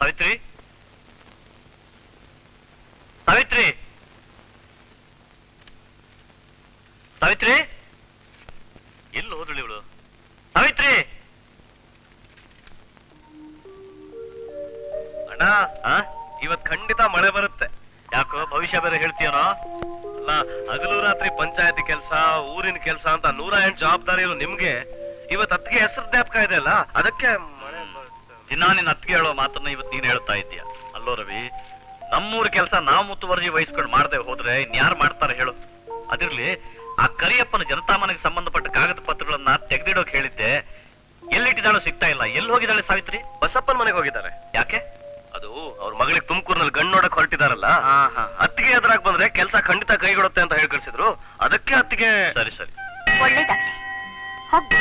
ಸಾವಿತ್ರಿ ಸಾವಿತ್ರಿ ಸಾವಿತ್ರಿ ಎಲ್ಲಿ ಹೋದಳು ಇವಳು ಸಾವಿತ್ರಿ ಅಣ್ಣ ಇವತ್ ಖಂಡಿತ ಮಳೆ ಬರುತ್ತೆ ಯಾಕೋ ಭವಿಷ್ಯ ಬೇರೆ ಹೇಳ್ತೀಯನೋ ಅಲ್ಲ ಹಗಲು ರಾತ್ರಿ ಪಂಚಾಯತಿ ಕೆಲಸ ಊರಿನ ಕೆಲಸ ಅಂತ ನೂರ ಎಂಟು ಜವಾಬ್ದಾರಿ ಇರೋ ನಿಮ್ಗೆ ಇವತ್ ಅತ್ತಿಗೆ ಹೆಸರು ಜ್ಞಾಪಕ ಇದೆ ಅಲ್ಲ ಅದಕ್ಕೆ ಮಳೆ ಬರುತ್ತೆ. ದಿನ ನಿನ್ನ ಅತ್ತಿಗೆ ಹೇಳೋ ಮಾತನ್ನ ಇವತ್ತು ನೀನ್ ಹೇಳ್ತಾ ಇದ್ದೀಯ ಅಲ್ಲೋ ರವಿ ನಮ್ಮೂರ ಕೆಲಸ ನಾವು ಮುತುವರ್ಜಿ ವಹಿಸ್ಕೊಂಡು ಮಾಡದೆ ಹೋದ್ರೆ ಇನ್ಯಾರು ಮಾಡ್ತಾರೆ ಹೇಳು ಅದಿರ್ಲಿ ಆ ಕರಿಯಪ್ಪನ ಜನತಾಮನೆಗೆ ಸಂಬಂಧಪಟ್ಟ ಕಾಗದ ಪತ್ರಗಳನ್ನ ತೆಗೆದಿಡೋಕ್ ಹೇಳಿದ್ದೆ ಎಲ್ಲಿಟ್ಟಿದ್ದಾಳೋ ಸಿಗ್ತಾ ಇಲ್ಲ ಎಲ್ಲಿ ಹೋಗಿದ್ದಾಳೆ ಸಾವಿತ್ರಿ ಬಸಪ್ಪನ ಮನೆಗೆ ಹೋಗಿದ್ದಾರೆ ಯಾಕೆ ಅದು ಅವ್ರ ಮಗಳಿಗೆ ತುಮಕೂರಿನಲ್ಲಿ ಗಂಡು ನೋಡಕ್ ಹೊರಟಿದಾರಲ್ಲ ಅತ್ತಿಗೆ ಎದುರಾಗ್ ಬಂದ್ರೆ ಕೆಲಸ ಖಂಡಿತ ಕೈಗೊಡುತ್ತೆ ಅಂತ ಹೇಳಿ ಕಳ್ಸಿದ್ರು ಅದಕ್ಕೆ ಅತ್ತಿಗೆ ಸರಿ ಸರಿ ಒಳ್ಳೇದಾಗ್ಲಿ ಹೋಗ್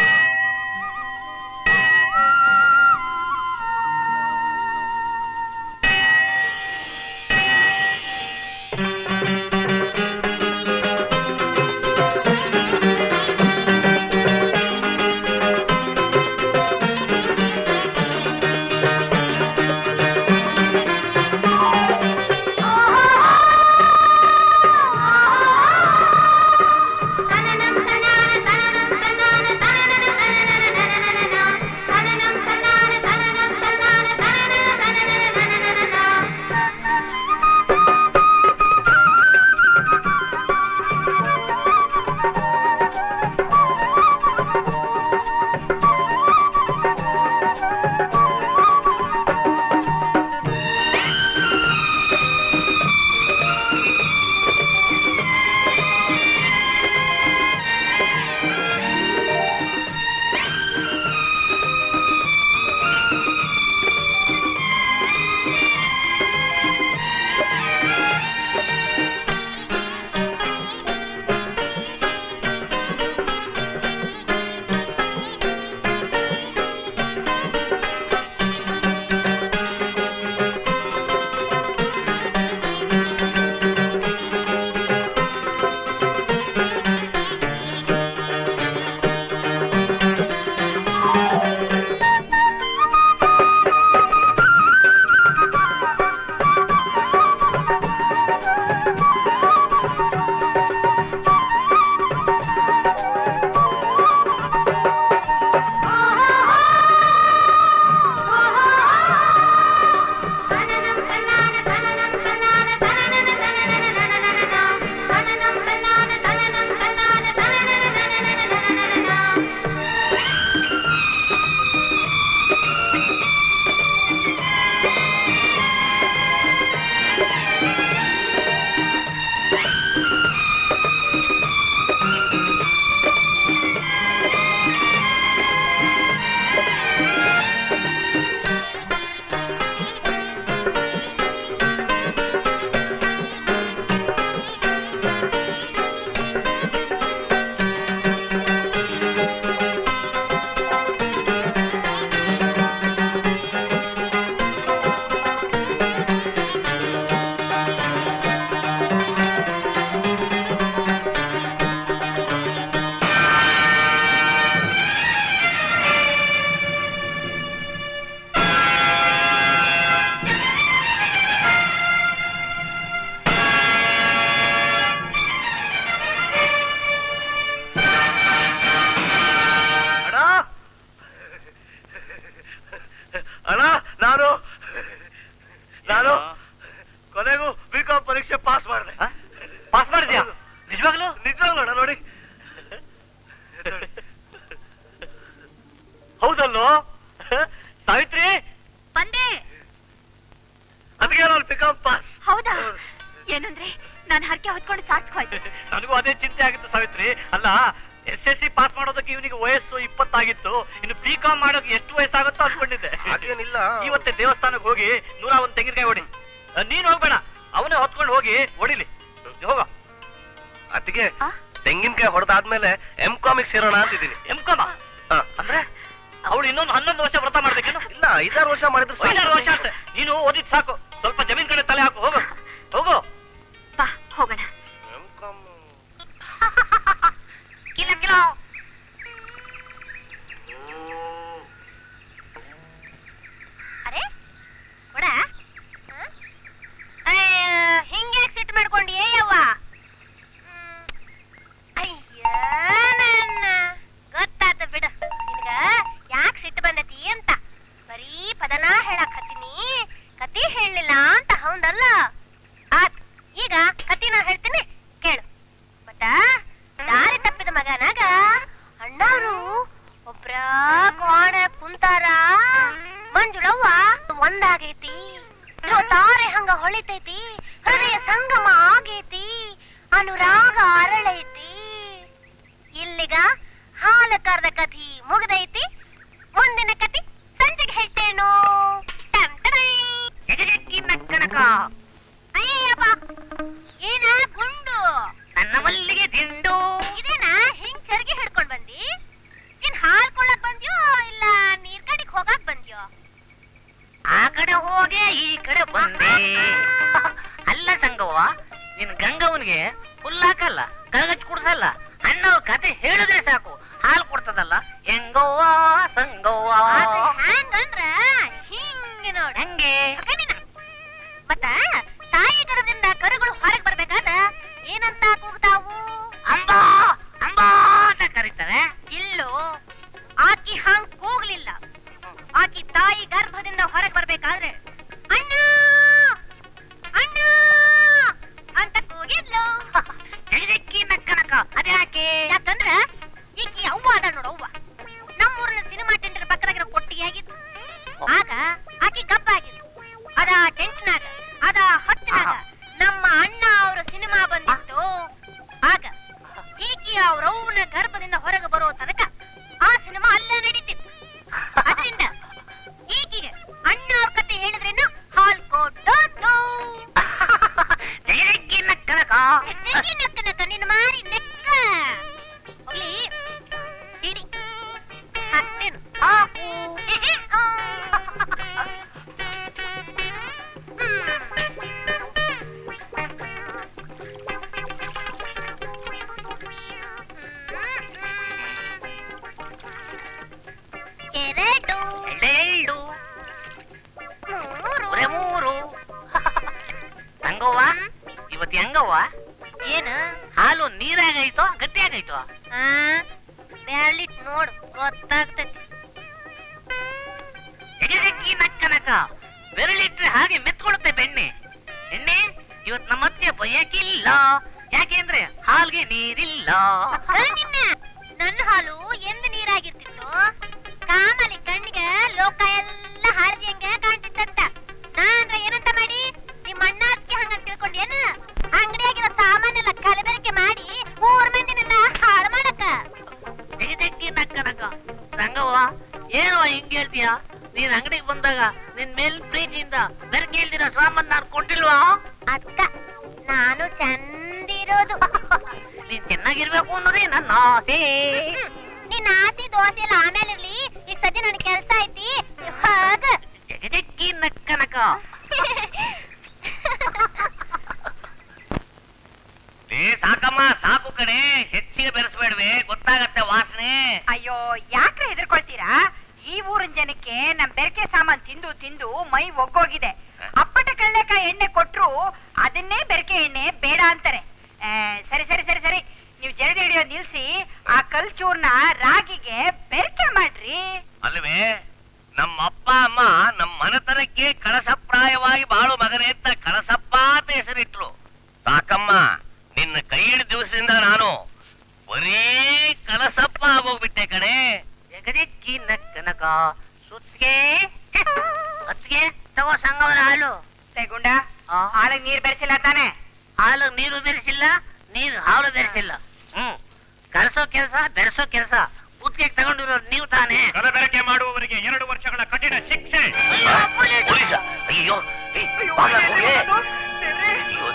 ಅಣ್ಣ ಅಣ್ಣ ನಾನು ನಾನು ಕೊನೆಗೂ ಬಿಕಾಂ ಪರೀಕ್ಷೆ ಪಾಸ್ ಮಾಡಿದೆ ಪಾಸ್ ಮಾಡಿದ್ಯಾ ನಿಜವಾಗ್ಲು ನಿಜವಾಗ್ಲೂ ಅಣ್ಣ ನೋಡಿ ಹೌದಲ್ಲೋ ಸಾವಿತ್ರಿ ಬಂದೆ ಅದಕ್ಕೆ ನಾನು ಬಿಕಾಂ ಪಾಸ್ ಹೌದಾ ಏನಂದ್ರೆ ನಾನು ಹರಕೆ ಹೊತ್ಕೊಂಡು ಸಾಕ್ಸ್ಕೋಯ್ತು ನನಗೂ ಅದೇ ಚಿಂತೆ ಆಗಿತ್ತು ಸಾವಿತ್ರಿ ಅಲ್ಲ ಎಸ್ ಎಸ್ ಸಿ ಪಾಸ್ ಮಾಡೋದಕ್ಕೆ ಇವನಿಗೆ ವಯಸ್ಸು ಇಪ್ಪತ್ತಾಗಿತ್ತು ಇನ್ನು ಬಿ ಕಾಮ್ ಮಾಡೋಕೆ ಎಷ್ಟು ವಯಸ್ಸಾಗುತ್ತೋ ಅನ್ಕೊಂಡಿದ್ದೆ ಹಾಗೇನಿಲ್ಲ ಇವತ್ತೆ ದೇವಸ್ಥಾನಕ್ಕೆ ಹೋಗಿ ನೂರ ಒಂದ್ ತೆಂಗಿನಕಾಯಿ ಹೊಡಿ ಅ, ನೀನ್ ಹೋಗ್ಬೇಡ ಅವನೇ ಹೊತ್ಕೊಂಡು ಹೋಗಿ ಹೊಡಿಲಿ ಹೋಗ ಅದಕ್ಕೆ ಆ? ತೆಂಗಿನಕಾಯಿ ಹೊಡೆದಾದ್ಮೇಲೆ ಎಂ ಕಾಮಿಕ್ ಸೇರೋಣ ಅಂತಿದ್ದೀನಿ ಎಂ ಕಾಮ ಹಾ. ಅಂದ್ರೆ ಅವಳು ಇನ್ನೊಂದು ಹನ್ನೊಂದು ವರ್ಷ ವ್ರತ ಮಾಡ್ಬೇಕೇನು ಇಲ್ಲ ಐದಾರು ವರ್ಷ ಮಾಡಿದ್ರೆ ಸಾಕು. ಐದಾರು ವರ್ಷ ಅಂತೆ ನೀನು ಓದಿದ್ ಸಾಕು ಸ್ವಲ್ಪ ಜಮೀನ್ ಕಡೆ ತಲೆ ಹಾಕು ಹೋಗು ಹೋಗು ಬಾ ಹೋಗೋಣ M.Com. ಕಿಲ ಕಿಲೋ ಅರೆ ಕೊಡ ಹೇಳಲಿಲ್ಲ ಅಂತ ಹೌದಲ್ಲ ಆತ್ ಈಗ ಕತಿನ ಹೇಳ್ತೀನಿ ಕೇಳು ಮತ್ತ ದಾರಿ ತಪ್ಪಿದ ಮಗನಾಗ ಅಣ್ಣವ್ರು ಒಬ್ರ ಕೋಣ ಕುಂತಾರ ಮಂಜುಳವ್ವ ಒಂದಾಗೈತಿ ಇರೋ ತಾರೆ ಹಂಗ ಹೊಳಿತೈತಿ ಹೃದಯ ಸಂಗಮ ಆಗೈತಿ ಅನುರಾಗ ಅರಳೈತಿ ಇಲ್ಲಿಗ ಹಾಲ ಕರ್ದ ಕಥಿ ಮುಗ್ದೈತಿ ಮುಂದಿನ ಕತಿ ಸಂಜೆಗೆ ಹೇಳ್ತೇನೋ ಟಂ ಟಡೈ. ನಕ್ಕನಕ ಅಯ್ಯಯ್ಯಪ್ಪ ಏನ ಗುಂಡು ನನ್ನ ಮಲ್ಲಿಗೆ ದಿಂಡು ಇದೇನಾ ಹಿಂಗ್ ಚರ್ಗಿ ಹಿಡ್ಕೊಂಡ್ ಬಂದಿ ಏನ್ ಹಾಲ್ ಕೊಳ್ಳಕ್ ಬಂದ್ಯೋ ಇಲ್ಲ ನೀರ್ ಕಡಿಗ್ ಹೋಗಾಕ್ ಬಂದ್ಯೋ ಆ ಕಡೆ ಹೋಗೆ ಈ ಕಡೆ ಬಂದೆ ಅಲ್ಲ ಸಂಗವ್ವ ನಿನ್ ಗಂಗವನ್ಗೆ ಹುಲ್ಲಾಕಲ್ಲ ಕರಗಚ್ ಕುಡ್ಸಲ್ಲ ಅನ್ನೋ ಕತೆ ಹೇಳಿದ್ರೆ ಸಾಕು ಹಾಲು ಕೊಡ್ತದಲ್ಲ ಹೆಂಗವ್ವ ಸಂಗವ್ವ ಅದು ಹ್ಯಾಂಗಂದ್ರ ಹಿಂಗ್ ನೋಡ್ ಹೆಂಗೆ ಮಗನಿನ. ಮತ್ತ ತಾಯಿ ಗರ್ಭದಿಂದ ಕರುಗಳು ಹೊರಗ್ ಬರ್ಬೇಕಾದ್ರ ಏನಂತ ಕೂಗ್ತಾವು ಅಂಬಾ ಅಂಬಾ ಅಂತ ಕರೀತಾರೆ ಇಲ್ಲೋ ಆಕಿ ಹಂಗ್ ಕೂಗ್ಲಿಲ್ಲ ಆಕಿ ತಾಯಿ ಗರ್ಭದಿಂದ ಹೊರಗ್ ಬರ್ಬೇಕಾದ್ರೆ ಅಣ್ಣ ಅಣ್ಣ ಅಂತ ಕೂಗಿದ್ಲು ಜಗದಕ್ಕಿ ನಕ್ಕನಕ ಅದ್ಯಾಕೆ ಯಾಕಂದ್ರ ಈಕಿ ಅವ್ವ ಅದ ನೋಡು ಅವ್ವ ನಮ್ಮೂರಿನ ಸಿನಿಮಾ ಟೆಂಡರ್ ಪಕ್ಕದಾಗಿರೋ ಕೊಟ್ಟಿಗೆ ಆಗಿತ್ತು ಆಗ ಆಕಿ ಗಪ್ಪ ಆಗಿತ್ತು ಅದ ಟೆಂಟ್ನಾಗ ಅದ ಹತ್ತಿನಾಗ ನಮ್ಮ ಅಣ್ಣ ಅವರ ಸಿನಿಮಾ ಬಂದಿತ್ತು ಆಗ ಈಕಿ ಅವ್ರವ್ವನ ಗರ್ಭದಿಂದ ಹೊರಗೆ ಬರೋ ತನಕ ಆ ಸಿನಿಮಾ ಅಲ್ಲೇ ನಡೀತಿತ್ತು ಅದರಿಂದ ಈಕಿಗೆ ಅಣ್ಣ ಅವ್ರ ಕತೆ ಹೇಳಿದ್ರೇನು ಹಾಲ್ ಕೊಟ್ಟೋದು ಜಗದಕ್ಕಿ ನಕ್ಕನಕ ನಕ್ಕ ನಕ್ಕ ನಿನ್ನ ಮಾರಿ ನೆಕ್ಕ ಹೋಗ್ಲಿ ಹಿಡಿ ಹತ್ತೇನು ಹಾಕು ಎರಡು ಎಳ್ಳೆಳ್ಳು ಮೂರು ಒರೆ ಮೂರು ಸಂಗವ್ವ ಇವತ್ತು ಹೆಂಗವ್ವ ಏನು ಹಾಲು ನೀರಾಗೈತೋ ಗಟ್ಟಿಯಾಗೈತೋ ಆ ಬ್ಯಾಳಿಟ್ ನೋಡು ಗೊತ್ತಾಗ್ತೈತಿ ಜಗದಕ್ಕಿ ನಕ್ಕನಕ ಬೆರಳಿಟ್ರೆ ಹಾಗೆ ಮೆತ್ಕೊಳುತ್ತೆ ಬೆಣ್ಣೆ ಎಣ್ಣೆ ಇವತ್ ನಮ್ಮ ಅತ್ತೆ ಬಯಕಿಲ್ಲ ಯಾಕೆಂದ್ರೆ ಹಾಲ್ಗೆ ನೀರಿಲ್ಲ ಆ, ನಿನ್ನ ನನ್ನ ಹಾಲು ಎಂದು ನೀರಾಗಿರ್ತಿತ್ತು ಕಾಮಲಿ ಕಣ್ಣಿಗೆ ಲೋಕ ಎಲ್ಲ ಹಾರ್ದಿಯಂಗೆ ಕಾಣ್ತಿತ್ತಂತ ನಾನ್ರ ಏನಂತ ಮಾಡಿ ನಿಮ್ಮ ಅಣ್ಣ ಅದಕ್ಕೆ ಹಂಗ ತಿಳ್ಕೊಂಡೇನು ಅಂಗಡಿಯಾಗಿರೋ ಸಾಮಾನೆಲ್ಲ ಕಲಬೆರಕೆ ಮಾಡಿ ಮೂರ್ ಮಂದಿ ನನ್ನ ಹಾಳು ಮಾಡಕ ಜಗದಕ್ಕಿ ನಕ್ಕನಕ ಸಂಗವ್ವ ಏನೋ ಹಿಂಗ್ ಹೇಳ್ತೀಯ ನೀನ್ ಅಂಗಡಿಗೆ ಬಂದಾಗ ನಿನ್ ಮೇಲ್ ಪ್ರೀತಿಯಿಂದ ಬೆರಕೆ ಹೇಳ್ದಿರೋ ಸಾಮಾನ್ ನಾನು ಕೊಟ್ಟಿಲ್ವಾ ಅಕ್ಕ ನಾನು ಚಂದಿರೋದು ನೀನ್ ಚೆನ್ನಾಗಿರ್ಬೇಕು ಅನ್ನೋದೇ ನನ್ನ ಆಸೆ ಹ್ಮ್. ನಿನ್ನ ಆಸೆ ದೋಸೆ ಎಲ್ಲ ಆಮೇಲೆ ಇರ್ಲಿ ಈಗ ಸದ್ಯ ನನ್ ಕೆಲ್ಸ ಐತಿ ಹೋಗ ಜಗದಕ್ಕಿ ನಕ್ಕನಕ ಏ ಸಾಕಮ್ಮ ಸಾಕು ಕಣೆ ಹೆಚ್ಚಿಗೆ ಬೆರೆಸ್ಬೇಡ್ವೆ ಗೊತ್ತಾಗತ್ತೆ ವಾಸನೆ ಅಯ್ಯೋ ಯಾಕ್ರೆ ಹೆದರ್ಕೊಳ್ತೀರಾ ಈ ಊರಿನ ಜನಕ್ಕೆ ನಮ್ ಬೆರಕೆ ಸಾಮಾನ್ ತಿಂದು ತಿಂದು ಮೈ ಒಗ್ಗೋಗಿದೆ ಅಪ್ಪಟ ಕಳ್ಳೆಕಾಯಿ ಎಣ್ಣೆ ಕೊಟ್ರು ಅದನ್ನೇ ಬೆರಕೆ ಎಣ್ಣೆ ಬೇಡ ಅಂತಾರೆ ಆ, ಸರಿ ಸರಿ ಸರಿ ಸರಿ ನೀವು ಜರಡಿ ಹಿಡಿಯೋದ್ ನಿಲ್ಸಿ ಆ ಕಲ್ ಚೂರ್ನ ರಾಗಿಗೆ ಬೆರಕೆ ಮಾಡ್ರಿ ಅಲ್ವೇ ನಮ್ಮ ಅಪ್ಪ ಅಮ್ಮ ನಮ್ಮ ಮನೆತನಕ್ಕೆ ಕಳಸಪ್ರಾಯವಾಗಿ ಬಾಳು ಮಗನೇ ಅಂತ ಕಳಸಪ್ಪ ಅಂತ ಹೆಸರಿಟ್ರು ಸಾಕಮ್ಮ ನಿನ್ನ ಕೈ ಹಿಡಿದ ದಿವಸದಿಂದ ನಾನು ಬರೀ ಕಳಸಪ್ಪ ಆಗೋಗ್ಬಿಟ್ಟೆ ಕಣೆ ಜಗದಕ್ಕಿ ನಕ್ಕನಕ ಸುತ್ತಿಗೆ ಅತ್ತಿಗೆ ತಗೋ ಸಂಗವನ ಹಾಲು ತಗೊಂಡ ಆ. ಹಾಳಗ್ ನೀರ್ ಬೆರೆಸಿಲ್ಲ ತಾನೆ ಹಾಲು ನೀರು ಬೆರೆಸಿಲ್ಲ ನೀರು ಹಾಲು ಬೆರೆಸಿಲ್ಲ ಹ್ಮ್ ಕಲಸೋ ಕೆಲಸ ಬೆರೆಸೋ ಕೆಲಸ ಕುತ್ತಿಗೆ ತಗೊಂಡಿರೋರು ನೀವು ತಾನೇ ಕಲಬೆರಕೆ ಮಾಡುವವರಿಗೆ ಎರಡು ವರ್ಷಗಳ ಕಠಿಣ ಶಿಕ್ಷೆ ಅಯ್ಯೋ, ಪೊಲೀಸ್. ಪೊಲೀಸ ಅಯ್ಯೋ ಏಯ್, ಬಾಗ್ಲ ಹೋಗಿ. ಅಯ್ಯೋ,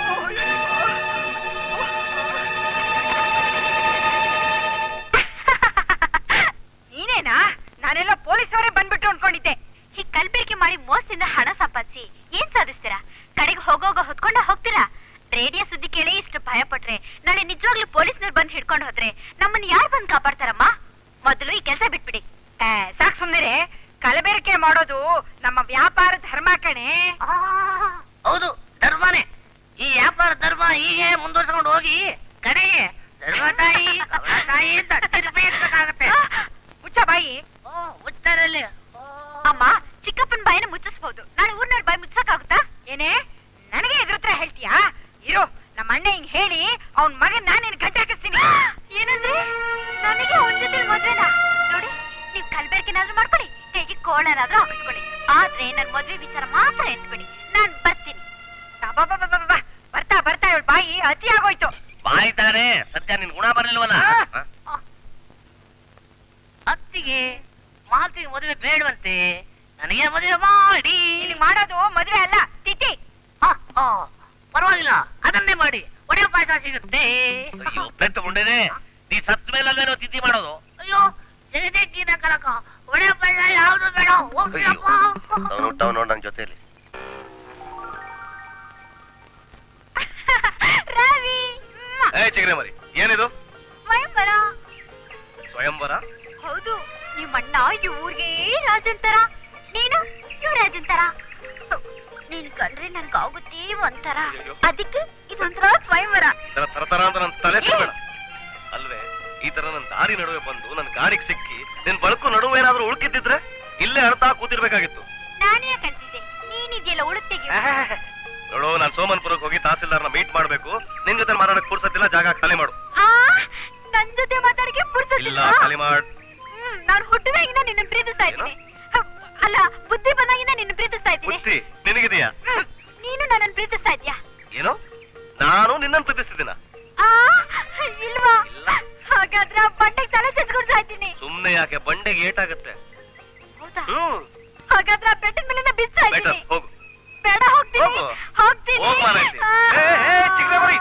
ನೀನೇನಾ ನಾನೆಲ್ಲ ಪೊಲೀಸವರೇ ಬಂದ್ಬಿಟ್ಟು ಅನ್ಕೊಂಡಿದ್ದೆ ಹೀಗ್ ಕಲ್ಬೆರಕೆ ಮಾಡಿ ಮೋಸದಿಂದ ಹಣ ಸಂಪಾದಿಸಿ ಏನ್ ಸಾಧಿಸ್ತೀರಾ ಕಡೆಗೆ ಹೋಗೋಗ ಹೊತ್ಕೊಂಡ ಹೋಗ್ತೀರಾ ರೇಡಿಯೋ ಸುದ್ದಿ ಕೇಳಿ ಇಷ್ಟು ಭಯ ಪಟ್ರೆ ನಾಳೆ ನಿಜವಾಗ್ಲೂ ಪೊಲೀಸ್ನವ್ರು ಬಂದು ಹಿಡ್ಕೊಂಡು ಹೋದ್ರೆ ನಮ್ಮನ್ನ ಯಾರು ಬಂದು ಕಾಪಾಡ್ತಾರಮ್ಮ ಮೊದಲು ಈ ಕೆಲಸ ಬಿಟ್ಬಿಡಿ ಆ, ಸಾಕ್ ಸುಮ್ನಿರೆ ಕಲಬೆರಕೆ ಮಾಡೋದು ನಮ್ಮ ವ್ಯಾಪಾರ ಧರ್ಮ ಕಣೆ ಆ, ಹೌದು ಧರ್ಮನೇ ಈ ವ್ಯಾಪಾರ ಧರ್ಮ ಹೀಗೆ ಮುಂದುವರ್ಸ್ಕೊಂಡು ಹೋಗಿ ಕಡೆಗೆ ಧರ್ಮ ತಾಯಿ ಕವಳ ತಾಯಿ ಅಂತ ತಿರುಪಿ ಎತ್ಬೇಕಾಗತ್ತೆ ಮುಚ್ಚ ಬಾಯಿ ಓ ಉತ್ತರಲ್ಲಿ ಅಮ್ಮ ಚಿಕ್ಕಪ್ಪನ ಬಾಯಿನ ಮುಚ್ಚಿಸ್ಬೋದು ನಾಳೆ ಊರ್ನವ್ರ ಬಾಯಿ ಮುಚ್ಚಕ್ಕಾಗುತ್ತಾ ಆದ್ರೆ ನನ್ ಮದ್ವೆ ವಿಚಾರ ಮಾತ್ರ ಎತ್ಬಿಡಿ ನಾನ್ ಬರ್ತೀನಿ ಅಬ್ಬಬ್ಬಬ್ಬಬ್ಬ. ಬರ್ತಾ ಬರ್ತಾ ಇವಳು ಬಾಯಿ ಅತಿ ಆಗೋಯ್ತು ಬಾಯ್ ತಾನೆ ಸದ್ಯ ನಿನ್ ಗುಣ ಬರ್ಲಿಲ್ವಲ್ಲ ಆ. ಹ? ಅತ್ತಿಗೆ ಮಾತಿಗೆ ಮದುವೆ ಬೇಡವಂತೆ ನನಗೆ ಮದುವೆ ಮಾಡಿ ಇಲ್ಲಿ ಮಾಡೋದು ಮದ್ವೆ ಅಲ್ಲ ತಿಥಿ ಹ, ಹ, ಪರವಾಗಿಲ್ಲ ಅದನ್ನೇ ಮಾಡಿ ಒಡೆ ಪಾಯಸ ಸಿಗುತ್ತೆ ಅಯ್ಯೋ ಪೆಟ್ಟು ಮುಂಡೆನೆ ನೀ ಸತ್ ಮೇಲಲ್ವೇನೋ ತಿಥಿ ಮಾಡೋದು ಅಯ್ಯೋ ಜಗದೇಕಿನ ಕಳಕ ಒಡೆ ಪಾಯಸ ಯಾವ್ದು ಬೇಡ ಹೋಗ್ತೀರಪ್ಪ ಅವನು ಹುಟ್ಟವ್ ನೋಡ್ ನನ್ ಜೊತೆಲಿ ರವಿ ಏ ಚಿಗ್ರೆ ಮರಿ ಏನಿದು ಸ್ವಯಂವರ ಸ್ವಯಂವರ ಹೌದು ನಿಮ್ಮಣ್ಣ ಇವ್ರಿಗೆ ರಾಜಂತರ ನೀನು ಯುವರಾಜಂತರ ನೀನ್ ಕಂಡ್ರೆ ನನ್ಗಾಗುತ್ತೆ ಒಂಥರ ಅಯ್ಯಯ್ಯೋ. ಅದಕ್ಕೆ ಇದೊಂಥರ ಸ್ವಯಂವರ ತರ ತರ ತರ ಅಂತ ನನ್ ತಲೆ ತಿನ್ಬೇಡ ಅಲ್ವೇ ಈ ತರ ನನ್ ದಾರಿ ನಡುವೆ ಬಂದು ನನ್ ಗಾಡಿಗೆ ಸಿಕ್ಕಿ ನಿನ್ ಬಳಕು ನಡುವೆ ಏನಾದ್ರೂ ಉಳ್ಕಿದ್ದಿದ್ರೆ ಇಲ್ಲೇ ಅಳ್ತಾ ಕೂತಿರ್ಬೇಕಾಗಿತ್ತು ನಾನೇ ಕಲ್ತಿದ್ದೆ ನೀನಿದೆಯಲ್ಲ ಉಳುತ್ತೆಗೆ ನೋಡು ನಾನ್ ಸೋಮನ್ಪುರಕ್ಕೆ ಹೋಗಿ ತಹಸೀಲ್ದಾರ್ನ ಮೀಟ್ ಮಾಡ್ಬೇಕು ನಿನ್ ಜೊತೆ ಮಾತಾಡಕ್ ಪುರ್ಸತ್ತಿಲ್ಲ ಜಾಗ ಖಾಲಿ ಮಾಡು ಆ ನನ್ ಜೊತೆ ಮಾತಾಡಕ್ಕೆ ಇಲ್ಲ ಪುರ್ಸೊತ್ತಿಲ್ಲ ಖಾಲಿ ಮಾಡ್ ಹ್ಮ್ ನಾನು ಹುಟ್ಟಿದಾಗಿಂದ ನಿನ್ನ ಪ್ರೀತಿಸ್ತಾ ಇದ್ದೀನಿ ಹಪ್, ಅಲ್ಲ ಬುದ್ಧಿ ಬಂದಾಗಿಂದ ನಿನ್ನ ಪ್ರೀತಿಸ್ತಾ ಇದ್ದೀನಿ ಬುದ್ಧಿ ನಿನಗಿದೆಯಾ ಹ್ಮ್, ನೀನು ನನ್ನನ್ನು ಪ್ರೀತಿಸ್ತಾ ಇದ್ಯಾ ಏನು ನಾನು ನಿನ್ನನ್ ಪ್ರೀತಿಸ್ತಿದ್ದೀನ ಆ ಇಲ್ವಾ ಹಾಗಾದ್ರೆ ಆ ಬಂಡೆಗೆ ತಲೆ ಚಚ್ಕೊಡ್ತಾ ಇದ್ದೀನಿ ಸುಮ್ನೆ ಯಾಕೆ ಬಂಡೆಗೆ ಏಟಾಗತ್ತೆ ಹೌದಾ ಹ್ಮ್ ಹಾಗಾದ್ರೆ ಆ ಬೆಟ್ಟದ ಮೇಲೆ ಬಿಸ್ತಾ ಬೆಟರ್ ಇದ್ದೀನಿ ಹೋಗು ಬೇಡ ಹೋಗ್ತೀನಿ ಹೋಗು. ಹೋಗ್ತೀನಿ ಹೋಗ್ ಮಾರಾಯ್ತಿ. ಆ. ಏ, ಏ, ಚಿಗ್ರೆ ಮರಿ.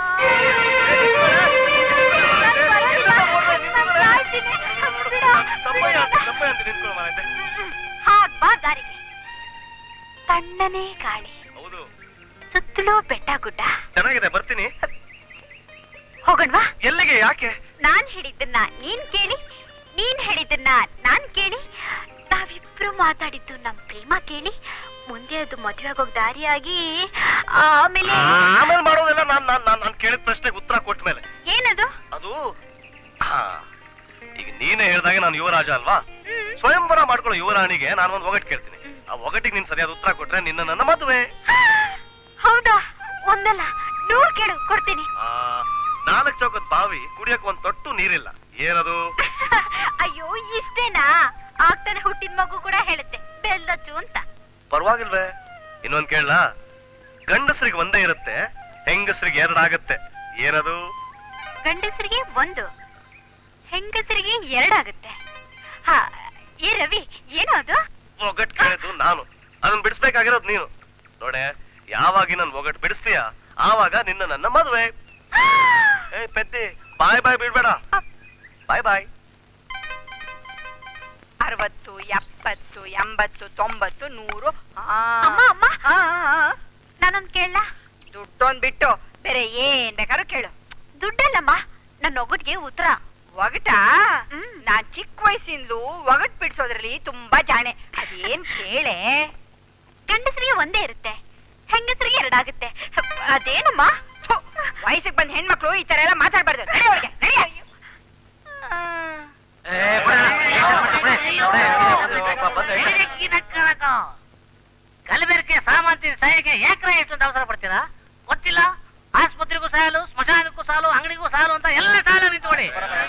ನಾನ್ ಬರಲ್ಲ. ನಾನ್ ಸಾಯ್ತೀನಿ. ಬಿಡು, ತಮ್ಮಯ್ಯ ಬಿಡು. ಅಂತ- ತಮ್ಮಯ್ಯ ಅಂತ ನಿಂತ್ಕೊಳ್ಳು ಮಾರಾಯ್ತೆ. ಹಾಗ್ ಬಾ ದಾರಿಗೆ ತಣ್ಣನೇ ಗಾಳಿ ಹೌದು ಸುತ್ತಲೂ ಬೆಟ್ಟ ಗುಡ್ಡ ಚೆನ್ನಾಗಿದೆ ಬರ್ತೀನಿ ಹೋಗೋಣವಾ ಎಲ್ಲಿಗೆ ಯಾಕೆ ನಾನ್ ಹೇಳಿದ್ದನ್ನ ನೀನ್ ಕೇಳಿ ನೀನ್ ಹೇಳಿದ್ದನ್ನ ನಾನ್ ಕೇಳಿ ನಾವಿಬ್ರು ಮಾತಾಡಿದ್ದು ನಮ್ ಪ್ರೇಮ ಕೇಳಿ ಮುಂದೆ ಅದು ಮದ್ವೆ ಆಗೋಗ್ ದಾರಿಯಾಗಿ ಆಮೇಲೆ ಆಮೇಲೆ ಮಾಡೋದೆಲ್ಲ ನಾನ್ ನಾನ್ ನಾನ್ ನಾನ್ ಕೇಳಿದ ಪ್ರಶ್ನೆಗೆ ಉತ್ತರ ಕೊಟ್ಟ ಮೇಲೆ ಏನದು ಅದು ಹಾ ಈಗ ನೀನೇ ಹೇಳ್ದಾಗೆ ನಾನು ಯುವರಾಜ ಅಲ್ವಾ ಹ್ಮ್. ಸ್ವಯಂವರ ಮಾಡ್ಕೊಳ್ಳೋ ಯುವರಾಣಿಗೆ ನಾನು ಒಂದು ಒಗಟ್ ಕೇಳ್ತೀನಿ ಆ ಒಗಟಿಗೆ ನೀನ್ ಸರಿಯಾದ ಉತ್ತರ ಕೊಟ್ರೆ ನಿನ್ನ ನನ್ನ ಮದುವೆ ಹೌದಾ ಒಂದಲ್ಲ ನೂರ್ ಕೇಳು ಕೊಡ್ತೀನಿ ಆ ನಾಲ್ಕು ಚೌಕದ ಬಾವಿ ಕುಡಿಯಕ್ ಒಂದ್ ತೊಟ್ಟು ನೀರಿಲ್ಲ ಏನದು ಅಯ್ಯೋ ಇಷ್ಟೇನಾ ಆಗ್ತಾನೆ ಹುಟ್ಟಿದ ಮಗು ಕೂಡ ಹೇಳುತ್ತೆ ಬೆಲ್ಲಚ್ಚು ಅಂತ ಪರವಾಗಿಲ್ವೇ ಇನ್ನೊಂದ್ ಕೇಳಲಾ ಗಂಡಸರಿಗೆ ಒಂದೇ ಇರುತ್ತೆ ಹೆಂಗಸರಿಗೆ ಎರಡಾಗತ್ತೆ ಏನದು ಗಂಡಸರಿಗೆ ಒಂದು ಹೆಂಗಸರಿಗೆ ಎರಡಾಗುತ್ತೆ ಹಾ ಏ ರವಿ ಏನೋ ಅದು ಒಗಟ್ ಕೇಳಿದ್ದು ನಾನು ಅದನ್ನ ಬಿಡಿಸ್ಬೇಕಾಗಿರೋದು ನೀನು ನೋಡೆ ಯಾವಾಗ ನನ್ ಒಗಟ್ ಬಿಡಿಸ್ತೀಯ ಆವಾಗ ನಿನ್ನ ನನ್ನ ಮದುವೆ ಏ ಪೆದ್ದಿ ಬಾಯ್ ಬಾಯ್ ಬಿಡ್ಬೇಡ ಬಾಯ್ ಬಾಯ್ ಅರವತ್ತು ಎಪ್ಪತ್ತು ಎಂಬತ್ತು ತೊಂಬತ್ತು ನೂರು ಆ. ಅಮ್ಮ ಅಮ್ಮ ಆ, ಆ, ಆ. ನಾನೊಂದ್ ಕೇಳ ದುಡ್ಡೊಂದ್ ಬಿಟ್ಟು ಬೇರೆ ಏನ್ ಬೇಕಾದ್ರೂ ಕೇಳು ದುಡ್ಡಲ್ಲಮ್ಮ ನನ್ನ ಒಗಟ್ಗೆ ಉತ್ತರ ಒಗಟ ಹ್ಮ್. ನಾನ್ ಚಿಕ್ಕ ವಯಸ್ಸಿಂದಲೂ ಒಗಟ್ ಬಿಡ್ಸೋದ್ರಲ್ಲಿ ತುಂಬಾ ಜಾಣೆ ಅದೇನ್ ಕೇಳೆ ಗಂಡಸರಿಗೆ ಒಂದೇ ಇರುತ್ತೆ ಹೆಂಗಸರಿಗೆ ಎರಡಾಗುತ್ತೆ ಅದೇನಮ್ಮ ಥು, ವಯಸ್ಸಿಗೆ ಬಂದ್ ಹೆಣ್ಮಕ್ಳು ಈ ತರ ಎಲ್ಲ ಮಾತಾಡ್ಬಾರ್ದು ನಡಿ ಒಳಗೆ, ನಡಿ. ಆ, ಕಲಬೆರಕೆ ಸಾಮಾನ್ಯ ಸಹಾಯಕ್ಕೆ ಯಾಕ್ರ ಎಷ್ಟೊಂದು ಅವಸರ ಪಡ್ತೀರಾ ಗೊತ್ತಿಲ್ಲ ಆಸ್ಪತ್ರೆಗೂ ಸಾಲು ಸ್ಮಶಾನಕ್ಕೂ ಸಾಲು ಅಂಗಡಿಗೂ ಸಾಲು ಅಂತ ಎಲ್ಲ ಸಾಲ ನಿಂತ್ಕೊಳ್ಳಿ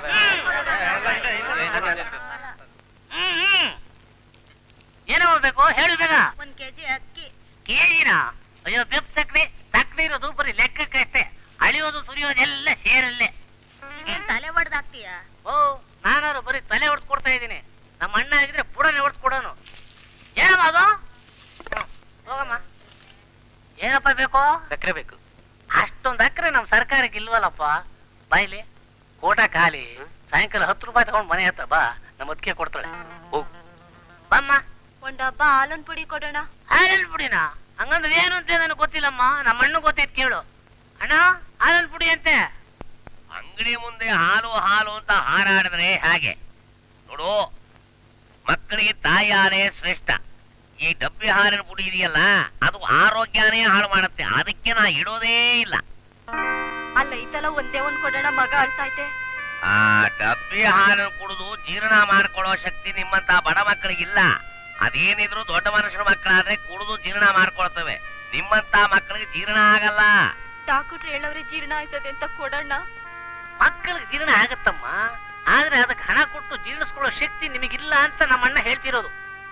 ಹ್ಮ್ ಹ್ಮ್ ಏನೋ ಬೇಕು ಹೇಳು ಬೇಗ ಒಂದ್ ಕೆಜಿ ಅಕ್ಕಿ ಕೇಳಿನ ಅಯ್ಯೋ ಬೆಪ್ ಸಕ್ರೆ ಸಕ್ರೆ ಇರೋದು ಬರೀ ಲೆಕ್ಕಕ್ಕೆ ಅಷ್ಟೇ ಅಳಿಯೋದು ಸುರಿಯೋದೆಲ್ಲ ಸೇರಲ್ಲೇ ಏನ್ ತಲೆ ಹೊಡ್ದಾಕ್ತೀಯ ಓ ನಾನಾರು ಬರೀ ತಲೆ ಹೊಡ್ದು ಕೊಡ್ತಾ ಇದ್ದೀನಿ ನಮ್ಮ ಅಣ್ಣ ಆಗಿದ್ರೆ ಬುಡನೆ ಹೊಡ್ದು ಕೊಡೋನು ಏನಮ್ಮ ಅದು ಹ್ಮ್, ಹೋಗಮ್ಮ ಏನಪ್ಪ ಬೇಕು ಸಕ್ಕರೆ ಬೇಕು ಅಷ್ಟೊಂದು ಅಕ್ರೆ ನಮ್ ಸರ್ಕಾರಕ್ಕೆ ಇಲ್ವಲ್ಲಪ್ಪ ಬಾಯ್ಲಿ ಕೋಟ ಖಾಲಿ ಸಾಯಂಕಾಲ ಹತ್ತು ರೂಪಾಯಿ ತಗೊಂಡು ಮನೆ ಹತ್ರ ಬಾ ನಮ್ಮ ಅದಕ್ಕೆ ಕೊಡ್ತಾಳೆ ಹೋಗು ಬಮ್ಮ ಒಂದ್ ಡಬ್ಬ ಹಾಲನ್ ಪುಡಿ ಕೊಡೋಣ ಹಾಲಲ್ಲಿ ಪುಡಿನ ಹಂಗಂದ್ರೆ ಏನು ಅಂತ ನನಗೆ ಗೊತ್ತಿಲ್ಲಮ್ಮ ನಮ್ಮ ಅಣ್ಣ ಗೊತ್ತೈತ್ ಕೇಳು ಅಣ್ಣ ಹಾಲಲ್ಲಿ ಪುಡಿ ಅಂತೆ ಅಂಗಡಿ ಮುಂದೆ ಹಾಲು ಹಾಲು ಅಂತ ಹಾರಾಡಿದ್ರೆ ಹಾಗೆ ನೋಡು ಮಕ್ಕಳಿಗೆ ತಾಯಿ ಹಾಲೇ ಶ್ರೇಷ್ಠ ಈ ಡಬ್ಬಿ ಹಾಲಿನ ಪುಡಿ ಇದೆಯಲ್ಲ ಅದು ಆರೋಗ್ಯನೇ ಹಾಳು ಮಾಡುತ್ತೆ ಅದಕ್ಕೆ ನಾ ಇಡೋದೇ ಇಲ್ಲ ಅಲ್ಲ ಈ ಸಲ ಒಂದೇ ಒಂದ್ ಕೊಡೋಣ ಮಗ ಅಳ್ತಾ ಐತೆ ಆ ಡಬ್ಬಿ ಹಾಲನ್ನು ಕುಡಿದು ಜೀರ್ಣ ಮಾಡ್ಕೊಳ್ಳೋ ಶಕ್ತಿ ನಿಮ್ಮಂತ ಬಡ ಮಕ್ಕಳಿಗಿಲ್ಲ ಅದೇನಿದ್ರು ದೊಡ್ಡ ಮನುಷ್ಯರ ಮಕ್ಕಳಾದ್ರೆ ಕುಡಿದು ಜೀರ್ಣ ಮಾಡ್ಕೊಳ್ತವೆ ನಿಮ್ಮಂತ ಮಕ್ಕಳಿಗೆ ಜೀರ್ಣ ಆಗಲ್ಲ ಡಾಕ್ಟ್ರು ಹೇಳವ್ರೆ ಜೀರ್ಣ ಆಯ್ತದೆ ಅಂತ ಕೊಡೋಣ ಮಕ್ಕಳಿಗೆ ಜೀರ್ಣ ಆಗತ್ತಮ್ಮ ಆದ್ರೆ ಅದಕ್ಕೆ ಹಣ ಕೊಟ್ಟು ಜೀರ್ಣಿಸ್ಕೊಳ್ಳೋ ಶಕ್ತಿ ನಿಮಗಿಲ್ಲ ಅಂತ ನಮ್ಮ ಅಣ್ಣ ಹೇಳ್ತಿರೋದು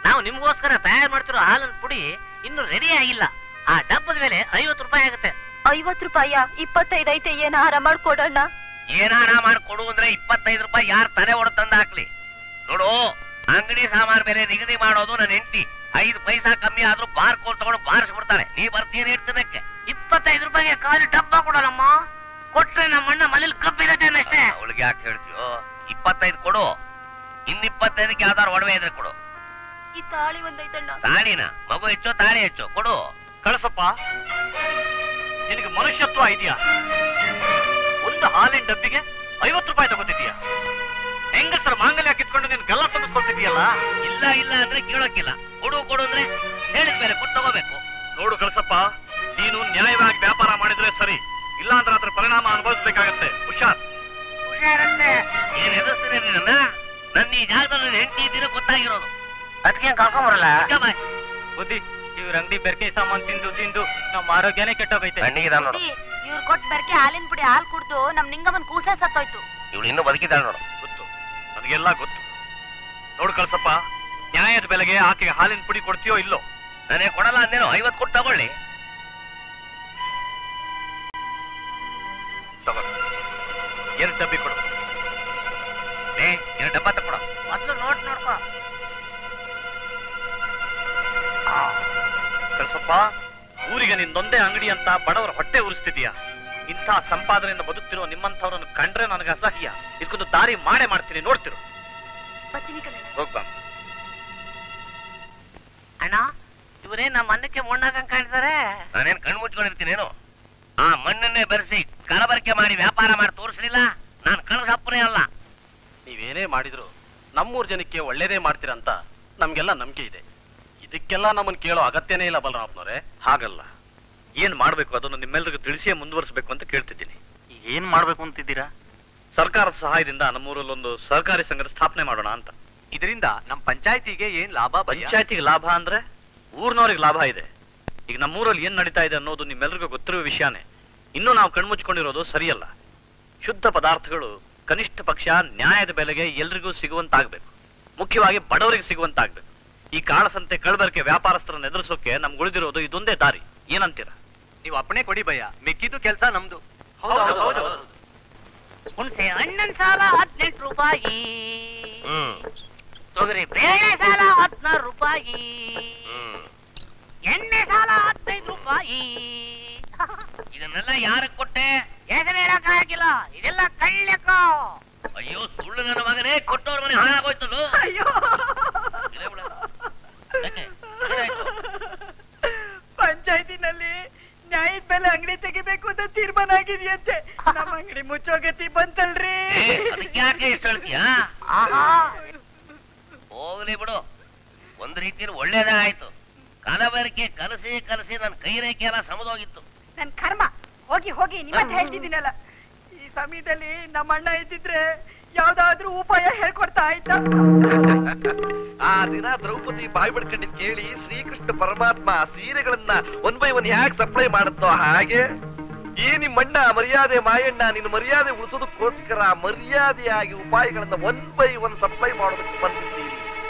ನಾವು ನಿಮ್ಗೋಸ್ಕರ ತಯಾರು ಮಾಡ್ತಿರೋ ಹಾಲಿನ ಪುಡಿ ಇನ್ನು ರೆಡಿ ಆಗಿಲ್ಲ ಆ ಡಬ್ಬದ ಮೇಲೆ ಐವತ್ತು ರೂಪಾಯಿ ಆಗುತ್ತೆ ಐವತ್ ರೂಪಾಯ ಇಪ್ಪತ್ತೈದು ಐತೆ ಏನ ಆಹಾರ ಮಾಡ್ಕೊಡೋಣ ಏನಾರ ಮಾಡ್ಕೊಡು ಅಂದ್ರೆ ಇಪ್ಪತ್ತೈದು ರೂಪಾಯಿ ಯಾರ್ ತಲೆ ಹೊಡೆದು ತಂದು ಹಾಕ್ಲಿ ನೋಡು ಅಂಗಡಿ ಸಾಮಾರ್ ಬೆಲೆ ನಿಗದಿ ಮಾಡೋದು ನನ್ನ ಹೆಂಡತಿ ಐದು ಪೈಸಾ ಕಮ್ಮಿ ಆದ್ರೂ ಬಾರ್ ಕೋಲ್ ತಗೊಂಡು ಬಾರಿಸ್ಬಿಡ್ತಾಳೆ ನೀ ಬರ್ತೀನಿ ಇಡ್ತೀನಕ್ಕೆ ಇಪ್ಪತ್ತೈದು ರೂಪಾಯಿಗೆ ಖಾಲಿ ಡಬ್ಬ ಕೊಡೋಣಮ್ಮ ಕೊಟ್ರೆ ನಮ್ಮ ಅಣ್ಣ ಮನೇಲಿ ಕಬ್ಬಿರತ್ತೆ ಅಷ್ಟೇ ಅವಳಿಗೆ ಯಾಕೆ ಹೇಳ್ತೀಯೋ ಇಪ್ಪತ್ತೈದು ಕೊಡು ಇನ್ ಇಪ್ಪತ್ತೈದಕ್ಕೆ ಯಾವ್ದಾರು ಒಡವೆ ಇದ್ರೆ ಕೊಡು ಈ ತಾಳಿ ಒಂದೈತಣ್ಣ ತಾಳಿನ ಮಗು ಹೆಚ್ಚು ತಾಳಿ ಹೆಚ್ಚು ಕೊಡು ಕಳಸಪ್ಪ ನಿನಗೆ ಮನುಷ್ಯತ್ವ ಇದೆಯಾ ಒಂದು ಹಾಲಿನ ಡಬ್ಬಿಗೆ ಐವತ್ತು ರೂಪಾಯಿ ತಗೋತಿದ್ಯಾ ಹೆಂಗಸರ ಮಾಂಗಲ್ಯ ಕಿತ್ಕೊಂಡು ನೀನು ಗಲ್ಲ ತುಂಬಿಸ್ಕೊಳ್ತಿದ್ಯಲ್ಲ ಇಲ್ಲ ಇಲ್ಲ ಅಂದ್ರೆ ಕೇಳೋಕಿಲ್ಲ ಕೊಡು ಕೊಡು ಅಂದ್ರೆ ಹೇಳಿದ ಮೇಲೆ ಕೊಟ್ಟು ತಗೋಬೇಕು ನೋಡು ಕಳಸಪ್ಪ ನೀನು ನ್ಯಾಯವಾಗಿ ವ್ಯಾಪಾರ ಮಾಡಿದ್ರೆ ಸರಿ ಇಲ್ಲ ಅಂದ್ರೆ ಅದ್ರ ಪರಿಣಾಮ ಅನುಭವಿಸ್ಬೇಕಾಗತ್ತೆ ಹುಷಾರ್ ಹುಷಾರನ್ನೇ ಏನ್ ಎದುರಿಸ್ತೀನಿ ನನ್ನ ನನ್ನ ಈ ಜಾಗದಲ್ಲಿ ನನ್ನ ಹೆಂಡತಿ ಇದ್ದೀರೋ ಗೊತ್ತಾಗಿರೋದು ಅದಕ್ಕೆ ಕರ್ಕೊಂಬರಲ್ಲ ಅಕ್ಕ ಬಾಯ್. ಬುದ್ಧಿ ಇವ್ರ ಅಂಗಡಿ ಬೆರಕೆ ಸಾಮಾನ್ ತಿಂದು ತಿಂದು ನಮ್ಮ ಆರೋಗ್ಯನೇ ಕೆಟ್ಟೋಗೈತೆ ಕಣ್ಣಿಗಿದಾನ್ ನೋಡು ಇವ್ರು ಕೊಟ್ಟು ಬೆರಕೆ ಹಾಲಿನ ಪುಡಿ ಹಾಲು ಕುಡ್ದು ನಮ್ ನಿಂಗಮ್ಮನ್ ಕೂಸೆ ಸತ್ತೋಯ್ತು ಇವಳು ಇನ್ನೂ ಬದುಕಿದ್ದಾಳೆ ನೋಡು ಗೊತ್ತು ನನಗೆಲ್ಲ ಗೊತ್ತು ನೋಡು ಕಳ್ಸಪ್ಪ ನ್ಯಾಯದ ಬೆಲೆಗೆ ಆಕೆಗೆ ಹಾಲಿನ ಪುಡಿ ಕೊಡ್ತೀಯೋ ಇಲ್ಲೋ ನಾನೇ ಕೊಡಲ್ಲ ಅಂದೇನು ಐವತ್ತು ಕೊಟ್ಟು ತಗೊಳ್ಳಿ ತಗೋ ಎರಡು ಡಬ್ಬಿ ಕೊಡು ಏ ಎರಡು ಡಬ್ಬ ತಕೊಡ ಮೊದ್ಲು ನೋಟ್ ನೋಡ್ಕೋ ಕಳ್ಸಪ್ಪ ಊರಿಗೆ ನಿಂದೊಂದೇ ಅಂಗಡಿ ಅಂತ ಬಡವರ ಹೊಟ್ಟೆ ಉರಿಸ್ತಿದೀಯ ಇಂಥ ಸಂಪಾದನೆಯಿಂದ ಬದುಕ್ತಿರೋ ನಿಮ್ಮಂಥವ್ರನ್ನು ಕಂಡ್ರೆ ನನಗೆ ಅಸಹ್ಯ ಇದಕ್ಕೊಂದು ದಾರಿ ಮಾಡೇ ಮಾಡ್ತೀನಿ ನೋಡ್ತಿರು ಬರ್ತೀನಿ ಕಣ ಹೋಗ್ಬಾ ಅಣ್ಣ ಇವರೇ ನಮ್ಮ ಅನ್ನಕ್ಕೆ ಮಣ್ಣಾಕಂಗ್ ಕಾಣ್ತಾರೆ ನಾನೇನ್ ಕಣ್ಣು ಮುಚ್ಕೊಂಡಿರ್ತೀನೇನು ಆ ಮಣ್ಣನ್ನೇ ಬೆರೆಸಿ ಕಲಬರಿಕೆ ಮಾಡಿ ವ್ಯಾಪಾರ ಮಾಡಿ ತೋರಿಸ್ಲಿಲ್ಲ ನಾನು ಕಳಸಪ್ಪನೇ ಅಲ್ಲ ನೀವೇನೇ ಮಾಡಿದ್ರು ನಮ್ಮೂರ್ ಜನಕ್ಕೆ ಒಳ್ಳೇದೇ ಮಾಡ್ತೀರಂತ ನಮ್ಗೆಲ್ಲ ನಂಬಿಕೆ ಇದೆ ಇದಕ್ಕೆಲ್ಲ ನಮ್ಮನ್ ಕೇಳೋ ಅಗತ್ಯನೇ ಇಲ್ಲ ಬಲರಾಮನವ್ರೆ ಹಾಗಲ್ಲ ಏನ್ ಮಾಡ್ಬೇಕು ಅದನ್ನು ನಿಮ್ಮೆಲ್ಲರಿಗೂ ತಿಳಿಸಿಯೇ ಮುಂದುವರಿಸಬೇಕು ಅಂತ ಕೇಳ್ತಿದ್ದೀನಿ ಏನ್ ಮಾಡ್ಬೇಕು ಅಂತಿದ್ದೀರಾ ಸರ್ಕಾರದ ಸಹಾಯದಿಂದ ನಮ್ಮೂರಲ್ಲೊಂದು ಸಹಕಾರಿ ಸಂಘದ ಸ್ಥಾಪನೆ ಮಾಡೋಣ ಅಂತ ಇದರಿಂದ ನಮ್ ಪಂಚಾಯತಿಗೆ ಏನ್ ಲಾಭ ಪಂಚಾಯತಿಗೆ ಲಾಭ ಅಂದ್ರೆ ಊರ್ನವ್ರಿಗೆ ಲಾಭ ಇದೆ ಈಗ ನಮ್ಮೂರಲ್ಲಿ ಏನ್ ನಡೀತಾ ಇದೆ ಅನ್ನೋದು ನಿಮ್ಮೆಲ್ಲರಿಗೂ ಗೊತ್ತಿರುವ ವಿಷಯನೇ ಇನ್ನೂ ನಾವು ಕಣ್ಮುಚ್ಕೊಂಡಿರೋದು ಸರಿಯಲ್ಲ ಶುದ್ಧ ಪದಾರ್ಥಗಳು ಕನಿಷ್ಠ ಪಕ್ಷ ನ್ಯಾಯದ ಬೆಲೆಗೆ ಎಲ್ರಿಗೂ ಸಿಗುವಂತಾಗ್ಬೇಕು ಮುಖ್ಯವಾಗಿ ಬಡವರಿಗೆ ಸಿಗುವಂತಾಗ್ಬೇಕು ಈ ಕಾಳಸಂತೆ ಕಳ್ಬರ್ಕೆ ವ್ಯಾಪಾರಸ್ಥರನ್ನ ಎದುರಿಸೋಕೆ ನಮ್ಗೆ ಉಳಿದಿರೋದು ಇದೊಂದೇ ದಾರಿ ಏನಂತೀರ ನೀವು ಅಪ್ಪಣೆ ಕೊಡಿ ಭಯ ಮಿಕ್ಕಿದ್ದು ಕೆಲಸ ನಮ್ದು ಹುಣಸೆ ಹಣ್ಣಿನ ಸಾಲ ಹದಿನೆಂಟು ರೂಪಾಯಿ ಹ್ಮ್ ತೊಗರಿ ಬೇಳೆ ಸಾಲ ಹದಿನಾರು ರೂಪಾಯಿ ಹ್ಮ್ ಎಣ್ಣೆ ಸಾಲ ಹದಿನೈದು ರೂಪಾಯಿ ಇದನ್ನೆಲ್ಲ ಯಾರಕ್ ಕೊಟ್ಟೆ ಹೆಸರು ಹೇಳಕ್ ಆಗಿಲ್ಲ ಇದೆಲ್ಲ ಕಳ್ಳೆಕ್ಕ ಅಯ್ಯೋ ಸುಳ್ಳು ನನ್ನ ಮಗನೇ ಕೊಟ್ಟವ್ರ ಮನೆ ಹಾಳಾಗೋಯ್ತಲ್ಲ ಅಯ್ಯೋ ಇಲ್ಲೇ ಬಿಡು. ಯಾಕೆ? ಏನಾಯ್ತು? ಪಂಚಾಯತಿನಲ್ಲಿ ನ್ಯಾಯದ ಬೆಲೆ ಅಂಗಡಿ ತೆಗಿಬೇಕು ಅಂತ ತೀರ್ಮಾನ ಆಗಿದೆಯಂತೆ ನಮ್ಮ ಅಂಗಡಿ ಮುಚ್ಚೋಗತಿ ಬಂತಲ್ರಿ ಏ, ಅದಕ್ಕೆ ಯಾಕೆ ಇಷ್ಟು ಹೇಳ್ತೀಯ ಆಹಾ ಹೋಗ್ಲಿ ಬಿಡು ಒಂದ್ ರೀತಿಯಲ್ಲಿ ಒಳ್ಳೇದೇ ಆಯ್ತು ಕಲಬೆರಕೆ ಕಲಸಿ ಕಲಸಿ ನನ್ನ ಕೈ ರೇಖೆ ಎಲ್ಲ ಸಮದೋಗಿತ್ತು ನನ್ ಕರ್ಮ ಹೋಗಿ ಹೋಗಿ ನಿಮ್ಮತ್ತೆ ಹೇಳ್ತಿದ್ದೀನಲ್ಲ ಈ ಸಮಯದಲ್ಲಿ ನಮ್ಮ ಅಣ್ಣ ಇದ್ದಿದ್ರೆ ಯಾವ್ದಾದ್ರೂ ಉಪಾಯ ಹೇಳ್ಕೊಡ್ತಾ ಆಯ್ತಾ ಆ ದಿನ ದ್ರೌಪದಿ ಬಾಯಿ ಬಿಡ್ಕೊಂಡಿದ್ ಕೇಳಿ ಶ್ರೀಕೃಷ್ಣ ಪರಮಾತ್ಮ ಸೀರೆಗಳನ್ನ ಒನ್ ಬೈ ಒನ್ ಹ್ಯಾಕ್ ಸಪ್ಲೈ ಮಾಡುತ್ತೋ ಹಾಗೆ ಈ ನಿಮ್ಮಣ್ಣ ಮರ್ಯಾದೆ ಮಾಯಣ್ಣ ನಿನ್ನ ಮರ್ಯಾದೆ ಉಳಿಸೋದಕ್ಕೋಸ್ಕರ ಮರ್ಯಾದೆಯಾಗಿ ಉಪಾಯಗಳನ್ನ ಒನ್ ಬೈ ಒನ್ ಸಪ್ಲೈ ಮಾಡೋದಕ್ಕೆ ಬಂದಿದ್ದೀರಿ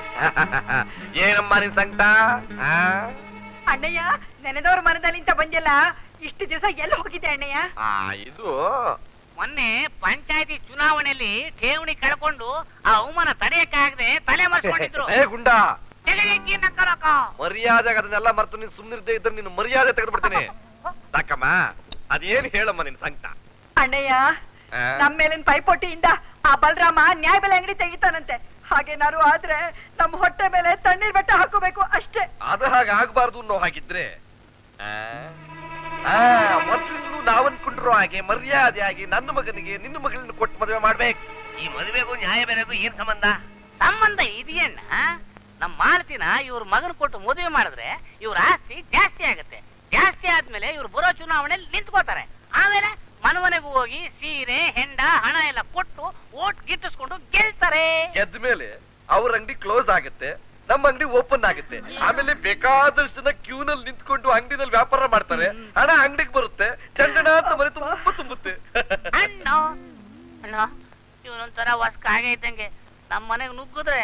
ಏನಮ್ಮ ನಿನ್ ಸಂಕಟ ಆ? ಅಣ್ಣಯ್ಯ ನೆನೆದವ್ರ ಮನದಲ್ಲಿ ಅಂತ ಬಂದಿಲ್ಲ ಇಷ್ಟು ದಿವಸ ಎಲ್ಲಿ ಹೋಗಿದೆ ಅಣ್ಣಯ್ಯ ಆ ಇದು ಮೊನ್ನೆ ಪಂಚಾಯತಿ ಚುನಾವಣೆಯಲ್ಲಿ ಠೇವಣಿ ಕಳ್ಕೊಂಡು ಆ ಅವಮಾನ ತಡೆಯಕ್ಕಾಗದೆ ತಲೆ ಮರೆಸ್ಕೊಂಡಿದ್ರು ಏ ಗುಂಡ ತೆಗೆದಕ್ಕೆ ನಕ್ಕಲಕ್ಕ ಮರ್ಯಾದೆ ಅದನ್ನೆಲ್ಲ ಮರ್ತು ನೀನ್ ಸುಮ್ನಿರ್ದೇ ಇದ್ರೆ ನಿನ್ನ ಮರ್ಯಾದೆ ತೆಗೆದ್ಬಿಡ್ತೀನಿ ಸಾಕಮ್ಮ ಅದೇನ್ ಹೇಳಮ್ಮ ನಿನ್ ಸಂಕಟ ಅಣ್ಣಯ್ಯ ಆ? ನಮ್ಮ ಮೇಲಿನ ಪೈಪೋಟಿಯಿಂದ ಆ ಬಲರಾಮ ನ್ಯಾಯ ಬೆಲೆ ಅಂಗಡಿ ತೆಗಿತಾನಂತೆ ಹಾಗೇನಾರು ಆದ್ರೆ ನಮ್ಮ ಹೊಟ್ಟೆ ಮೇಲೆ ತಣ್ಣೀರ್ ಬೆಟ್ಟ ಹಾಕೋಬೇಕು ಅಷ್ಟೇ ಅದು ಹಾಗೆ ಆಗ್ಬಾರ್ದು ಅನ್ನೋ ಹಾಗಿದ್ರೆ ಆ? ಆ, ಮೊದ್ಲಿಂದಲೂ ನಾವ್ ಅನ್ಕೊಂಡಿರೋ ಹಾಗೆ ಮರ್ಯಾದೆಯಾಗಿ ನನ್ನ ಮಗನಿಗೆ ನಿನ್ನ ಮಗಳನ್ನ ಕೊಟ್ಟು ಮದುವೆ ಮಾಡ್ಬೇಕು ಈ ಮದುವೆಗೂ ನ್ಯಾಯ ಬೆಲೆಗೂ ಏನ್ ಸಂಬಂಧ ಸಂಬಂಧ ಇದೆಯಣ್ಣ ನಮ್ಮ ಮಾಲತಿನ ಇವ್ರ ಮಗನ ಕೊಟ್ಟು ಮದುವೆ ಮಾಡಿದ್ರೆ ಇವ್ರ ಆಸ್ತಿ ಜಾಸ್ತಿ ಆಗುತ್ತೆ ಜಾಸ್ತಿ ಆದ್ಮೇಲೆ ಇವ್ರು ಬರೋ ಚುನಾವಣೆಯಲ್ಲಿ ನಿಂತ್ಕೋತಾರೆ ಆಮೇಲೆ ಮನಮನೆಗೂ ಹೋಗಿ ಸೀರೆ ಹೆಂಡ ಹಣ ಎಲ್ಲ ಕೊಟ್ಟು ಓಟ್ ಗಿಟ್ಟಿಸ್ಕೊಂಡು ಗೆಲ್ತಾರೆ ಗೆದ್ದ ಮೇಲೆ ಅವ್ರ ಅಂಗಡಿ ಕ್ಲೋಸ್ ಆಗುತ್ತೆ ನಮ್ಮ ಅಂಗಡಿ ಓಪನ್ ಆಗುತ್ತೆ ಆಮೇಲೆ ಬೇಕಾದಷ್ಟು ಜನ ಕ್ಯೂನಲ್ಲಿ ನಿಂತ್ಕೊಂಡು ಅಂಗಡಿನಲ್ಲಿ ವ್ಯಾಪಾರ ಮಾಡ್ತಾರೆ ಹಣ ಅಂಗಡಿಗೆ ಬರುತ್ತೆ ಚಂದನ ಅಂತ ಮನೆ ತುಂಬ ತುಂಬುತ್ತೆ ಅಣ್ಣ ಅಣ್ಣ ಇವನೊಂಥರ ವಸ್ಕ ಆಗೈತಂಗೆ ನಮ್ಮ ಮನೆಗೆ ನುಗ್ಗಿದ್ರೆ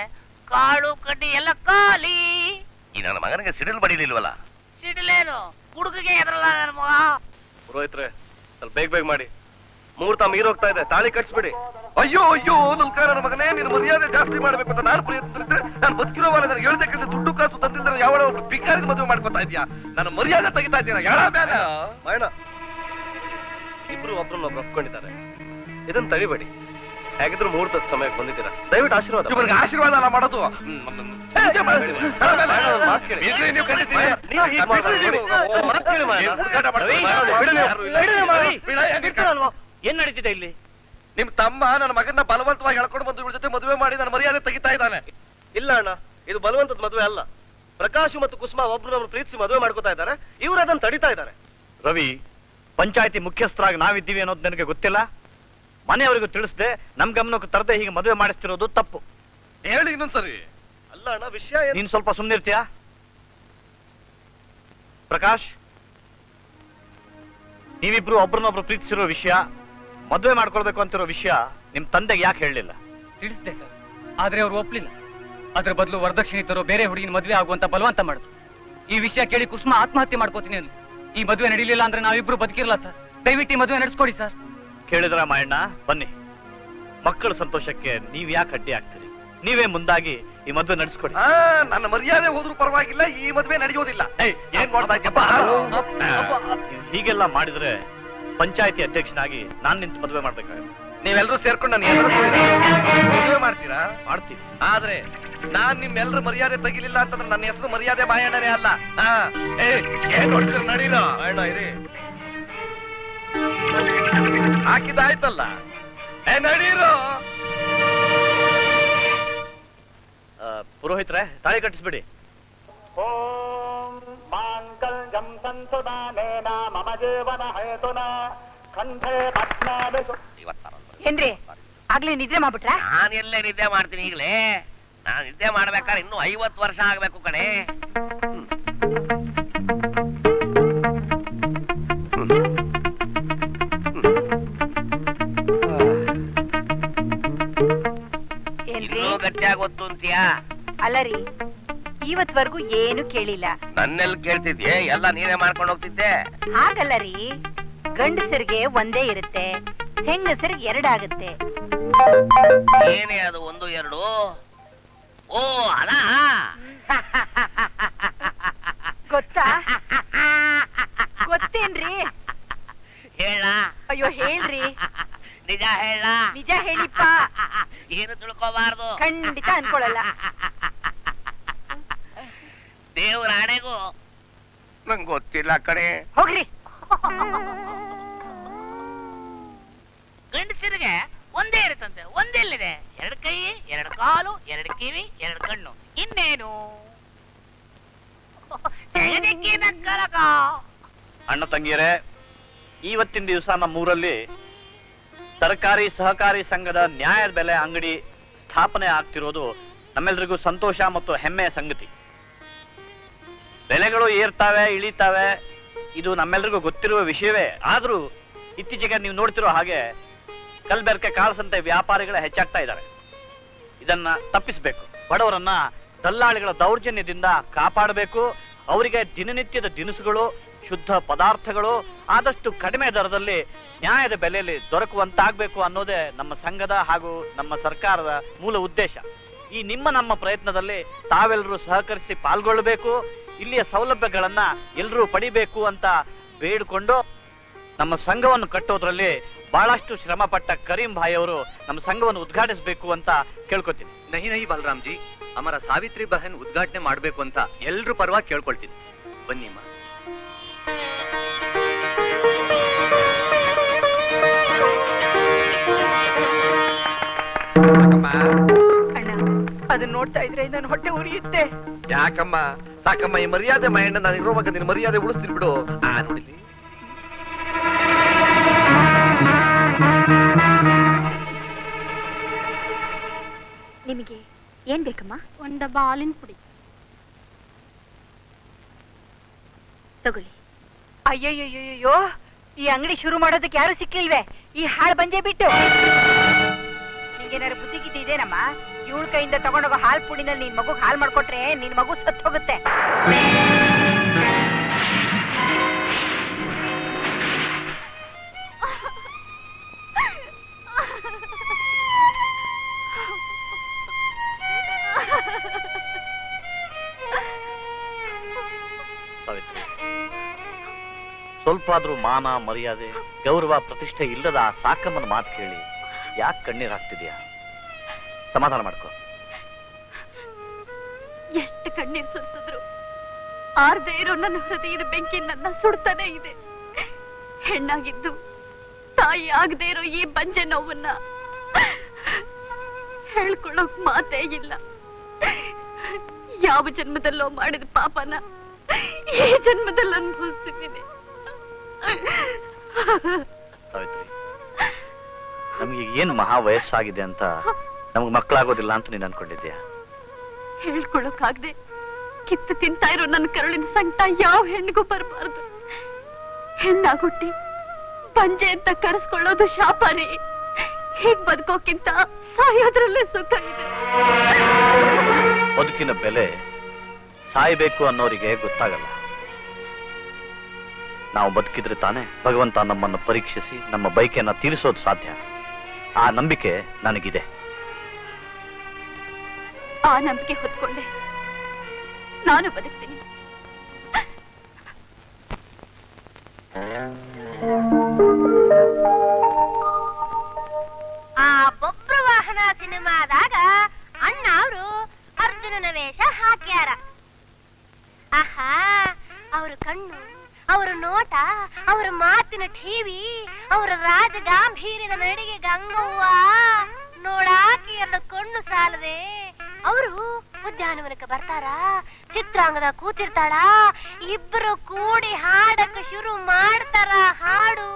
ಕಾಳು ಕಡ್ಡಿ ಎಲ್ಲ ಖಾಲಿ ಈ ನನ್ನ ಮಗನಿಗೆ ಸಿಡಿಲ್ ಬಡಿಲಿಲ್ವಲ್ಲ ಸಿಡಿಲೇನು ಹುಡುಗಿಗೆ ಎದ್ರಲ್ಲ ನನ್ನ ಮಗ ಪುರೋಹಿತ್ರೆ ಸ್ವಲ್ಪ ಬೇಗ ಬೇಗ ಮಾಡಿ ಮುಹೂರ್ತ ಮೀರೋಗ್ತಾ ಇದೆ ತಾಳಿ ಕಟ್ಸ್ಬಿಡಿ ಅಯ್ಯೋ ಅಯ್ಯೋ ನಲ್ಕ ನನ್ನ ಮಗನೇ ನೀನು ಮರ್ಯಾದೆ ಜಾಸ್ತಿ ಮಾಡ್ಬೇಕು ಅಂತ ನಾನು ಪ್ರಯತ್ನಿಸಿದ್ರೆ ನಾನು ಬದುಕಿರೋವಾಗ ನನಗೆ ಹೇಳ್ದೆ ಕೇಳಿದ್ರೆ ದುಡ್ಡು ಕಾಸು ತಂದಿದ್ರೆ ಯಾವ ಒಬ್ರು ಭಿಕಾರಿಗೆ ಮದುವೆ ಮಾಡ್ಕೊತಾ ಇದೀಯಾ ನನ್ನ ಮರ್ಯಾದೆ ತೆಗಿತಾ ಇದ್ದೀರಾ ಯಾರ ಬೇಡ ಮಾಯಣ ಇಬ್ರು ಒಬ್ರನ್ನೊಬ್ರು ಒಪ್ಕೊಂಡಿದ್ದಾರೆ ಇದನ್ನ ತಡಿಬೇಡಿ ಹೇಗಿದ್ರು ಮುಹೂರ್ತದ ಸಮಯಕ್ಕೆ ಬಂದಿದ್ದೀರಾ ದಯವಿಟ್ಟು ಆಶೀರ್ವಾದ ಇವ್ರಿಗೆ ಆಶೀರ್ವಾದ ಅಲ್ಲ ಮಾಡೋದು ಪೂಜೆ ಮಾಡ್ತೀವಿ. ಬಿಡ್ರಿ, ನೀವು ಕರೀತೀರಿ. ನೀವು ಹೀಗ್ ಮಾಡ್ಬಾರ್ದು. ಓ, ಮಾತ್ ಕೇಳಿ ಮಾಯಣ್ಣ. ಹುಡುಗಾಟ ಮಾಡ್ತೀರಿ. ಬಿಡು ನೀವು. ಬಿಡ, ಹೆಂಗಿರ್ತಾರಲ್ವಾ? ಏನ್ ನಡೀತಿದೆ ಇಲ್ಲಿ ನಿಮ್ ತಮ್ಮ ನನ್ನ ಮಗನ್ನ ಬಲವಂತವಾಗಿ ಹೇಳ್ಕೊಂಡು ಬಂದು ಇವ್ರ ಜೊತೆ ಮದುವೆ ಮಾಡಿ ನನ್ನ ಮರ್ಯಾದೆ ತೆಗಿತಾ ಇದ್ದಾನೆ ಇಲ್ಲ ಅಣ್ಣ ಇದು ಬಲವಂತದ ಮದುವೆ ಅಲ್ಲ ಪ್ರಕಾಶ್ ಮತ್ತು ಕುಸುಮ ಒಬ್ರನ್ನೊಬ್ರು ಪ್ರೀತಿಸಿ ಮದುವೆ ಮಾಡ್ಕೋತಾ ಇದ್ದಾರೆ ಇವ್ರು ಅದನ್ನ ತಡಿತಾ ಇದ್ದಾರೆ ರವಿ ಪಂಚಾಯತಿ ಮುಖ್ಯಸ್ಥರಾಗಿ ನಾವಿದ್ದೀವಿ ಅನ್ನೋದು ನನಗೆ ಗೊತ್ತಿಲ್ಲ ಮನೆಯವರಿಗೂ ತಿಳಿಸದೆ ನಮ್ ಗಮನಕ್ಕೆ ತರದೆ ಹೀಗೆ ಮದುವೆ ಮಾಡಿಸ್ತಿರೋದು ತಪ್ಪು ಹೇಳಿ ಇನ್ನೊಂದ್ಸರಿ ಅಲ್ಲ ಅಣ್ಣ ವಿಷಯ ಏನು ನೀನ್ ಸ್ವಲ್ಪ ಸುಮ್ಮನಿರ್ತೀಯಾ ಪ್ರಕಾಶ್ ನೀವಿಬ್ರು ಒಬ್ರನ್ನೊಬ್ರು ಪ್ರೀತಿಸಿರೋ ವಿಷಯ ಮದುವೆ ಮಾಡ್ಕೊಳ್ಬೇಕು ಅಂತಿರೋ ವಿಷಯ ನಿಮ್ ತಂದೆಗೆ ಯಾಕೆ ಹೇಳಲಿಲ್ಲ ತಿಳಿಸ್ದೆ ಸರ್ ಆದ್ರೆ ಅವ್ರು ಒಪ್ಲಿಲ್ಲ ಅದ್ರ ಬದಲು ವರದಕ್ಷಿಣೆ ತರೋ ಬೇರೆ ಹುಡುಗಿನ ಮದುವೆ ಆಗುವಂತ ಬಲವಂತ ಮಾಡಿದ್ರು ಈ ವಿಷಯ ಕೇಳಿ ಕುಸುಮ ಆತ್ಮಹತ್ಯೆ ಮಾಡ್ಕೋತೀನಿ ಅಂದ್ಲು ಈ ಮದುವೆ ನಡೀಲಿಲ್ಲ ಅಂದ್ರೆ ನಾವಿಬ್ರು ಬದುಕಿರಲ್ಲ ಸರ್ ದಯವಿಟ್ಟು ಈ ಮದುವೆ ನಡೆಸ್ಕೊಡಿ ಸರ್ ಕೇಳಿದ್ರ ಮಾಯಣ್ಣ ಬನ್ನಿ ಮಕ್ಕಳ ಸಂತೋಷಕ್ಕೆ ನೀವ್ ಯಾಕೆ ಅಡ್ಡಿ ಆಗ್ತೀರಿ ನೀವೇ ಮುಂದಾಗಿ ಈ ಮದುವೆ ನಡೆಸ್ಕೊಡಿ ಆ, ನನ್ನ ಮರ್ಯಾದೆ ಹೋದ್ರೂ ಪರವಾಗಿಲ್ಲ ಈ ಮದುವೆ ನಡೆಯೋದಿಲ್ಲ ಏಯ್, ಏನ್ ಮಾಡ್ತಾ ಇದ್ಯಪ್ಪ ನೀವು ಹೀಗೆಲ್ಲ ಮಾಡಿದ್ರೆ ಪಂಚಾಯತಿ ಅಧ್ಯಕ್ಷನಾಗಿ ನಾನ್ ನಿಂತು ಮದುವೆ ಮಾಡ್ಬೇಕಾಗುತ್ತೆ ನೀವೆಲ್ಲರೂ ಸೇರ್ಕೊಂಡು ನನ್ನ ಎದುರಿಸ್ತೀರಿ. ಮದುವೆ ಮಾಡ್ತೀರಾ ಮಾಡ್ತೀವಿ ಆದ್ರೆ ನಾನ್ ನಿಮ್ಮೆಲ್ಲರ ಮರ್ಯಾದೆ ತೆಗಿಲಿಲ್ಲ ಅಂತಂದ್ರೆ ನನ್ನ ಹೆಸರು ಮರ್ಯಾದೆ ಮಾಯಣ್ಣನೇ ಅಲ್ಲ ಆ, ಏ, ಏನ್ ನೋಡ್ತಿದ್ರು ನಡೀರೋ ಅಣ್ಣ ಇರಿ ಹಾಕಿದಾಯ್ತಲ್ಲ ಏ ನಡೀರೋ ಆ, ಪುರೋಹಿತ್ರೆ ತಾಳಿ ಕಟ್ಟಿಸ್ಬಿಡಿ ಏನ್ರಿ ಆಗ್ಲೇ ನಿದ್ರೆ ಮಾಡ್ಬಿಟ್ರಾ ನಾನು ಎಲ್ಲೇ ನಿದ್ದೆ ಮಾಡ್ತೀನಿ ಈಗಲೇ ನಾನು ನಿದ್ದೆ ಮಾಡ್ಬೇಕಾದ್ರೆ ಇನ್ನೂ ಐವತ್ತು ವರ್ಷ ಆಗ್ಬೇಕು ಕಣೆ ಏನ್ರಿ ಇನ್ನೂ ಗಟ್ಟಿಯಾಗಿ ಗೊತ್ತು ಅಂತೀಯಾ ಅಲ್ಲ ರೀ ಇವತ್ವರೆಗೂ ಏನು ಕೇಳಿಲ್ಲ ನನ್ನೆಲ್ಲಿ ಕೇಳ್ತಿದ್ಯೆ ಎಲ್ಲ ನೀನೇ ಮಾಡ್ಕೊಂಡು ಹೋಗ್ತಿದ್ದೆ ಹಾಗಲ್ಲ ರೀ ಗಂಡಸರಿಗೆ ಒಂದೇ ಇರುತ್ತೆ ಹೆಂಗಸರಿಗೆ ಎರಡಾಗುತ್ತೆ ಏನೇ ಅದು ಒಂದು ಎರಡು ಓ ಅದ ಗೊತ್ತಾ ಗೊತ್ತೇನ್ರಿ ಹೇಳ ಅಯ್ಯೋ ಹೇಳ್ರಿ ನಿಜ ಹೇಳ ನಿಜ ಹೇಳಿಪ್ಪ ಏನು ತಿಳ್ಕೋಬಾರ್ದು ಖಂಡಿತ ಅನ್ಕೊಳಲ್ಲ ದೇವ್ರ ಆಣೆಗೂ ನಂಗೆ ಗೊತ್ತಿಲ್ಲ ಕಣೆ ಹೋಗ್ರಿ ಗಂಡಸರಿಗೆ ಒಂದೇ ಇರುತ್ತಂತೆ ಒಂದೆಲ್ಲಿದೆ ಎರಡು ಕೈ ಎರಡು ಕಾಲು ಎರಡು ಕಿವಿ ಎರಡು ಕಣ್ಣು ಇನ್ನೇನು ಜಗದಿಕ್ಕಿ ನಕ್ಕಲಕ. ಅಣ್ಣ ತಂಗಿಯರೇ ಇವತ್ತಿನ ದಿವಸ ನಮ್ಮೂರಲ್ಲಿ ಸರ್ಕಾರಿ ಸಹಕಾರಿ ಸಂಘದ ನ್ಯಾಯದ ಬೆಲೆ ಅಂಗಡಿ ಸ್ಥಾಪನೆ ಆಗ್ತಿರೋದು ನಮ್ಮೆಲ್ರಿಗೂ ಸಂತೋಷ ಮತ್ತು ಹೆಮ್ಮೆಯ ಸಂಗತಿ ಬೆಲೆಗಳು ಏರ್ತಾವೆ ಇಳಿತಾವೆ ಇದು ನಮ್ಮೆಲ್ರಿಗೂ ಗೊತ್ತಿರುವ ವಿಷಯವೇ ಆದ್ರೂ ಇತ್ತೀಚೆಗೆ ನೀವು ನೋಡ್ತಿರೋ ಹಾಗೆ ಕಲ್ಬೆರಕೆ ಕಾಳಸಂತೆ ವ್ಯಾಪಾರಿಗಳೇ ಹೆಚ್ಚಾಗ್ತಾ ಇದ್ದಾರೆ ಇದನ್ನ ತಪ್ಪಿಸಬೇಕು ಬಡವರನ್ನ ದಲ್ಲಾಳಿಗಳ ದೌರ್ಜನ್ಯದಿಂದ ಕಾಪಾಡಬೇಕು ಅವರಿಗೆ ದಿನನಿತ್ಯದ ದಿನಸುಗಳು ಶುದ್ಧ ಪದಾರ್ಥಗಳು ಆದಷ್ಟು ಕಡಿಮೆ ದರದಲ್ಲಿ ನ್ಯಾಯದ ಬೆಲೆಯಲ್ಲಿ ದೊರಕುವಂತಾಗಬೇಕು ಅನ್ನೋದೇ ನಮ್ಮ ಸಂಘದ ಹಾಗೂ ನಮ್ಮ ಸರ್ಕಾರದ ಮೂಲ ಉದ್ದೇಶ ಈ ನಿಮ್ಮ ನಮ್ಮ ಪ್ರಯತ್ನದಲ್ಲಿ ತಾವೆಲ್ಲರೂ ಸಹಕರಿಸಿ ಪಾಲ್ಗೊಳ್ಳಬೇಕು ಇಲ್ಲಿಯ ಸೌಲಭ್ಯಗಳನ್ನ ಎಲ್ಲರೂ ಪಡಿಬೇಕು ಅಂತ ಬೇಡಿಕೊಂಡು ನಮ್ಮ ಸಂಘವನ್ನು ಕಟ್ಟೋದ್ರಲ್ಲಿ ಬಹಳಷ್ಟು ಶ್ರಮ ಪಟ್ಟ ಕರೀಂ ಭಾಯ್ ಅವರು ನಮ್ಮ ಸಂಘವನ್ನು ಉದ್ಘಾಟಿಸಬೇಕು ಅಂತ ಕೇಳ್ಕೊತೀನಿ ನಹಿ ನಹಿ ಬಲರಾಮ್ ಜಿ ಅಮರ ಸಾವಿತ್ರಿ ಬಹನ್ ಉದ್ಘಾಟನೆ ಮಾಡ್ಬೇಕು ಅಂತ ಎಲ್ರು ಪರವಾಗಿ ಕೇಳ್ಕೊಳ್ತೀನಿ ಬನ್ನಿಮ್ಮ ಅಣ್ಣ ಅದನ್ನ ನೋಡ್ತಾ ಇದ್ರೆ ನನ್ನ ಹೊಟ್ಟೆ ಉರಿಯುತ್ತೆ ಯಾಕಮ್ಮ ಸಾಕಮ್ಮ ಈ ಮರ್ಯಾದೆ ಮಾಯಣ್ಣ ನಾನು ಇರೋವಾಗ ನಿನ್ನ ಮರ್ಯಾದೆ ಉಳಿಸ್ತೀನಿ ಬಿಡು ಆ ನೋಡಿಲಿ ನಿಮಗೆ ಏನ್ ಬೇಕಮ್ಮ ಒಂದ ಬಾಲಿನ ಪುಡಿ ತಗೊಳ್ಳಿ ಅಯ್ಯಯ್ಯಯ್ಯೋ ಈ ಅಂಗಡಿ ಶುರು ಮಾಡೋದಕ್ಕೆ ಯಾರು ಸಿಕ್ಕಿಲ್ವೇ ಈ ಹಾಳು ಬಂಜೆ ಬಿಟ್ಟು ನಿಂಗೇನಾರು ಬುದ್ಧಿ ಗಿದ್ದಿ ಇದೇನಮ್ಮ ಇವಳ ಕೈಯಿಂದ ತಗೊಂಡೋಗೋ ಹಾಲ್ ಪುಡಿನಲ್ಲಿ ನಿನ್ ಮಗುಗ್ ಹಾಲ್ ಮಾಡ್ಕೊಟ್ರೆ ನಿನ್ ಮಗು ಸತ್ ಹೋಗುತ್ತೆ ಸಾವಿತ್ರಿ ಸ್ವಲ್ಪ ಆದ್ರೂ ಮಾನ ಮರ್ಯಾದೆ ಗೌರವ ಪ್ರತಿಷ್ಠೆ ಇಲ್ಲದ ಆ ಸಾಕಮ್ಮನ ಮಾತು ಕೇಳಿ ಯಾಕೆ ಕಣ್ಣೀರ್ ಹಾಕ್ತಿದ್ಯಾ ಸಮಾಧಾನ ಮಾಡ್ಕೋ ಎಷ್ಟು ಕಣ್ಣೀರ್ ಸುರಿಸಿದ್ರು ಆರ್ದೇ ಇರೋ ನನ್ನ ಹೃದಯದ ಬೆಂಕಿ ನನ್ನ ಸುಡ್ತಾನೆ ಇದೆ ಹೆಣ್ಣಾಗಿದ್ದು ತಾಯಿ ಆಗದೆ ಇರೋ ಈ ಬಂಜೆ ನೋವನ್ನ ಹೇಳ್ಕೊಳ್ಳೋಕ್ ಮಾತೇ ಇಲ್ಲ ಯಾವ ಜನ್ಮದಲ್ಲೋ ಮಾಡಿದ ಪಾಪನ ಈ ಜನ್ಮದಲ್ಲಿ ಅನುಭವಿಸ್ತಿದ್ದೀನಿ ಸಾವಿತ್ರಿ ನಮ್ಗೆ ಏನ್ ಮಹಾ ವಯಸ್ಸಾಗಿದೆ ಅಂತ ನಮ್ಗೆ ಮಕ್ಕಳಾಗೋದಿಲ್ಲ ಅಂತ ನೀನ್ ಅನ್ಕೊಂಡಿದ್ಯಾ ಹೇಳ್ಕೊಳಕ್ಕಾಗ್ದೆ ಕಿತ್ತು ತಿಂತಾ ಇರೋ ನನ್ನ ಕರುಳಿನ ಸಂಕಟ ಯಾವ ಹೆಣ್ಣಿಗೂ ಬರಬಾರ್ದು ಹೆಣ್ಣಾಗುಟ್ಟಿ ಬಂಜೆ ಅಂತ ಕರೆಸ್ಕೊಳ್ಳೋದು ಶಾಪರಿ ಹೀಗ್ ಬದುಕೋಕ್ಕಿಂತ ಸಾಯೋದ್ರಲ್ಲೇ ಸುಖ ಇದೆ ಬದುಕಿನ ಬೆಲೆ ಸಾಯ್ಬೇಕು ಅನ್ನೋರಿಗೆ ಗೊತ್ತಾಗಲ್ಲ ನಾವು ಬದುಕಿದ್ರೆ ತಾನೇ ಭಗವಂತ ನಮ್ಮನ್ನು ಪರೀಕ್ಷಿಸಿ ನಮ್ಮ ಬೈಕೆಯನ್ನ ತೀರಿಸೋದು ಸಾಧ್ಯ ಆ ನಂಬಿಕೆ ನನಗಿದೆ ಆ ನಂಬಿಕೆ ಹೊತ್ಕೊಂಡೆ ನಾನು ಬದುಕ್ತೀನಿ ಆ ಬೊಬ್ರ ವಾಹನ ಸಿನಿಮಾದಾಗ ಅಣ್ಣ ಅವರು ಅರ್ಜುನನ ವೇಷ ಹಾಕ್ಯಾರ ಆಹಾ ಅವ್ರ ಕಣ್ಣು ಅವರ ನೋಟ ಅವರ ಮಾತಿನ ಠೀವಿ ಅವರ ರಾಜ ಗಾಂಭೀರ್ಯದ ನಡಿಗೆ ಗಂಗವ್ವ ನೋಡಾಕಿ ಎರಡು ಕಣ್ಣು ಸಾಲದೆ ಅವರು ಉದ್ಯಾನವನಕ್ಕೆ ಬರ್ತಾರ ಚಿತ್ರಾಂಗದ ಕೂತಿರ್ತಾಳ ಇಬ್ಬರು ಕೂಡಿ ಹಾಡಕ್ಕೆ ಶುರು ಮಾಡ್ತಾರ ಹಾಡು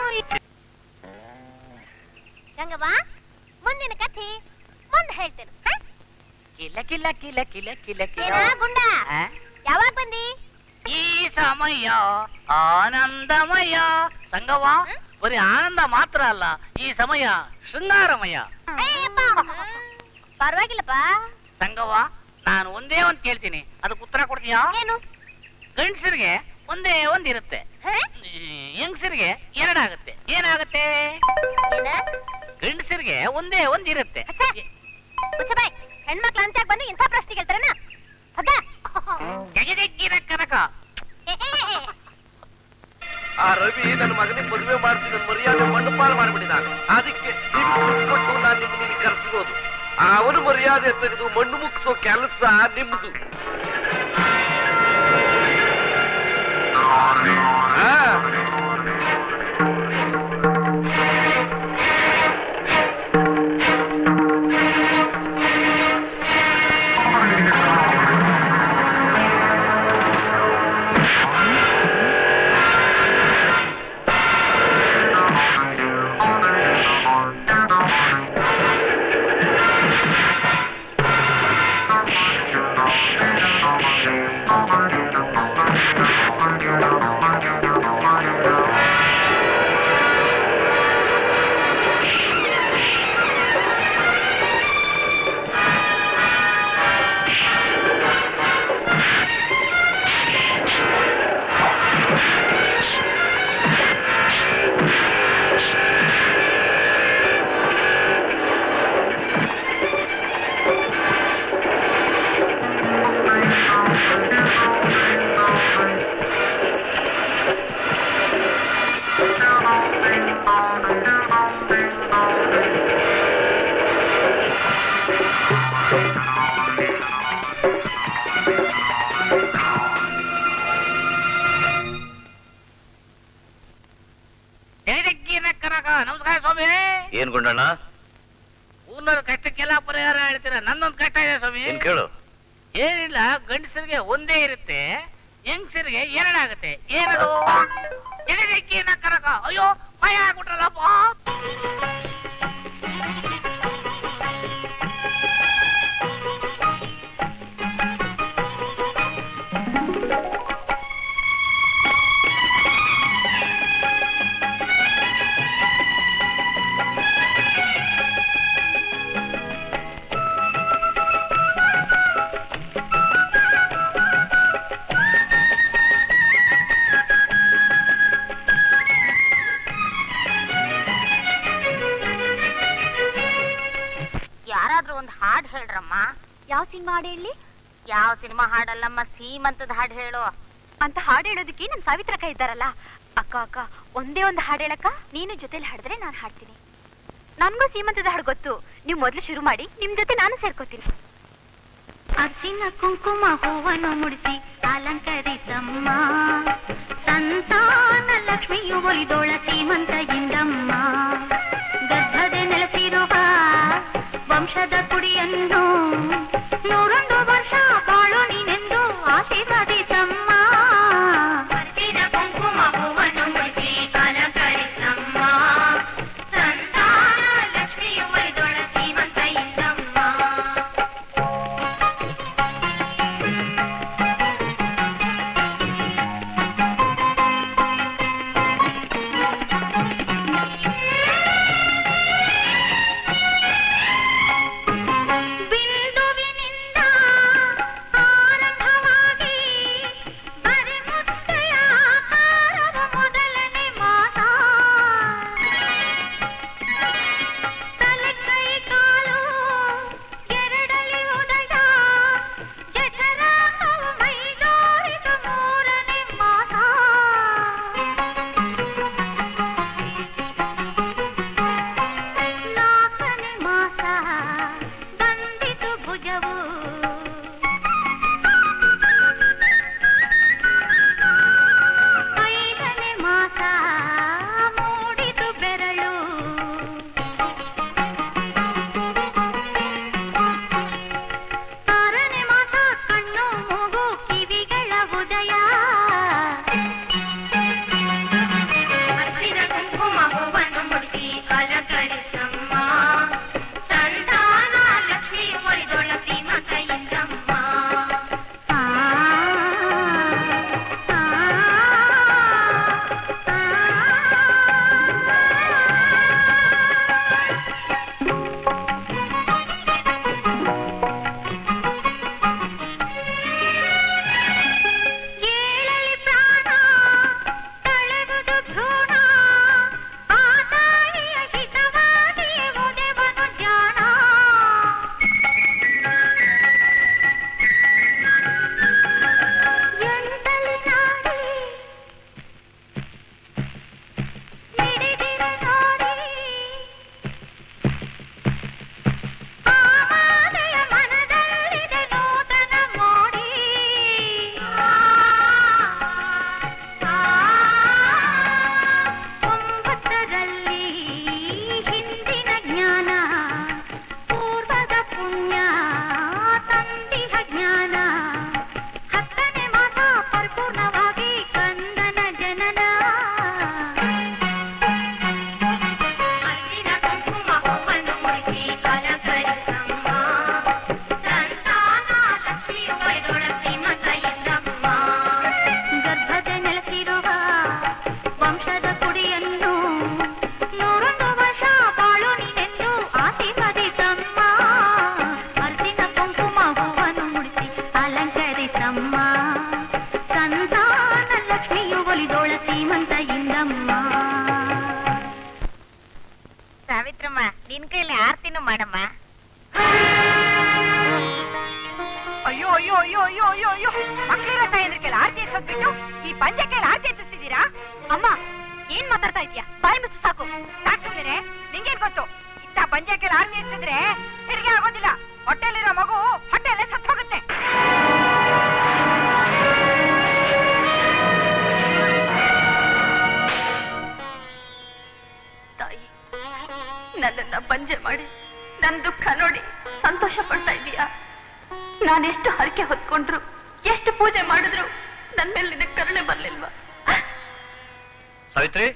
ಗಂಗವ್ವ ಮುಂದಿನ ಕಥೆ ಮುಂದೆ ಹೇಳ್ತೇನೆ ಹ? ಕಿಲ ಕಿಲ ಕಿಲ ಕಿಲ ಕಿಲ ಕಿಲ ಏನ ಗುಂಡ ಆ? ಯಾವಾಗ ಬಂದಿ ಈ ಸಮಯ ಆನಂದಮಯ ಸಂಗವ ಹ್ಮ್? ಬರೀ ಆನಂದ ಮಾತ್ರ ಅಲ್ಲ ಈ ಸಮಯ ಶೃಂಗಾರಮಯ ಅಯ್ಯಪ್ಪ. ಪರವಾಗಿಲ್ಲಪ್ಪ ಸಂಗವ ನಾನು ಒಂದೇ ಒಂದ್ ಕೇಳ್ತೀನಿ ಅದಕ್ಕೆ ಉತ್ತರ ಕೊಡ್ತೀಯಾ ಏನು ಗಂಡಸರಿಗೆ ಒಂದೇ ಒಂದ್ ಇರುತ್ತೆ ಹ? ಹೆಂಗಸರಿಗೆ ಎರಡಾಗುತ್ತೆ ಏನಾಗುತ್ತೆ ಏನ ಗಂಡಸರಿಗೆ ಒಂದೇ ಒಂದ್ ಇರುತ್ತೆ ಅಚ್ಚ. ಮುಚ್ಚಬಾಯ್ ಹೆಣ್ಮಕ್ಳು ಅಂತ ಬಂದು ಇಂಥ ಪ್ರಶ್ನೆ ಕೇಳ್ತಾರನ ಹಗ್ಗ ಜಗದಗ್ಗಿನ ಕನಕ ಏ, ಏ, ಏ. ಆ ರವಿ ನನ್ನ ಮಗನಿಗೆ ಮದುವೆ ಮಾಡಿಸಿ ನನ್ನ ಮರ್ಯಾದೆ ಮಣ್ಣುಪಾಲು ಮಾಡ್ಬಿಟ್ಟಿದ್ದಾನೆ ಅದಕ್ಕೆ ನಿಮ್ಗೆ ಕೊಟ್ಟು ನಾನು ನಿಮ್ಮನ್ನ ಕರೆಸಿರೋದು ಅವನು ಮರ್ಯಾದೆ ತೆಗೆದು ಮಣ್ಣು ಮುಗಿಸೋ ಕೆಲಸ ನಿಮ್ದು ಆ, ಜಗದಗ್ಗಿನ ಕನಕ ನಮಸ್ಕಾರ ಸ್ವಾಮಿ ಏನ್ ಗುಂಡಣ್ಣ ಊರ್ನವ್ರ ಕಷ್ಟಕ್ಕೆಲ್ಲ ಪರಿಹಾರ ಹೇಳ್ತೀರಾ ನನ್ನೊಂದು ಕಷ್ಟ ಇದೆ ಸ್ವಾಮಿ ಏನ್ ಕೇಳು ಏನಿಲ್ಲ ಗಂಡಸರಿಗೆ ಒಂದೇ ಇರುತ್ತೆ ಹೆಂಗಸರಿಗೆ ಎರಡಾಗುತ್ತೆ ಏನದು ಜಗದಗ್ಗಿನ ಕನಕ ಅಯ್ಯೋ ಭಯ ಆಗ್ಬಿಟ್ರಲ್ಲಪ್ಪ ಹೇಳ್ರಮ್ಮ ಯಾವ ಸಿನಿಮಾ ಹಾಡು ಹೇಳಿ ಯಾವ ಸಿನಿಮಾ ಹಾಡಲ್ಲಮ್ಮ ಸೀಮಂತದ ಹಾಡು ಹೇಳು ಅಂತ ಹಾಡು ಹೇಳೋದಕ್ಕೆ ನಮ್ ಸಾವಿತ್ರಕ್ಕ ಇದ್ದಾರಲ್ಲ ಅಕ್ಕ ಅಕ್ಕ ಒಂದೇ ಒಂದು ಹಾಡು ಹೇಳಕ್ಕ ನೀನು ಜೊತೆಲಿ ಹಾಡಿದ್ರೆ ನಾನು ಹಾಡ್ತೀನಿ ನನ್ಗೂ ಸೀಮಂತದ ಹಾಡು ಗೊತ್ತು ನೀವು ಮೊದಲು ಶುರು ಮಾಡಿ ನಿಮ್ ಜೊತೆ ನಾನು ಸೇರ್ಕೋತೀನಿ ಅರ್ಸಿನ ಕುಂಕುಮ ಹೂವನ್ನು ಮುಡಿಸಿ ಅಲಂಕರಿಸಮ್ಮ ಸಂತಾನ ಲಕ್ಷ್ಮಿಯು ಒಲಿದೋಳ ಸೀಮಂತ ಇಂದಮ್ಮ ಗರ್ಭದೆ ನೆಲೆಸಿರುವ ವಂಶದ ಕುಡಿಯನ್ನು ನೂರೊಂದು ವರ್ಷ ಬಾಳು ನೀನೆಂದು ಆಶೀರ್ವದಿಸಮ್ಮ ಅರ್ಸಿನ ಕುಂಕುಮ ಹೂವನ್ನು ಮುಡಿಸಿ ಅಲಂಕರಿಸಮ್ಮ ಸಂತಾನ ಲಕ್ಷ್ಮಿಯು ಒಲಿದೋಳ ಸೀಮಂತ ಇಂದಮ್ಮ ಬಿಂದುವಿನಿಂದ ಆರಂಭವಾಗಿ ಬರೆಮುತ್ತೆಯ ಆಕಾರದ ಮೊದಲನೇ ಮಾತ ತಲೆ ಕೈ ಕಾಲು ಎರಡಲಿ ಉದಯ ಜಠರಾಂಗವು ಮೈದೋರಿದ ಮೂರನೇ ಮಾತ ನಾಲ್ಕನೇ ಮಾಸ ಬಂದಿತು ಭುಜವು ಐದನೇ ಮಾಸ ಮೂಡಿತು ಬೆರಳು ಆರನೇ ಮಾಸ ಕಣ್ಣು ಮೂಗು ಕಿವಿಗಳ ಉದಯ ಹಸಿರ ಕುಂಕುಮ ಹೂವನ್ನು ಮುಡಿಸಿ ಅಲಂಕರಿಸಮ್ಮ ಸಂತಾನ ಲಕ್ಷ್ಮಿ ಮುರಿದೊಳ ಸೀಮಂತ ಇಂದಮ್ಮ ಆ, ಆ, ಏಳಲಿ ಪ್ರಾಣ ತಳೆವುದು ಭ್ರೂಣ ಆ ತಾಯಿಯ ಹಿತವಾಗಿಯೇ ಒದೆವನು ಜಾಣ ಎಂಟಲಿ ನಾಡಿ ಹಿಡಿದಿರ ನೋಡಿ ಆ ಮಾತೆಯ ಮನದಲ್ಲಿದೆ ನೂತನ ಮೋಡಿ ಒಂಬತ್ತರಲ್ಲಿ ಹಿಂದಿನ ಜ್ಞಾನ ಪೂರ್ವದ ಪುಣ್ಯ ತಂದಿಹ ಜ್ಞಾನ ಹತ್ತನೇ ಮಾಸ ಪರಿಪೂರ್ಣವಾಗಿ ಕಂದನ ಜನನ ಅರ್ಜಿನ ಕುಂಕುಮ ಹೂವನ್ನು ಮುಡಿಸಿ ಅಲಂಕರಿಸಮ್ಮ ಸಂತಾನ ಲಕ್ಷ್ಮಿಯು ಬರೆದೊಳ ಶ್ರೀಮಂತ ಎಂದಮ್ಮ ಗರ್ಭದ ನೆಲೆಸಿರುವ ವಂಶದ ಕುಡಿಯನ್ನು ನೂರೊಂದು ವರ್ಷ ಬಾಳು ನೀನೆಂದು ಆಶೀರ್ವದಿಸಮ್ಮ ಅರ್ಜಿನ ಕುಂಕುಮ ಹೂವನ್ನು ಮುಡಿಸಿ ಅಲಂಕರಿಸಮ್ಮ ಸಂತಾನ ಲಕ್ಷ್ಮಿಯು ಒಲಿದೋಳ ಸೀಮಂತ ಇಂದಮ್ಮ ಸಾವಿತ್ರಮ್ಮ ನಿನ್ ಕೈಲಿ ಆರ್ತಿನೂ ಮಾಡಮ್ಮ ಅಯ್ಯೋ ಅಯ್ಯೋ ಅಯ್ಯೋ ಅಯ್ಯೋ ಅಯ್ಯೋ ಅಯ್ಯೋ ಮಕ್ಳಿರೋ ತಾಯಂದ್ರಿಗೆಲ್ಲ ಆರ್ತಿ ಎತ್ಸೋದ್ಬಿಟ್ಟು ಈ ಪಂಚಕ್ಕೆಲ್ಲ ಆರ್ತಿ ಎತ್ತಿಸ್ತಿದ್ದೀರಾ ಅಮ್ಮ ಏನ್ ಮಾತಾಡ್ತಾ ಇದೀಯಾ ಬಾಯಿ ಮುಚ್ಚು ಸಾಕು ಸಾಕ್ ಸುಮ್ನಿರೆ ನಿಂಗೇನ್ ಗೊತ್ತು ಇಂಥ ಪಂಚಕ್ಕೆಲ್ಲ ಆರ್ತಿ ಎತ್ತಿಸಿದ್ರೆ ಹೆರಿಗೆ ಆಗೋದಿಲ್ಲ ಹೊಟ್ಟೆಲಿರೋ ಮಗು ಹೊಟ್ಟೆಲ್ಲೇ ಸತ್ತು ಹೋಗುತ್ತೆ ತಾಯಿ ನನ್ನನ್ನ ಬಂಜೆ ಮಾಡಿ ನನ್ ದುಃಖ ನೋಡಿ ಸಂತೋಷ ಪಡ್ತಾ ಇದೀಯಾ ನಾನೆಷ್ಟು ಹರಕೆ ಹೊತ್ಕೊಂಡ್ರು ಎಷ್ಟು ಪೂಜೆ ಮಾಡಿದ್ರು ನನ್ ಮೇಲೆ ನಿನಗ್ ಕರುಣೆ ಬರ್ಲಿಲ್ವಾ ಸಾವಿತ್ರಿ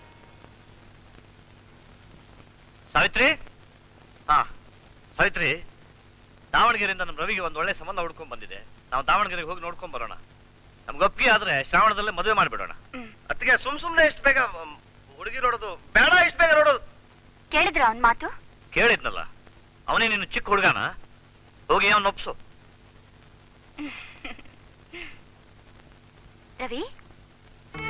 ಸಾವಿತ್ರಿ ಹಾ ಸಾವಿತ್ರಿ ದಾವಣಗೆರೆಯಿಂದ ನಮ್ಮ ರವಿಗೆ ಒಂದು ಒಳ್ಳೆ ಸಂಬಂಧ ಹುಡ್ಕೊಂಡ್ ಬಂದಿದೆ ನಾವು ದಾವಣಗೆರೆಗೆ ಹೋಗಿ ನೋಡ್ಕೊಂಡ್ ಬರೋಣ ನಮ್ಗೆ ಒಪ್ಪಿಗೆ ಆದ್ರೆ ಶ್ರಾವಣದಲ್ಲೇ ಮದುವೆ ಮಾಡ್ಬಿಡೋಣ ಅದಕ್ಕೆ ಸುಮ್ ಸುಮ್ನೆ ಇಷ್ಟ ಬೇಗ ಹುಡುಗಿ ನೋಡೋದು ಬೇಡ ಇಷ್ಟ ಬೇಗ ನೋಡೋದು ಕೇಳಿದ್ರ ಅವನ್ ಮಾತು ಕೇಳಿದ್ನಲ್ಲ ಅವನೇ ನೀನು ಚಿಕ್ಕ ಹುಡುಗನ ಹೋಗಿ ಅವನ್ ಒಪ್ಸು ರವಿ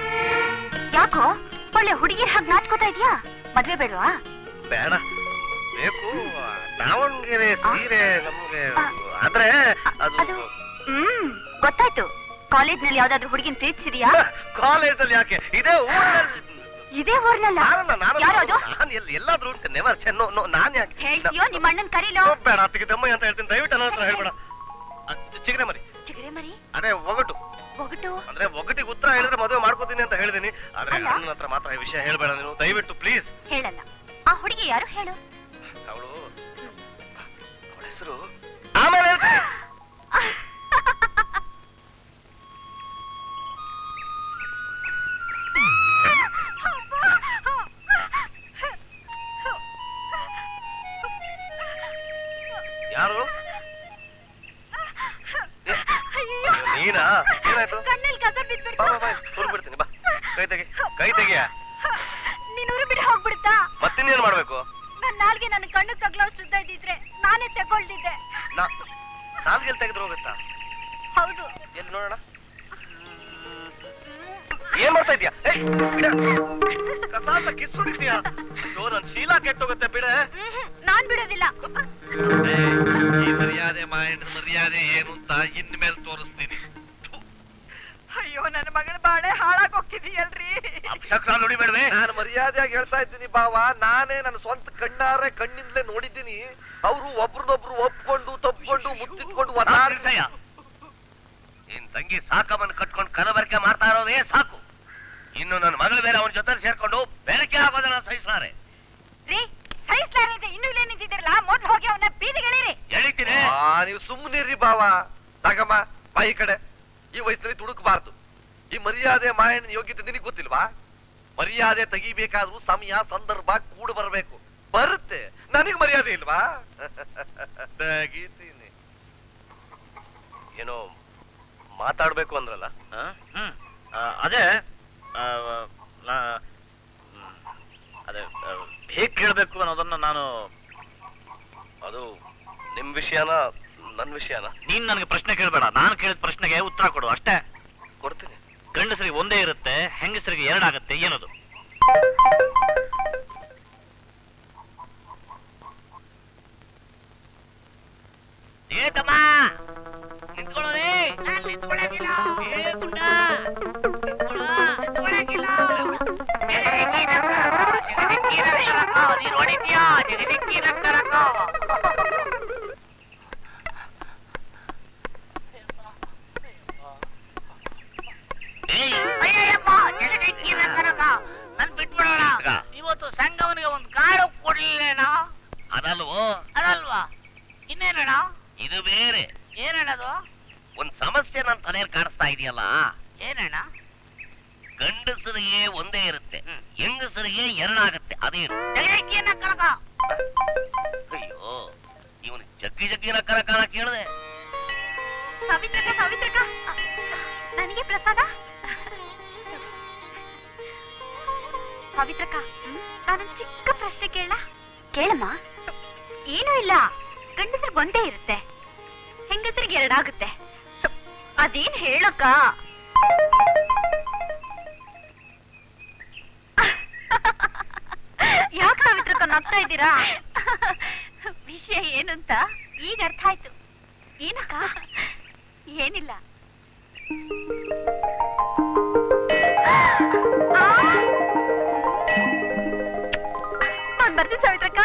ಯಾಕೋ ಒಳ್ಳೆ ಹುಡುಗಿ ಹಾಗೆ ನಾಚ್ಕೋತಾ ಇದೀಯಾ ಮದ್ವೆ ಬೇಡವಾ ಬೇಡ ಬೇಕು ದಾವಣಗೆರೆ ಸೀರೆ ನಮ್ಗೆ ಆದ್ರೆ ಅದು ಅದು ಹ್ಮ್ ಗೊತ್ತಾಯ್ತು ಕಾಲೇಜ್ನಲ್ಲಿ ಯಾವ್ದಾದ್ರು ಹುಡುಗಿನ ಪ್ರೀತಿಸಿದ್ಯಾ ಕಾಲೇಜಲ್ಲಿ ಯಾಕೆ ಇದೇ ಊರಲ್ಲಿ ಇದೇ ಊರ್ನಲ್ಲ ನಾನಲ್ಲ ನಾನು ಯಾರು ಅದು ನಾನು ಎಲ್ಲಿ ಎಲ್ಲಾದ್ರೂ ಉಂಟು ನೆವರ್ ಚೆನ್ನೋ ನೋ ನಾನ್ ಯಾಕೆ ಹೇಳ್ತೀಯೋ ನಿಮ್ಮ ಅಣ್ಣನ್ ಕರೀಲೋ ನೋ, ಬೇಡ ಅತ್ತಿಗೆ ದಮ್ಮಯ್ಯ ಅಂತ ಹೇಳ್ತೀನಿ ದಯವಿಟ್ಟು ನನ್ನ ಹತ್ರ ಹೇಳ್ಬೇಡ ಅದ್ ಚಿಗ್ರೆ ಮರಿ ಚಿಗರೆ ಮರಿ ಅದೇ ಒಗಟು ಒಗಟು ಅಂದ್ರೆ ಒಗಟಿಗೆ ಉತ್ತರ ಹೇಳಿದ್ರೆ ಮದುವೆ ಮಾಡ್ಕೋತೀನಿ ಅಂತ ಹೇಳಿದೀನಿ ಆದ್ರೆ ಅಲ್ಲ. ಅಣ್ಣನ ಹತ್ರ ಮಾತ್ರ ಈ ವಿಷಯ ಹೇಳ್ಬೇಡ ನೀನು ದಯವಿಟ್ಟು ಪ್ಲೀಸ್ ಹೇಳಲ್ಲ ಆ ಹುಡುಗಿ ಯಾರು ಹೇಳು ಅವಳು ಅವಳ ಹೆಸರು ಆಮೇಲೆ ಹೇಳ್ತೀನಿ. ಯಾರು ಏ, ಅಯ್ಯೋ, ನೀನಾ ಏನಾಯ್ತು ಕಣ್ಣಲ್ಲಿ ಕಸ ಬಿದ್ಬಿಡ್ತು ಬಾ ಬಾ ಬಾ ತುರ್ದು ಬಿಡ್ತೀನಿ ಬಾ ಕೈ ತೆಗಿ ಕೈ ತೆಗಿಯ ನೀನ್ ಉರಿ ಬಿಟ್ಟು ಹೋಗ್ಬಿಡ್ತಾ ಮತ್ತಿನ್ನೇನ್ ಮಾಡ್ಬೇಕು ನನ್ ನಾಲ್ಗೆ ನನ್ನ ಕಣ್ಣು ತಗ್ಲೋಷ್ಟು ಉದ್ದ ಇದ್ದಿದ್ರೆ ನಾನೇ ತಗೊಳ್ತಿದ್ದೆ ನಾ ನಾಲ್ಗೆಲ್ ತೆಗೆದ್ರು ಹೋಗುತ್ತಾ ಹೌದು ಎಲ್ಲಿ ನೋಡೋಣ ಏನ್ ಮಾಡ್ತಾ ಇದೀಯಾ ಏಯ್, ಬಿಡ. ಕಸ ಅಂತ ಕಿಸ್ ಹೊಡಿತೀಯಾ ಅಯ್ಯೋ ನನ್ ಶೀಲ ಕೆಟ್ಟೋಗುತ್ತೆ ಬಿಡ ಮ್ಹ್ಮ್, ನಾನ್ ಬಿಡೋದಿಲ್ಲ ಈ ಮರ್ಯಾದೆ ಮಾಯಣ್ಣನ ಮರ್ಯಾದೆ ಏನು ಅಂತ ಇನ್ಮೇಲೆ ತೋರಿಸ್ತೀನಿ ಅಯ್ಯೋ ನನ್ನ ಮಗಳ ಬಾಳೆ ಹಾಳಾಗ್ ಹೋಗ್ತಿದೀಯಲ್ರಿ ಅಪಶಕ್ನ ನುಡಿಬೇಡ್ವೆ ನಾನು ಮರ್ಯಾದೆಯಾಗಿ ಹೇಳ್ತಾ ಇದ್ದೀನಿ ಬಾವ ನಾನೇ ನನ್ನ ಸ್ವಂತ ಕಣ್ಣಾರೆ ಕಣ್ಣಿಂದಲೇ ನೋಡಿದ್ದೀನಿ ಅವರು ಒಬ್ರನ್ನೊಬ್ರು ಒಪ್ಕೊಂಡು ತಪ್ಕೊಂಡು ಮುತ್ತಿಟ್ಕೊಂಡು ಒದ್ದಾಡಿ ನಿನ್ ತಂಗಿ ಸಾಕಮ್ಮನ್ ಕಟ್ಕೊಂಡು ಕನಬರಿಕೆ ಮಾಡ್ತಾ ಇರೋದೇ ಸಾಕು ಇನ್ನು ನನ್ನ ಮಗಳು ಬೇರೆ ಅವನ ಜೊತೆ ಸೇರ್ಕೊಂಡು ಬೆರಕೆ ಆಗೋದನ್ನ ಸಹಿಸ್ಲಾರೆ ರೀ ಸಹಿಸ್ಲಾರಿದೆ ಇನ್ನೂ ಇಲ್ಲೇ ನಿಂತಿದ್ದೀರಲ್ಲ ಮೊದ್ಲು ಹೋಗಿ ಅವನ ಬೀದಿಗಳಿರಿ ಎಳಿತೀನಿ ಆ, ನೀವು ಸುಮ್ಮನಿರ್ರಿ ಬಾವ ಸಾಕಮ್ಮ ಬಾ ಈ ಕಡೆ ಈ ವಯಸ್ಸಲ್ಲಿ ತುಡುಕಬಾರ್ದು ಈ ಮರ್ಯಾದೆ ಮಾಯಣ್ಣನ ಯೋಗ್ಯತೆ ನಿನಗೆ ಗೊತ್ತಿಲ್ವಾ ಮರ್ಯಾದೆ ತೆಗಿಬೇಕಾದ್ರೂ ಸಮಯ ಸಂದರ್ಭ ಕೂಡು ಬರಬೇಕು ಬರುತ್ತೆ ನನಗೆ ಮರ್ಯಾದೆ ಇಲ್ವಾ ತೆಗಿತೀನಿ ಏನೋ ಮಾತಾಡ್ಬೇಕು ಅಂದ್ರಲ್ಲ ಆ? ಹ್ಮ್. ಆ, ಅದೇ ಆ, ನಾ- ಹ್ಮ್. ಅದೇ ಆ, ಹೇಗ್ ಕೇಳ್ಬೇಕು ಅನ್ನೋದನ್ನ ನಾನು ಅದು ನಿಮ್ ವಿಷಯನ ನನ್ ವಿಷಯನ ನೀನ್ ನನಗೆ ಪ್ರಶ್ನೆ ಕೇಳ್ಬೇಡ ನಾನು ಕೇಳಿದ ಪ್ರಶ್ನೆಗೆ ಉತ್ತರ ಕೊಡು ಅಷ್ಟೇ ಕೊಡ್ತೀನಿ ಗಂಡಸರಿಗೆ ಒಂದೇ ಇರುತ್ತೆ ಹೆಂಗಸರಿಗೆ ಎರಡಾಗತ್ತೆ ಏನದು ಏತಮ್ಮ ನಿಂತ್ಕೊಳ್ಳೋದೇ ನಾನು ನಿಂತ್ಕೊಳ್ಳೋದಿಲ್ಲ ಏ ಗುಂಡ ನಿಂತ್ಕೊಳ್ಳೋ ನಿಂತ್ಕೊಳ್ಳೋಕಿಲ್ಲ ನೀನು ಹೊಡಿತೀಯಾ ಜಗದಕ್ಕಿ ರಕ್ಕರಕ್ಕೋ ಅಯ್ಯಯ್ಯಪ್ಪ ಜಗದಕ್ಕಿ ರಕ್ಕರಕ್ಕ ನನ್ ಬಿಟ್ಬಿಡೋಣ ಅಕ್ಕ. ಇವತ್ತು ಸಂಘವನಿಗೆ ಒಂದು ಕಾಳು ಕೊಡ್ಲಿಲ್ಲೇನೋ ಅದಲ್ವೋ ಅದಲ್ವಾ ಇನ್ನೇನಣ ಇದು ಬೇರೆ ಏನಣ್ಣದು ಒಂದ್ ಸಮಸ್ಯೆ ನನ್ನ ತಲೆಯಲ್ಲಿ ಕಾಣಿಸ್ತಾ ಇದೆಯಲ್ಲ ಏನಣ್ಣ ಗಂಡಸರಿಗೆ ಒಂದೇ ಇರುತ್ತೆ ಹೆಂಗಸರಿಗೆ ಎರಡಾಗತ್ತೆ ಅದೇನು ಅಯ್ಯೋ ಇವನು ಜಗ್ಗಿ ಜಗ್ಗಿ ನಕ್ಕರ ಕಾಲ ಕೇಳಿದೆ ಸಾವಿತ್ರಕ್ಕ ಸಾವಿತ್ರಕ್ಕ ನನಗೆ ಪ್ರಸಾದ ಸಾವಿತ್ರಕ್ಕ ನಾನೊಂದು ಚಿಕ್ಕ ಪ್ರಶ್ನೆ ಕೇಳ ಕೇಳಮ್ಮ ಏನೂ ಇಲ್ಲ ಗಂಡಸರಿಗೆ ಒಂದೇ ಇರುತ್ತೆ ಹೆಂಗಸರಿಗೆ ಎರಡಾಗುತ್ತೆ ಅದೇನ್ ಹೇಳಕ್ಕ ಯಾಕೆ ಸಾವಿತ್ರಕ್ಕ ನಗ್ತಾ ಇದ್ದೀರಾ ವಿಷಯ ಏನು ಅಂತ ಈಗ ಅರ್ಥ ಆಯ್ತು ಏನಕ್ಕ ಏನಿಲ್ಲ ನಾನ್ ಬರ್ತೀನಿ ಸಾವಿತ್ರಕ್ಕ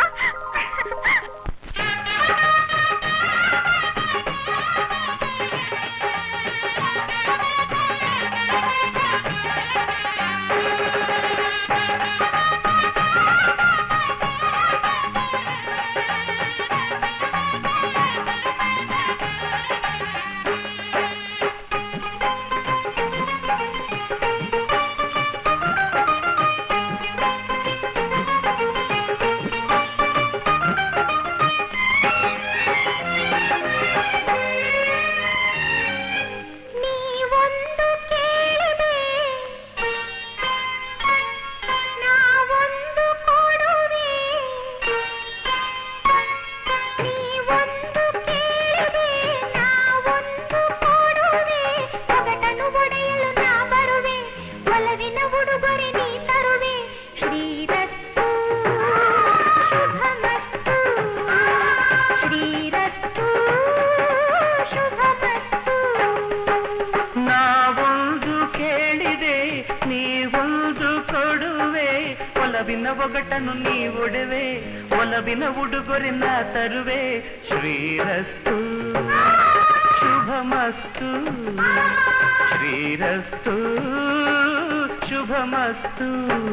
ಒಂದು ಕೊಡುವೆ ಒಲವಿನ ಒಗಟನ್ನು ನೀ ಒಡವೆ ಒಲವಿನ ಉಡುಗೊರೆನ ತರುವೆ ಶ್ರೀರಸ್ತು ಶುಭಮಸ್ತು ಶ್ರೀರಸ್ತು ಶುಭಮಸ್ತು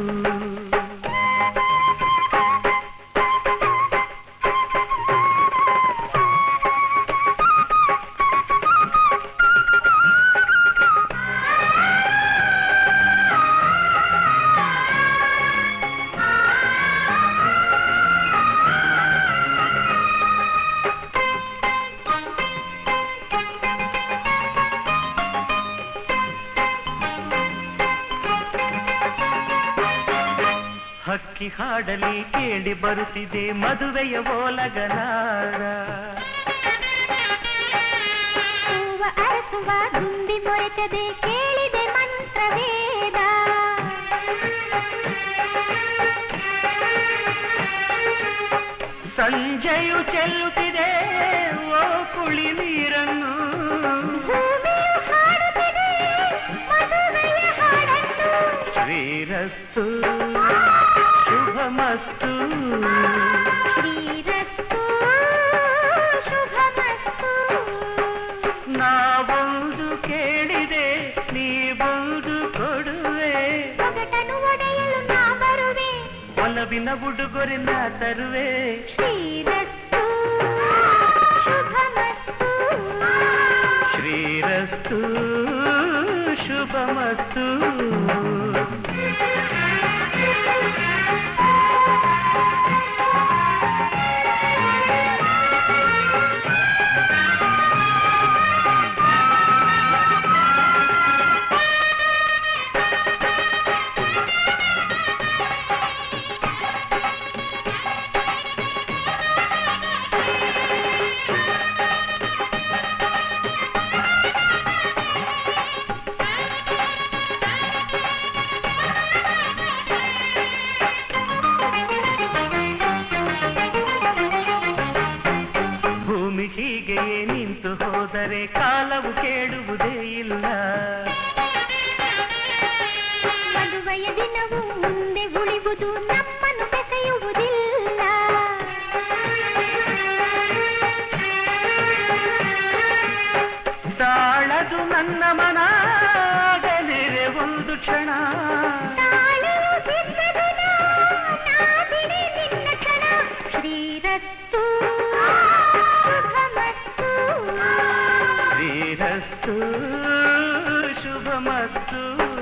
ಹಕ್ಕಿ ಹಾಡಲಿ ಕೇಳಿ ಬರುತ್ತಿದೆ ಮದುವೆಯ ಓಲಗನಾದ ಹೂವ ಅರಸುವ ಗುಂಡಿ ಮೊರೆತದೆ ಕೇಳಿದೆ ಮಂತ್ರವೇದ ಸಂಜೆಯು ಚೆಲ್ಲುತ್ತಿದೆ ಓ ಕುಳಿ ನೀರನ್ನು ಭೂಮಿಯು ಹಾಡುತ್ತಿದೆ ಮದುವೆಯ ಹಾಡನ್ನು ಶ್ರೀರಸ್ತು ಶುಭಮಸ್ತು ಶ್ರೀರಸ್ತು ಶುಭಮಸ್ತು ನಾವೊಂದು ಕೇಳಿದೆ ನೀವೊಂದು ಕೊಡುವೆ ಒಗಟನು ಒಡೆಯಲು ನಾ ಬರುವೆ ಒಲವಿನ ಉಡುಗೊರೆ ನಾ ತರುವೆ ಶ್ರೀರಸ್ತು ಶುಭಮಸ್ತು ಶ್ರೀರಸ್ತು ಶುಭಮಸ್ತು ಭೂಮಿ ಹೀಗೆಯೇ ನಿಂತು ಹೋದರೆ ಕಾಲವು ಕೇಳುವುದೇ ಇಲ್ಲ ಮದುವೆಯ ದಿನವು ಮುಂದೆ ಉಳಿವುದು ನಮ್ಮನ್ನು ಬೆಸೆಯುವುದಿಲ್ಲ ತಾಳದು ನನ್ನ ಮನ ಆಗಲಿರೆ ಒಂದು ಕ್ಷಣ ತಾಳೆಯು ಸಿದ್ಧದಿನ, ನಾ ಬಿಡಿ ನಿನ್ನ ಕ್ಷಣ. ಶ್ರೀರಸ್ತು ಶುಭಮಸ್ತು ಶ್ರೀರಸ್ತು ಶುಭಮಸ್ತು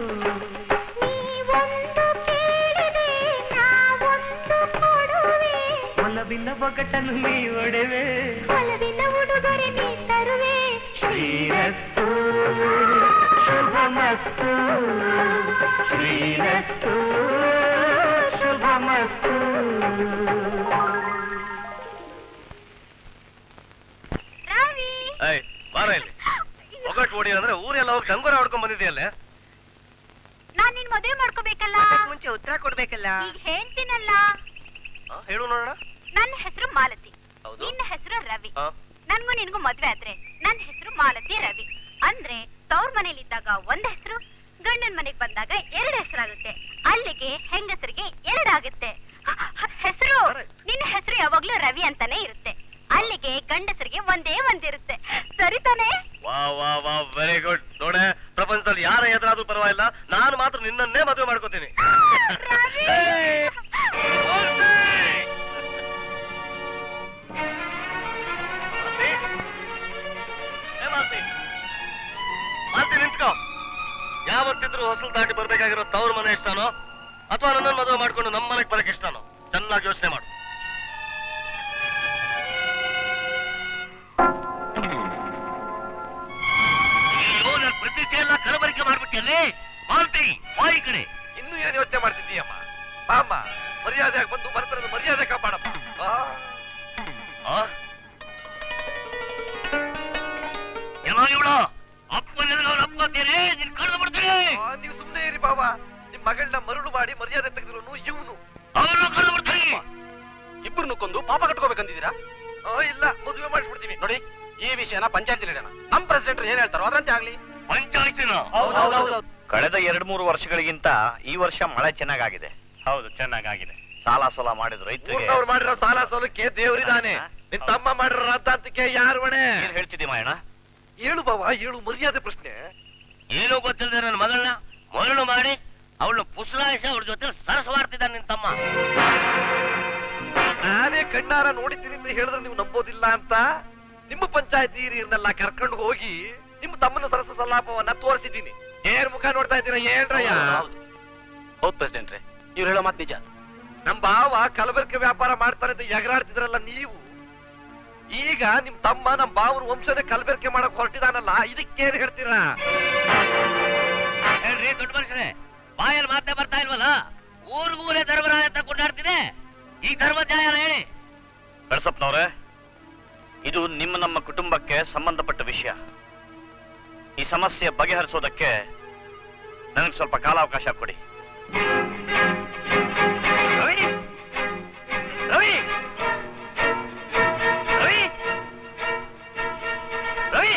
ನೀವೊಂದು ಕೇಳಿದೆ ನಾವೊಂದು ಕೊಡುವೆ ಒಲವಿನ ಒಗಟನ್ನು ನೀ ಒಡೆವೆ ಒಲವಿನ ಉಡುಗೊರೆ ನೀ ತರುವೆ ಶ್ರೀರಸ್ತು ಶುಭಮಸ್ತು ಶ್ರೀರಸ್ತು ಶುಭಮಸ್ತು ರವಿ ಏಯ್ ಬಾರ ಇಲ್ಲಿ ಒಗಟ್ ಓಡಿ ಅಂದ್ರೆ ಊರೆಲ್ಲ ಹೋಗಿ ಡಂಗುರ ಹೊಡ್ಕೊಂಡ್ ಬಂದಿದೆಯಲ್ಲೇ ನಾನ್ ನಿನ್ ಮದುವೆ ಮಾಡ್ಕೋಬೇಕಲ್ಲ ಮುಂಚೆ ಉತ್ತರ ಕೊಡ್ಬೇಕಲ್ಲ ಈಗ ಹೇಳ್ತೀನಲ್ಲ ಆ, ಹೇಳು ನೋಡೋಣ ನನ್ನ ಹೆಸರು ಮಾಲತಿ ಹೌದು ನಿನ್ನ ಹೆಸರು ರವಿ ಆ, ನನ್ಗೂ ನಿನ್ಗೂ ಮದ್ವೆ ಆದ್ರೆ ನನ್ನ ಹೆಸರು ಮಾಲತಿ ರವಿ ಅಂದ್ರೆ ತವ್ರ ಮನೇಲಿದ್ದಾಗ ಒಂದ್ ಹೆಸರು ಗಂಡನ್ ಮನೆಗ್ ಬಂದಾಗ ಎರಡ್ ಹೆಸರಾಗುತ್ತೆ ಅಲ್ಲಿಗೆ ಹೆಂಗಸರಿಗೆ ಎರಡಾಗುತ್ತೆ ಹೆಸರು ನಿನ್ನ ಹೆಸರು ಯಾವಾಗ್ಲೂ ರವಿ ಅಂತಾನೆ ಇರುತ್ತೆ ಅಲ್ಲಿಗೆ ಗಂಡಸರಿಗೆ ಒಂದೇ ಒಂದಿರುತ್ತೆ ಸರಿ ತಾನೇ ವಾ ವಾ ವಾ ವೆರಿ ಗುಡ್ ನೋಡೆ ಪ್ರಪಂಚದಲ್ಲಿ ಯಾರ ಎದುರಾದ್ರೂ ಪರವಾಗಿಲ್ಲ ನಾನು ಮಾತ್ರ ನಿನ್ನನ್ನೇ ಮದುವೆ ಮಾಡ್ಕೋತೀನಿ ರವಿ! ಏಯ್! ಮಾಲ್ತಿ! ಮಾಲ್ತಿ? ಏ ಮಾಲ್ತಿ? ಮಾಲ್ತಿ ನಿಂತ್ಕೋ ಯಾವತ್ತಿದ್ರು ಹೊಸಲು ದಾಟಿ ಬರ್ಬೇಕಾಗಿರೋ ತವ್ರ ಮನೆ ಇಷ್ಟನೋ ಅಥವಾ ನನ್ನನ್ನು ಮದುವೆ ಮಾಡ್ಕೊಂಡು ನಮ್ಮ ಮನೆಗೆ ಬರಕ್ ಇಷ್ಟನೋ ಚೆನ್ನಾಗಿ ಯೋಚನೆ ಮಾಡು ಅಯ್ಯೋ ನನ್ ಪ್ರತಿಷ್ಠೆ ಎಲ್ಲ ಕಲಬರಿಕೆ ಮಾಡ್ಬಿಟ್ಟಲ್ಲೇ ಮಾಲ್ತಿ ಬಾಯಿ ಕಡೆ ಇನ್ನು ಏನ್ ಯೋಚನೆ ಮಾಡ್ತಿದ್ದೀಯಮ್ಮ ಬಾಮ್ಮ ಮರ್ಯಾದೆ ಬಂದು ಮರ್ತರದ ಮರ್ಯಾದೆ ಕಾಪಾಡಪ್ಪ ಆ. ಆ? ಏನೋ ಇವಳು ಅಪ್ಪ ನಿನಗವ್ರು ಅಪ್ಕೋತೀರಿ ನಿನ್ ಕಡ್ದು ಬಿಡ್ತೀರಿ ಆ, ನೀವು ಸುಮ್ನೆ ಇರಿ ಬಾಬಾ ನಿಮ್ ಮಗಳನ್ನ ಮರಳು ಮಾಡಿ ಮರ್ಯಾದೆ ತೆಗೆದ್ರು ಇವನು ಅವರು ಕಡ್ದು ಬಿಡ್ತೀರಿ ಇಬ್ಬರನ್ನು ಕೊಂದು ಪಾಪ ಕಟ್ಕೋಬೇಕಂತಿದ್ದೀರಾ ಇಲ್ಲ ಮದುವೆ ಮಾಡಿಸ್ಬಿಡ್ತೀವಿ ನೋಡಿ ಈ ವಿಷಯನ ಪಂಚಾಯತ್ ಇಡೋಣ ನಮ್ ಪ್ರೆಸಿಡೆಂಟ್ ಏನ್ ಹೇಳ್ತಾರೋ ಅದ್ರಂತೆ ಆಗ್ಲಿ ಪಂಚಾಯತಿನ ಕಳೆದ ಎರಡ್ ಮೂರು ವರ್ಷಗಳಿಗಿಂತ ಈ ವರ್ಷ ಮಳೆ ಚೆನ್ನಾಗಾಗಿದೆ ಹೌದು ಚೆನ್ನಾಗಾಗಿದೆ ಸಾಲ ಸೋಲ ಮಾಡಿದ ರೈತರಿಗೆ ಊರ್ನವ್ರು ಮಾಡಿರೋ ಸಾಲ ಸೋಲಕ್ಕೆ ದೇವ್ರಿದಾನೆ ನಿನ್ ತಮ್ಮ ಮಾಡಿರೋ ರದ್ದಾಂತಕ್ಕೆ ಯಾರು ಹೊಣೆ ಏನ್ ಹೇಳ್ತಿದ್ದಿ ಮಾಯಣ್ಣ ಹೇಳು ಬಾವ ಹೇಳು ಮರ್ಯಾದೆ ಪ್ರಶ್ನೆ ಏನೂ ಗೊತ್ತಿಲ್ಲದೆ ನನ್ನ ಮಗಳನ್ನ ಮರಳು ಮಾಡಿ ಅವಳನ್ನ ಪುಸಲಾಯಿಸಿ ಅವ್ರ ಜೊತೆ ಸರಸ ಮಾಡ್ತಿದ್ದಾನೆ ನಿನ್ ತಮ್ಮ ನಾನೇ ಕಣ್ಣಾರ ನೋಡಿದ್ದೀನಿ ಅಂತ ಹೇಳಿದ್ರೆ ನೀವು ನಂಬೋದಿಲ್ಲ ಅಂತ ನಿಮ್ಮ ಪಂಚಾಯತಿ ಹಿರಿಯರನ್ನೆಲ್ಲ ಕರ್ಕೊಂಡು ಹೋಗಿ ನಿಮ್ಮ ತಮ್ಮನ ಸರಸ ಸಲ್ಲಾಪವನ್ನ ತೋರಿಸಿದ್ದೀನಿ ಏನ್ ಮುಖ ನೋಡ್ತಾ ಇದ್ದೀರಾ ಏನ್ರಯ್ಯ ಹೌದು ಪ್ರೆಸಿಡೆಂಟ್ರೆ ಇವ್ರು ಹೇಳೋ ಮಾತು ನಿಜ ನಮ್ ಬಾವ ಕಲಬೆರಕೆ ವ್ಯಾಪಾರ ಮಾಡ್ತಾರೆ ಅಂತ ಎಗರಾಡ್ತಿದ್ರಲ್ಲ ನೀವು ಈಗ ನಿಮ್ ತಮ್ಮ ನಮ್ ಬಾವನ ವಂಶನೇ ಕಲಬೆರಕೆ ಮಾಡಕ್ ಹೊರಟಿದಾನಲ್ಲ ಇದಕ್ಕೇನ್ ಹೇಳ್ತೀರಾ ಹೇಳ್ರಿ ದೊಡ್ಡ ಮನುಷ್ಯರೇ ಬಾಯಲ್ಲಿ ಮಾತೇ ಬರ್ತಾ ಇಲ್ವಲ್ಲ ಊರಿಗೂರೇ ಧರ್ಮರಾಯ ಅಂತ ಕೊಂಡಾಡ್ತಿದೆ ಈ ಧರ್ಮ ನ್ಯಾಯನ ಹೇಳಿ ಬೆಳಸಪ್ಪನವ್ರೆ ಇದು ನಿಮ್ಮ ನಮ್ಮ ಕುಟುಂಬಕ್ಕೆ ಸಂಬಂಧಪಟ್ಟ ವಿಷಯ ಈ ಸಮಸ್ಯೆ ಬಗೆಹರಿಸೋದಕ್ಕೆ ನನಗೆ ಸ್ವಲ್ಪ ಕಾಲಾವಕಾಶ ಕೊಡಿ ರವಿ ರವಿ ರವಿ ರವಿ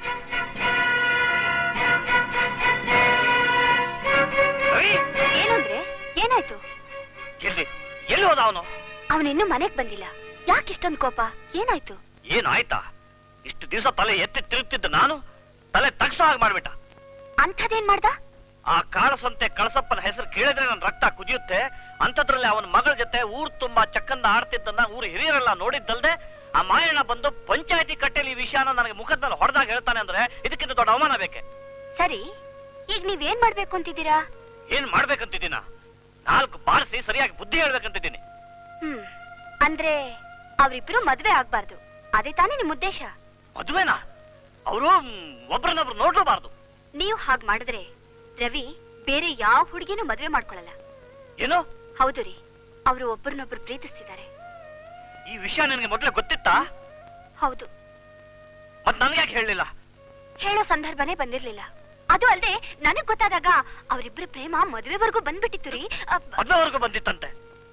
ರವಿ ಏನಂದ್ರೆ ಏನಾಯ್ತು ಎಲ್ಲಿ ಎಲ್ಲಿ ಹೋದ ಅವನು ಅವನಿನ್ನೂ ಮನೆಗ್ ಬಂದಿಲ್ಲ ಯಾಕೆ ಇಷ್ಟೊಂದು ಕೋಪ ಏನಾಯ್ತು ಏನಾಯ್ತಾ ಇಷ್ಟು ದಿವಸ ತಲೆ ಎತ್ತಿ ತಿರುಗ್ತಿದ್ದ ನಾನು ತಲೆ ತಗ್ಸೋ ಹಾಗೆ ಮಾಡ್ಬಿಟ್ಟ ಅಂಥದ್ದೇನ್ ಮಾಡ್ದ ಆ ಕಾಳಸಂತೆ ಕಳಸಪ್ಪನ ಹೆಸರು ಕೇಳಿದ್ರೆ ನನ್ನ ರಕ್ತ ಕುದಿಯುತ್ತೆ ಅಂಥದ್ರಲ್ಲಿ ಅವನ ಮಗಳ ಜೊತೆ ಊರ್ ತುಂಬಾ ಚಕ್ಕಂದ ಆಡ್ತಿದ್ದನ್ನ ಊರು ಹಿರಿಯರೆಲ್ಲ ನೋಡಿದ್ದಲ್ದೆ ಆ ಮಾಯಣ್ಣ ಬಂದು ಪಂಚಾಯತಿ ಕಟ್ಟೆಲಿ ಈ ವಿಷಯನ ನನಗೆ ಮುಖದ ಮೇಲೆ ಹೊಡೆದಾಗ ಹೇಳ್ತಾನೆ ಅಂದ್ರೆ ಇದಕ್ಕಿಂತ ದೊಡ್ಡ ಅವಮಾನ ಬೇಕೆ ಸರಿ ಈಗ ನೀವೇನ್ ಮಾಡ್ಬೇಕು ಅಂತಿದ್ದೀರಾ ಏನ್ ಮಾಡ್ಬೇಕಂತಿದ್ದೀನ ನಾಲ್ಕು ಬಾರಿಸಿ ಸರಿಯಾಗಿ ಬುದ್ಧಿ ಹೇಳ್ಬೇಕಂತಿದ್ದೀನಿ ಹ್ಮ್ ಅಂದ್ರೆ ಅವ್ರಿಬ್ರು ಮದ್ವೆ ಆಗ್ಬಾರ್ದು ಅದೇ ತಾನೇ ನಿಮ್ ಉದ್ದೇಶ ಮದುವೆನಾ ಅವರು ಒಬ್ರನ್ನೊಬ್ರು ನೋಡ್ಲೂಬಾರ್ದು ನೀವು ಹಾಗ್ ಮಾಡಿದ್ರೆ ರವಿ ಬೇರೆ ಯಾವ ಹುಡುಗಿನೂ ಮದ್ವೆ ಮಾಡ್ಕೊಳಲ್ಲ ಏನು ಹೌದು ರೀ ಅವರು ಒಬ್ಬರನ್ನೊಬ್ರು ಪ್ರೀತಿಸ್ತಿದ್ದಾರೆ ಈ ವಿಷಯ ನಿನಗೆ ಮೊದಲೇ ಗೊತ್ತಿತ್ತಾ ಹೌದು ಮತ್ ನನ್ಗೆ ಯಾಕೆ ಹೇಳಲಿಲ್ಲ ಹೇಳೋ ಸಂದರ್ಭನೇ ಬಂದಿರ್ಲಿಲ್ಲ ಅದು ಅಲ್ದೆ ನನಗ್ ಗೊತ್ತಾದಾಗ ಅವರಿಬ್ರು ಪ್ರೇಮ ಮದ್ವೆವರೆಗೂ ಬಂದ್ಬಿಟ್ಟಿತ್ತು ರೀ ಅಬ್ಬ, ಮದ್ವೆವರೆಗೂ ಬಂದಿತ್ತಂತೆ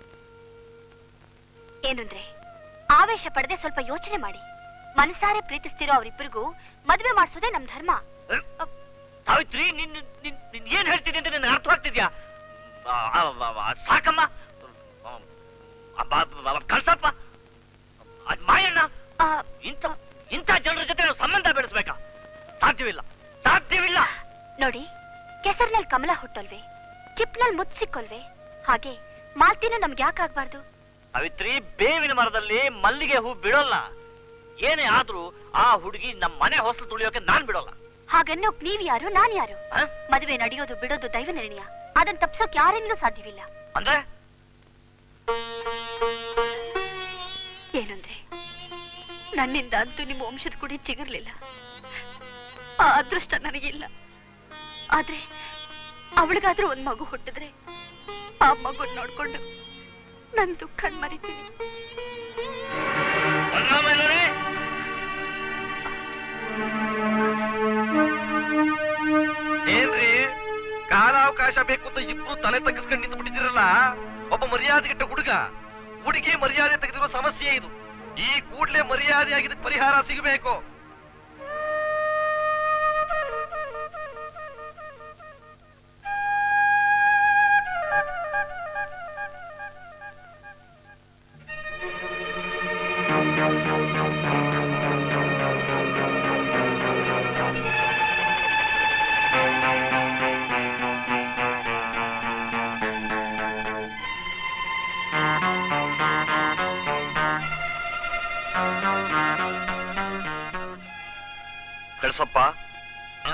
ಏನಂದ್ರೆ ಆವೇಶ ಪಡೆದೆ ಸ್ವಲ್ಪ ಯೋಚನೆ ಮಾಡಿ ಮನಸಾರೆ ಪ್ರೀತಿಸ್ತಿರೋ ಅವರಿಬ್ಬರಿಗೂ ಮದ್ವೆ ಮಾಡ್ಸೋದೇ ನಮ್ ಧರ್ಮ ಸಾವಿತ್ರಿ ನಿನ್ ನಿನ್ ನಿನ್ ಏನ್ ಹೇಳ್ತಿದ್ದೆ ಅಂತ ನಿನ್ಗೆ ಅರ್ಥವಾಗ್ತಿದ್ಯಾ ಆ, ಆ, ಆ, ಆ, ಸಾಕಮ್ಮ ಆ, ಆ, ಬಾ- ಬಾ- ಕಳ್ಸಪ್ಪ ಅದ್ ಮಾಯಣ್ಣ ಆ, ಇಂಥ ಇಂಥ ಜನರ ಜೊತೆ ನಾವು ಸಂಬಂಧ ಬೆಳೆಸ್ಬೇಕಾ ಸಾಧ್ಯವಿಲ್ಲ ಸಾಧ್ಯವಿಲ್ಲ ನೋಡಿ ಕೆಸರಿನಲ್ಲಿ ಕಮಲ ಹುಟ್ಟಲ್ವೇ ಚಿಪ್ನಲ್ಲಿ ಮುತ್ತು ಸಿಕ್ಕೊಲ್ವೇ ಹಾಗೆ ಮಾಲ್ತಿನೂ ನಮ್ಗೆ ಯಾಕಾಗ್ಬಾರ್ದು ಸಾವಿತ್ರಿ ಬೇವಿನ ಮರದಲ್ಲಿ ಮಲ್ಲಿಗೆ ಹೂ ಬಿಡೋಲ್ಲ ಏನೇ ಆದ್ರೂ ಆ ಹುಡುಗಿ ನಮ್ಮ ಮನೆ ಹೊಸಲು ತುಳಿಯೋಕೆ ನಾನ್ ಬಿಡೋಲ್ಲ ಹಾಗನ್ನೋಕ್ ನೀವ್ ಯಾರು ನಾನ್ ಯಾರು ಆ? ಮದುವೆ ನಡೆಯೋದು ಬಿಡೋದು ದೈವ ನಿರ್ಣಯ ಅದನ್ನ ತಪ್ಸೋಕ್ ಯಾರಿಂದಲೂ ಸಾಧ್ಯವಿಲ್ಲ ಅಂದ್ರೆ ಏನಂದ್ರೆ ನನ್ನಿಂದ ಅಂತೂ ನಿಮ್ಮ ವಂಶದ ಕುಡಿ ಚಿಗಿರ್ಲಿಲ್ಲ ಆ ಅದೃಷ್ಟ ನನಗಿಲ್ಲ ಆದ್ರೆ ಅವಳಿಗಾದ್ರೂ ಒಂದ್ ಮಗು ಹುಟ್ಟಿದ್ರೆ ಆ ಮಗುನ್ ನೋಡ್ಕೊಂಡು ನನ್ ದುಃಖ ಮರಿತೀನಿ ಬಲರಾಮಯ್ಯನವರೇ ಏನ್ರಿ ಕಾಲಾವಕಾಶ ಬೇಕು ಅಂತ ಇಬ್ರು ತಲೆ ತಗ್ಗಿಸ್ಕೊಂಡು ನಿಂತು ಬಿಟ್ಟಿದ್ದೀರಲ್ಲ ಒಬ್ಬ ಮರ್ಯಾದೆಗೆಟ್ಟ ಹುಡುಗ ಹುಡುಗಿ ಮರ್ಯಾದೆ ತೆಗೆದಿರೋ ಸಮಸ್ಯೆ ಇದು ಈ ಕೂಡ್ಲೆ ಮರ್ಯಾದೆ ಆಗಿದ್ದಕ್ಕೆ ಪರಿಹಾರ ಸಿಗಬೇಕು ಕಳ್ಸಪ್ಪ ಆ?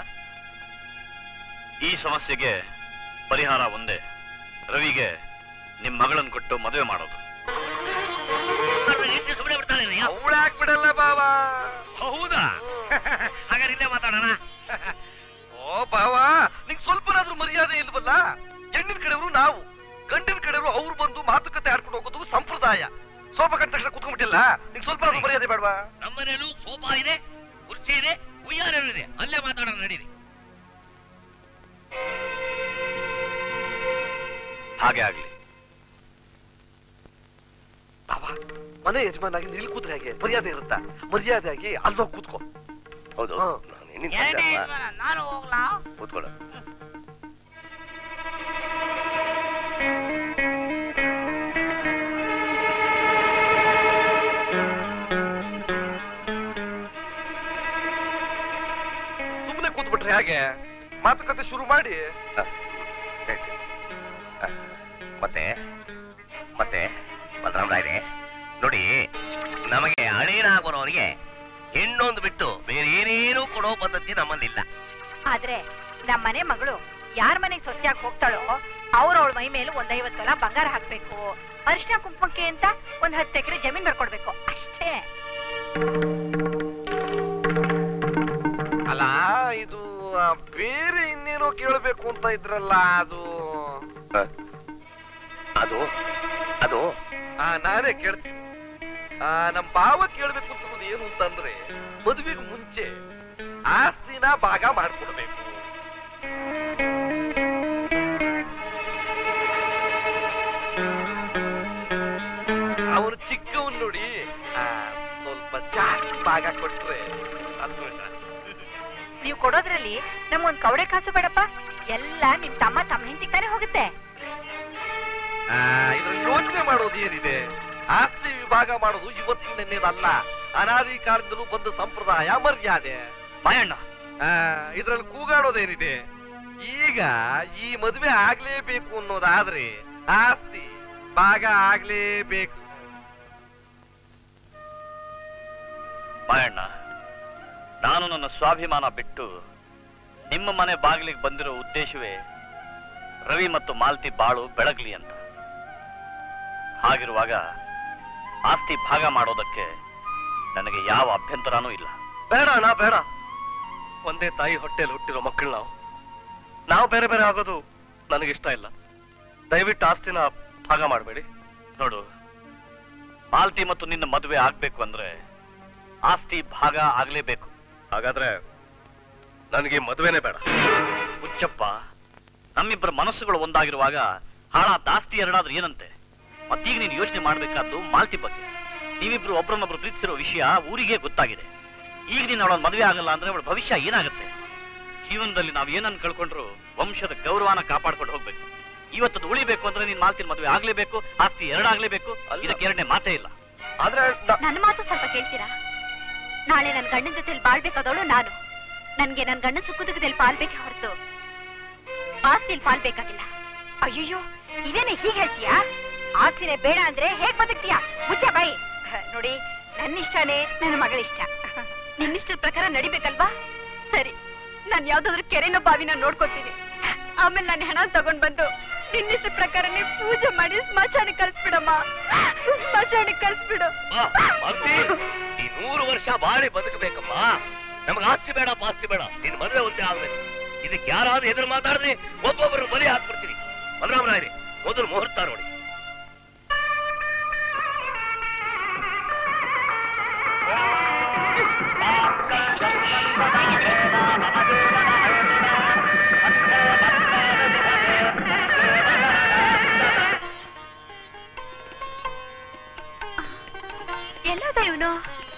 ಈ ಸಮಸ್ಯೆಗೆ ಪರಿಹಾರ ಒಂದೇ ರವಿಗೆ ನಿಮ್ ಮಗಳನ್ನ ಕೊಟ್ಟು ಮದುವೆ ಮಾಡೋದು ಹೆಂಡತಿ ಸುಮ್ಮನೆ ಬಿಡ್ತಾಳೆ ಅವಳಾಕ್ ಬಿಡಲ್ಲ ಬಾವ ಹೌದಾ ಹಾಗಾದ್ರೆ ಇಲ್ಲೇ ಮಾತಾಡೋಣ ಓ ಬಾವ ನಿಂಗ್ ಸ್ವಲ್ಪನಾದ್ರೂ ಮರ್ಯಾದೆ ಇಲ್ವಲ್ಲ ಹೆಣ್ಣಿನ ಕಡೆಯವರು ನಾವು ಗಂಡಿನ ಕಡೆಯವರು ಅವ್ರು ಬಂದು ಮಾತುಕತೆ ಆಡ್ಕೊಂಡು ಹೋಗೋದು ಸಂಪ್ರದಾಯ ಸೋಪ ಕಂಡ ತಕ್ಷಣ ಕುತ್ಕೊಂಡ್ಬಿಟ್ಟಿಲ್ಲ ನಿಂಗ್ ಸ್ವಲ್ಪ ಮರ್ಯಾದೆ ಬೇಡವಾ ನಮ್ಮನೇಲೂ ಸೋಫಾ ಇದೆ ಕುರ್ಚಿ ಇದೆ ಉಯ್ಯಾಲೆನೂ ಇದೆ ಅಲ್ಲೇ ಮಾತಾಡೋಣ ನಡೀರಿ ಹಾಗೆ ಆಗ್ಲಿ ಬಾವ ಮನೆ ಯಜಮಾನಾಗಿ ನಿಲ್ ಕೂತ್ರೆ ಹೇಗೆ ಮರ್ಯಾದೆ ಇರುತ್ತಾ ಮರ್ಯಾದೆ ಆಗಿ ಅಲ್ಲೋಗಿ ಕೂತ್ಕೋ ಹೌದು ಹಾ. ನಾನು ಹೆಣ್ಣಿನ ಎರಡನೇ ತಂದೆ ಅಲ್ವಾ? ಯಜಮಾನ, ನಾನು ಹೋಗ್ಲಾ ಕೂತ್ಕೊಳ್ಳು ಸುಮ್ಮನೆ ಕೂತ್ಬಿಟ್ರೆ ಹೇಗೆ ಮಾತುಕತೆ ಶುರು ಮಾಡಿ ಮತ್ತೆ ಮತ್ತೆ ಬಲರಾಮರಾಯರೇ ನೋಡಿ ನಮಗೆ ಹಳೇನಾಗೋರವರಿಗೆ ಹೆಣ್ಣೊಂದು ಬಿಟ್ಟು ಬೇರೆ ಏನೇನೂ ಕೊಡೋ ಪದ್ಧತಿ ನಮ್ಮಲ್ಲಿಲ್ಲ ಆದ್ರೆ ನಮ್ಮ ಮನೆ ಮಗಳು ಯಾರ ಮನೆಗೆ ಸೊಸೆಯಾಗಿ ಹೋಗ್ತಾಳೋ ಅವ್ರ ಅವಳ ಮೈ ಮೇಲೆ ಒಂದ್ ಐವತ್ತು ತೊಲ ಬಂಗಾರ ಹಾಕ್ಬೇಕು ಅರಿಶಿನ ಕುಂಕುಮಕ್ಕೆ ಅಂತ ಒಂದ್ ಹತ್ತು ಎಕರೆ ಜಮೀನ್ ಬರ್ಕೊಡ್ಬೇಕು ಅಷ್ಟೇ ಅಲ್ಲ ಇದು ಆ, ಬೇರೆ ಇನ್ನೇನೋ ಕೇಳಬೇಕು ಅಂತ ಇದ್ರಲ್ಲ ಅದು ಅದು ಅದು ಆ ನಾನೇ ಕೇಳ್ತೀನಿ ಆ ನಮ್ ಭಾವ ಕೇಳ್ಬೇಕು ಅಂತ ಏನು ಅಂತಂದ್ರೆ ಮದುವೆಗೆ ಮುಂಚೆ ಆಸ್ತಿನ ಭಾಗ ಮಾಡ್ಕೊಡ್ಬೇಕು ಅವನು ಚಿಕ್ಕವನ್ ನೋಡಿ ಆ, ಸ್ವಲ್ಪ ಜಾಸ್ತಿ ಭಾಗ ಕೊಟ್ರೆ ಸಂತೋಷ ನೀವು ಕೊಡೋದ್ರಲ್ಲಿ ನಮ್ಗೊಂದ್ ಕವಡೆ ಕಾಸು ಬೇಡಪ್ಪ ಎಲ್ಲ ನಿಮ್ ತಮ್ಮ ತಮ್ಮ ಹೆಂಡತಿ ತಾನೇ ಹೋಗುತ್ತೆ ಆ, ಇದ್ರಲ್ಲಿ ಯೋಚನೆ ಮಾಡೋದು ಏನಿದೆ ಆಸ್ತಿ ವಿಭಾಗ ಮಾಡೋದು ಇವತ್ತಿನನ್ನೇನಲ್ಲ ಅನಾದಿ ಕಾಲದಿಂದಲೂ ಬಂದ ಸಂಪ್ರದಾಯ ಮರ್ಯಾದೆ ಮಾಯಣ್ಣ ಆ, ಇದ್ರಲ್ಲಿ ಕೂಗಾಡೋದೇನಿದೆ ಈಗ ಈ ಮದುವೆ ಆಗ್ಲೇಬೇಕು ಅನ್ನೋದಾದ್ರೆ ಆಸ್ತಿ ಭಾಗ ಆಗ್ಲೇಬೇಕು ಮಾಯಣ್ಣ ನಾನು ನನ್ನ ಸ್ವಾಭಿಮಾನ ಬಿಟ್ಟು ನಿಮ್ಮ ಮನೆ ಬಾಗಿಲಿಗೆ ಬಂದಿರೋ ಉದ್ದೇಶವೇ ರವಿ ಮತ್ತು ಮಾಲ್ತಿ ಬಾಳು ಬೆಳಗ್ಲಿ ಅಂತ ಹಾಗಿರುವಾಗ ಆಸ್ತಿ ಭಾಗ ಮಾಡೋದಕ್ಕೆ ನನಗೆ ಯಾವ ಅಭ್ಯಂತರನೂ ಇಲ್ಲ ಬೇಡ ಅಣ್ಣ ಬೇಡ ಒಂದೇ ತಾಯಿ ಹೊಟ್ಟೆಯಲ್ಲಿ ಹುಟ್ಟಿರೋ ಮಕ್ಕಳು ನಾವು ನಾವು ಬೇರೆ ಬೇರೆ ಆಗೋದು ನನಗಿಷ್ಟ ಇಲ್ಲ ದಯವಿಟ್ಟು ಆಸ್ತಿನ ಭಾಗ ಮಾಡಬೇಡಿ ನೋಡು ಮಾಲ್ತಿ ಮತ್ತು ನಿನ್ನ ಮದುವೆ ಆಗ್ಬೇಕು ಅಂದ್ರೆ ಆಸ್ತಿ ಭಾಗ ಆಗ್ಲೇಬೇಕು ಹಾಗಾದ್ರೆ ನನಗೆ ಮದುವೆನೇ ಬೇಡ ಹುಚ್ಚಪ್ಪ ನಮ್ಮಿಬ್ಬರ ಮನಸ್ಸುಗಳು ಒಂದಾಗಿರುವಾಗ ಹಾಳಾದ ಆಸ್ತಿ ಎರಡಾದ್ರೂ ಏನಂತೆ ಮತ್ತೀಗ ನೀನು ಯೋಚನೆ ಮಾಡ್ಬೇಕಾದ್ದು ಮಾಲ್ತಿ ಬಗ್ಗೆ ನೀವಿಬ್ರು ಒಬ್ರನ್ನೊಬ್ರು ಪ್ರೀತಿಸಿರೋ ವಿಷಯ ಊರಿಗೆ ಗೊತ್ತಾಗಿದೆ ಈಗ ನೀನು ಅವಳ ಮದುವೆ ಆಗಲ್ಲ ಅಂದ್ರೆ ಅವಳ ಭವಿಷ್ಯ ಏನಾಗುತ್ತೆ ಜೀವನದಲ್ಲಿ ನಾವು ಏನನ್ನು ಕಳ್ಕೊಂಡ್ರು ವಂಶದ ಗೌರವನ ಕಾಪಾಡ್ಕೊಂಡು ಹೋಗ್ಬೇಕು ಇವತ್ತದು ಉಳಿಬೇಕು ಅಂದ್ರೆ ನೀನ್ ಮಾಲ್ತಿನ ಮದುವೆ ಆಗ್ಲೇಬೇಕು ಆಸ್ತಿ ಎರಡಾಗ್ಲೇಬೇಕು ಇದಕ್ಕೆ ಎರಡನೇ ಮಾತೇ ಇಲ್ಲ ಆದ್ರೆ ನನ್ನ ಮಾತು ಸ್ವಲ್ಪ ಕೇಳ್ತೀರಾ ನಾಳೆ ನನ್ನ ಗಂಡನ ಜೊತೆಲಿ ಬಾಳ್ಬೇಕಾದವಳು ನಾನು ನನ್ಗೆ ನನ್ನ ಗಂಡನ ಸುಖದುಖದಲ್ಲಿ ಪಾಲ್ಬೇಕೆ ಹೊರತು ಆಸ್ತಿಲ್ ಪಾಲ್ಬೇಕಾಗಿಲ್ಲ ಅಯ್ಯಯ್ಯೋ ಇದೇನೆ ಹೀಗ್ ಹೇಳ್ತೀಯಾ ಆಸ್ತಿನೇ ಬೇಡ ಅಂದ್ರೆ ಹೇಗ್ ಬದುಕ್ತೀಯಾ ಮುಚ್ಚ ಬಾಯಿ ನೋಡಿ ನನ್ನ ಇಷ್ಟನೇ ನನ್ನ ಮಗಳ ಇಷ್ಟ ನಿನ್ನಿಷ್ಟದ ಪ್ರಕಾರ ನಡಿಬೇಕಲ್ವಾ ಸರಿ ನಾನ್ ಯಾವ್ದಾದ್ರು ಕೆರೆನೋ ಬಾವಿನ ನೋಡ್ಕೊತೀನಿ ಆಮೇಲೆ ನಾನು ಹಣ ತಗೊಂಡ್ ಬಂದು ನಿನ್ನಿಷ್ಟ ಪ್ರಕಾರನೇ ಪೂಜೆ ಮಾಡಿ ಸ್ಮಶಾನಕ್ಕೆ ಕಳ್ಸ್ಬಿಡಮ್ಮ ಸ್ಮಶಾನಕ್ಕೆ ಕಳ್ಸ್ಬಿಡು ಈ ನೂರು ವರ್ಷ ಬಾಳಿ ಬದುಕಬೇಕಮ್ಮ ನಮಗ ಆಸ್ತಿ ಬೇಡ ಪಾಸ್ತಿ ಬೇಡ ನಿನ್ ಮದುವೆ ಒಂದೇ ಆಗ್ಬೇಕು ಇದಕ್ಕೆ ಯಾರಾದ್ರೂ ಎದುರು ಮಾತಾಡಿದ್ರೆ ಒಬ್ಬೊಬ್ಬರು ಬಲಿ ಹಾಕ್ಬಿಡ್ತೀನಿ ಬಲರಾಮರಾಯರೇ ಮೊದಲು ಮುಹೂರ್ತ ನೋಡಿ ಎಲ್ಲೋದ ಇವನು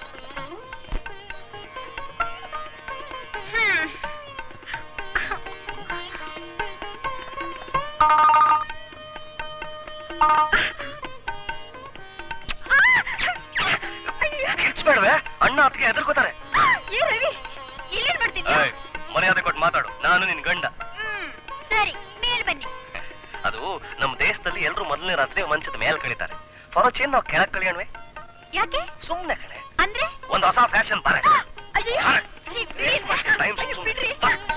ಕಿರ್ಚ್ಬೇಡವೆ ಅಣ್ಣ ಅದಕ್ಕೆ ಹೆದರ್ಕೋತಾರೆ ಏ ರವಿ ಇಲ್ಲೇನ್ ಮಾಡ್ತೀನಿ ಮರ್ಯಾದೆ ಕೊಟ್ಟು ಮಾತಾಡು ನಾನು ನಿನ್ ಗಂಡ ಸರಿ ಮೇಲ್ ಬನ್ನಿ ಅದು ನಮ್ಮ ದೇಶದಲ್ಲಿ ಎಲ್ರು ಮೊದಲನೇ ರಾತ್ರಿ ಮಂಚದ ಮೇಲ್ ಕಳಿತಾರೆ ಫರೋಚೇನ್ ನಾವು ಕೆಳಗ್ ಕಳಿಯೋಣವೆ ಯಾಕೆ ಸುಮ್ನೆ ಕಣೆ ಅಂದ್ರೆ ಒಂದ್ ಹೊಸ ಫ್ಯಾಷನ್ ಬಾರೆ ಅಯ್ಯೋ ಛೀ, please. Time ಅಯ್ಯೋ, ಸುಮ್ನೆ. ಬಿಡ್ರಿ.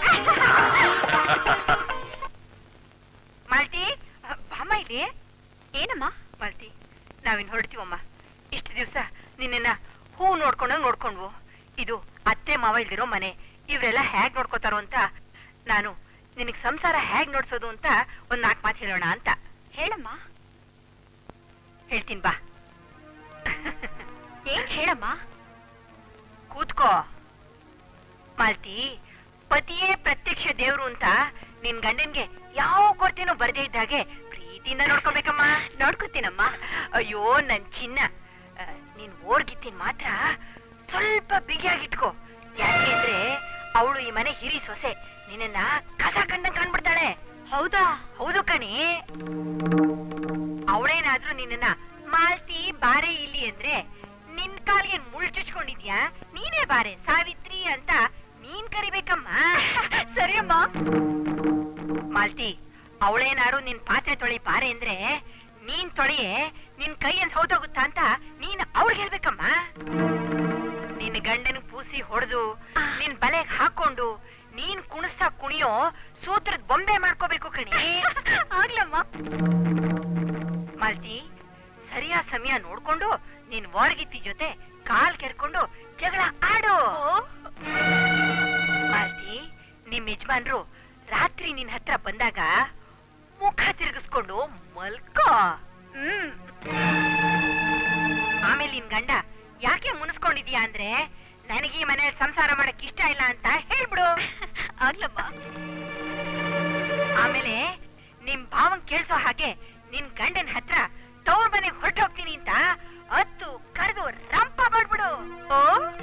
ಮಾಲ್ತಿ ಬಾಮ್ಮ ಇಲ್ಲಿ ಏನಮ್ಮ ಮಾಲ್ತಿ ನಾವಿನ್ ಹೊರಡ್ತೀವಮ್ಮ ಇಷ್ಟು ದಿವ್ಸ ನಿನ್ನ ಹೂ ನೋಡ್ಕೊಂಡಂಗ್ ನೋಡ್ಕೊಂಡ್ವು ಇದು ಅತ್ತೆ ಮಾವ ಇಲ್ದಿರೋ ಮನೆ ಇವ್ರೆಲ್ಲ ಹೇಗ್ ನೋಡ್ಕೋತಾರೋ ಅಂತ ನಾನು ನಿನಗ್ ಸಂಸಾರ ಹೇಗ್ ನೋಡ್ಸೋದು ಅಂತ ಒಂದ್ ನಾಲ್ಕು ಮಾತು ಹೇಳೋಣ ಅಂತ ಹೇಳಮ್ಮ ಹೇಳ್ತೀನಿ ಬಾ ಏನ್ ಹೇಳಮ್ಮ ಕೂತ್ಕೋ ಮಾಲ್ತಿ ಪತಿಯೇ ಪ್ರತ್ಯಕ್ಷ ದೇವ್ರು ಅಂತ ನಿನ್ ಗಂಡನ್ಗೆ ಯಾವ ಕೊರತೆನೂ ಬರ್ದೇ ಇದ್ದಾಗೆ ಪ್ರೀತಿಯಿಂದ ನೋಡ್ಕೋಬೇಕಮ್ಮ ನೋಡ್ಕೊತೀನಮ್ಮ ಅಯ್ಯೋ ನನ್ ಚಿನ್ನ ಆ, ನೀನ್ ಓಡ್ಗಿತ್ತಿನ್ ಮಾತ್ರ ಸ್ವಲ್ಪ ಬಿಗಿಯಾಗಿಟ್ಕೋ ಯಾಕೆ ಅಂದ್ರೆ ಅವಳು ಈ ಮನೆ ಹಿರಿ ಸೊಸೆ ನಿನ್ನ ಕಸ ಕಂಡಂಗ್ ಕಾಣ್ಬಿಡ್ತಾಳೆ ಹೌದಾ ಹೌದು ಕಣಿ ಅವಳೇನಾದ್ರೂ ನಿನ್ನ ಮಾಲ್ತಿ ಬಾರೆ ಇಲ್ಲಿ ಅಂದ್ರೆ ನಿನ್ ಕಾಲ್ಗೆ ಮುಳ್ ಚುಚ್ಕೊಂಡಿದ್ಯಾ ನೀನೇ ಬಾರೆ ಸಾವಿತ್ರಿ ಅಂತ ನೀನ್ ಕರಿಬೇಕಮ್ಮ ಸರಿಯಮ್ಮ ಮಾಲ್ತಿ ಅವಳೇನಾರು ನಿನ್ ಪಾತ್ರೆ ತೊಳಿ ಬಾರೆ ಅಂದ್ರೆ ನೀನ್ ತೊಳೆಯೇ ನಿನ್ ಕೈಯನ್ ಸೌದೋಗುತ್ತಾ ಅಂತ ನೀನ್ ಅವಳಿಗೆ ಹೇಳ್ಬೇಕಮ್ಮ ನಿನ್ ಗಂಡನ್ ಪೂಸಿ ಹೊಡೆದು ನಿನ್ ಬಲೆಗ್ ಹಾಕೊಂಡು ನೀನ್ ಕುಣಿಸ್ತಾ ಕುಣಿಯೋ ಸೂತ್ರದ ಬೊಂಬೆ ಮಾಡ್ಕೋಬೇಕು ಕಣಿ ಆಗ್ಲಮ್ಮ ಮಾಲ್ತಿ ಸರಿಯಾದ ಸಮಯ ನೋಡ್ಕೊಂಡು ನಿನ್ ವಾರ್ಗಿತ್ತಿ ಜೊತೆ ಕಾಲ್ ಕೆರ್ಕೊಂಡು ಜಗಳ ಆಡು ಮಾಲ್ತಿ ನಿಮ್ ಯಜಮಾನ್ರು ರಾತ್ರಿ ನಿನ್ ಹತ್ರ ಬಂದಾಗ ಮುಖ ತಿರುಗಿಸ್ಕೊಂಡು ಮಲ್ಕೋ ಹ್ಮ್ ಆಮೇಲೆ ನಿನ್ ಗಂಡ ಯಾಕೆ ಮುನಿಸ್ಕೊಂಡಿದ್ಯಾ ಅಂದ್ರೆ ನನಗೆ ಈ ಮನೇಲಿ ಸಂಸಾರ ಮಾಡಕ್ ಇಷ್ಟ ಇಲ್ಲ ಅಂತ ಹೇಳ್ಬಿಡು ಆಗ್ಲಮ್ಮ ಆಮೇಲೆ ನಿಮ್ ಭಾವನ್ ಕೇಳ್ಸೋ ಹಾಗೆ ನಿನ್ ಗಂಡನ ಹತ್ರ ತವ್ರ ಮನೆಗ್ ಹೊರಟೋಗ್ತೀನಿ ಅಂತ ಹತ್ತು ಕರೆದು ರಂಪ ಮಾಡ್ಬಿಡು ಓ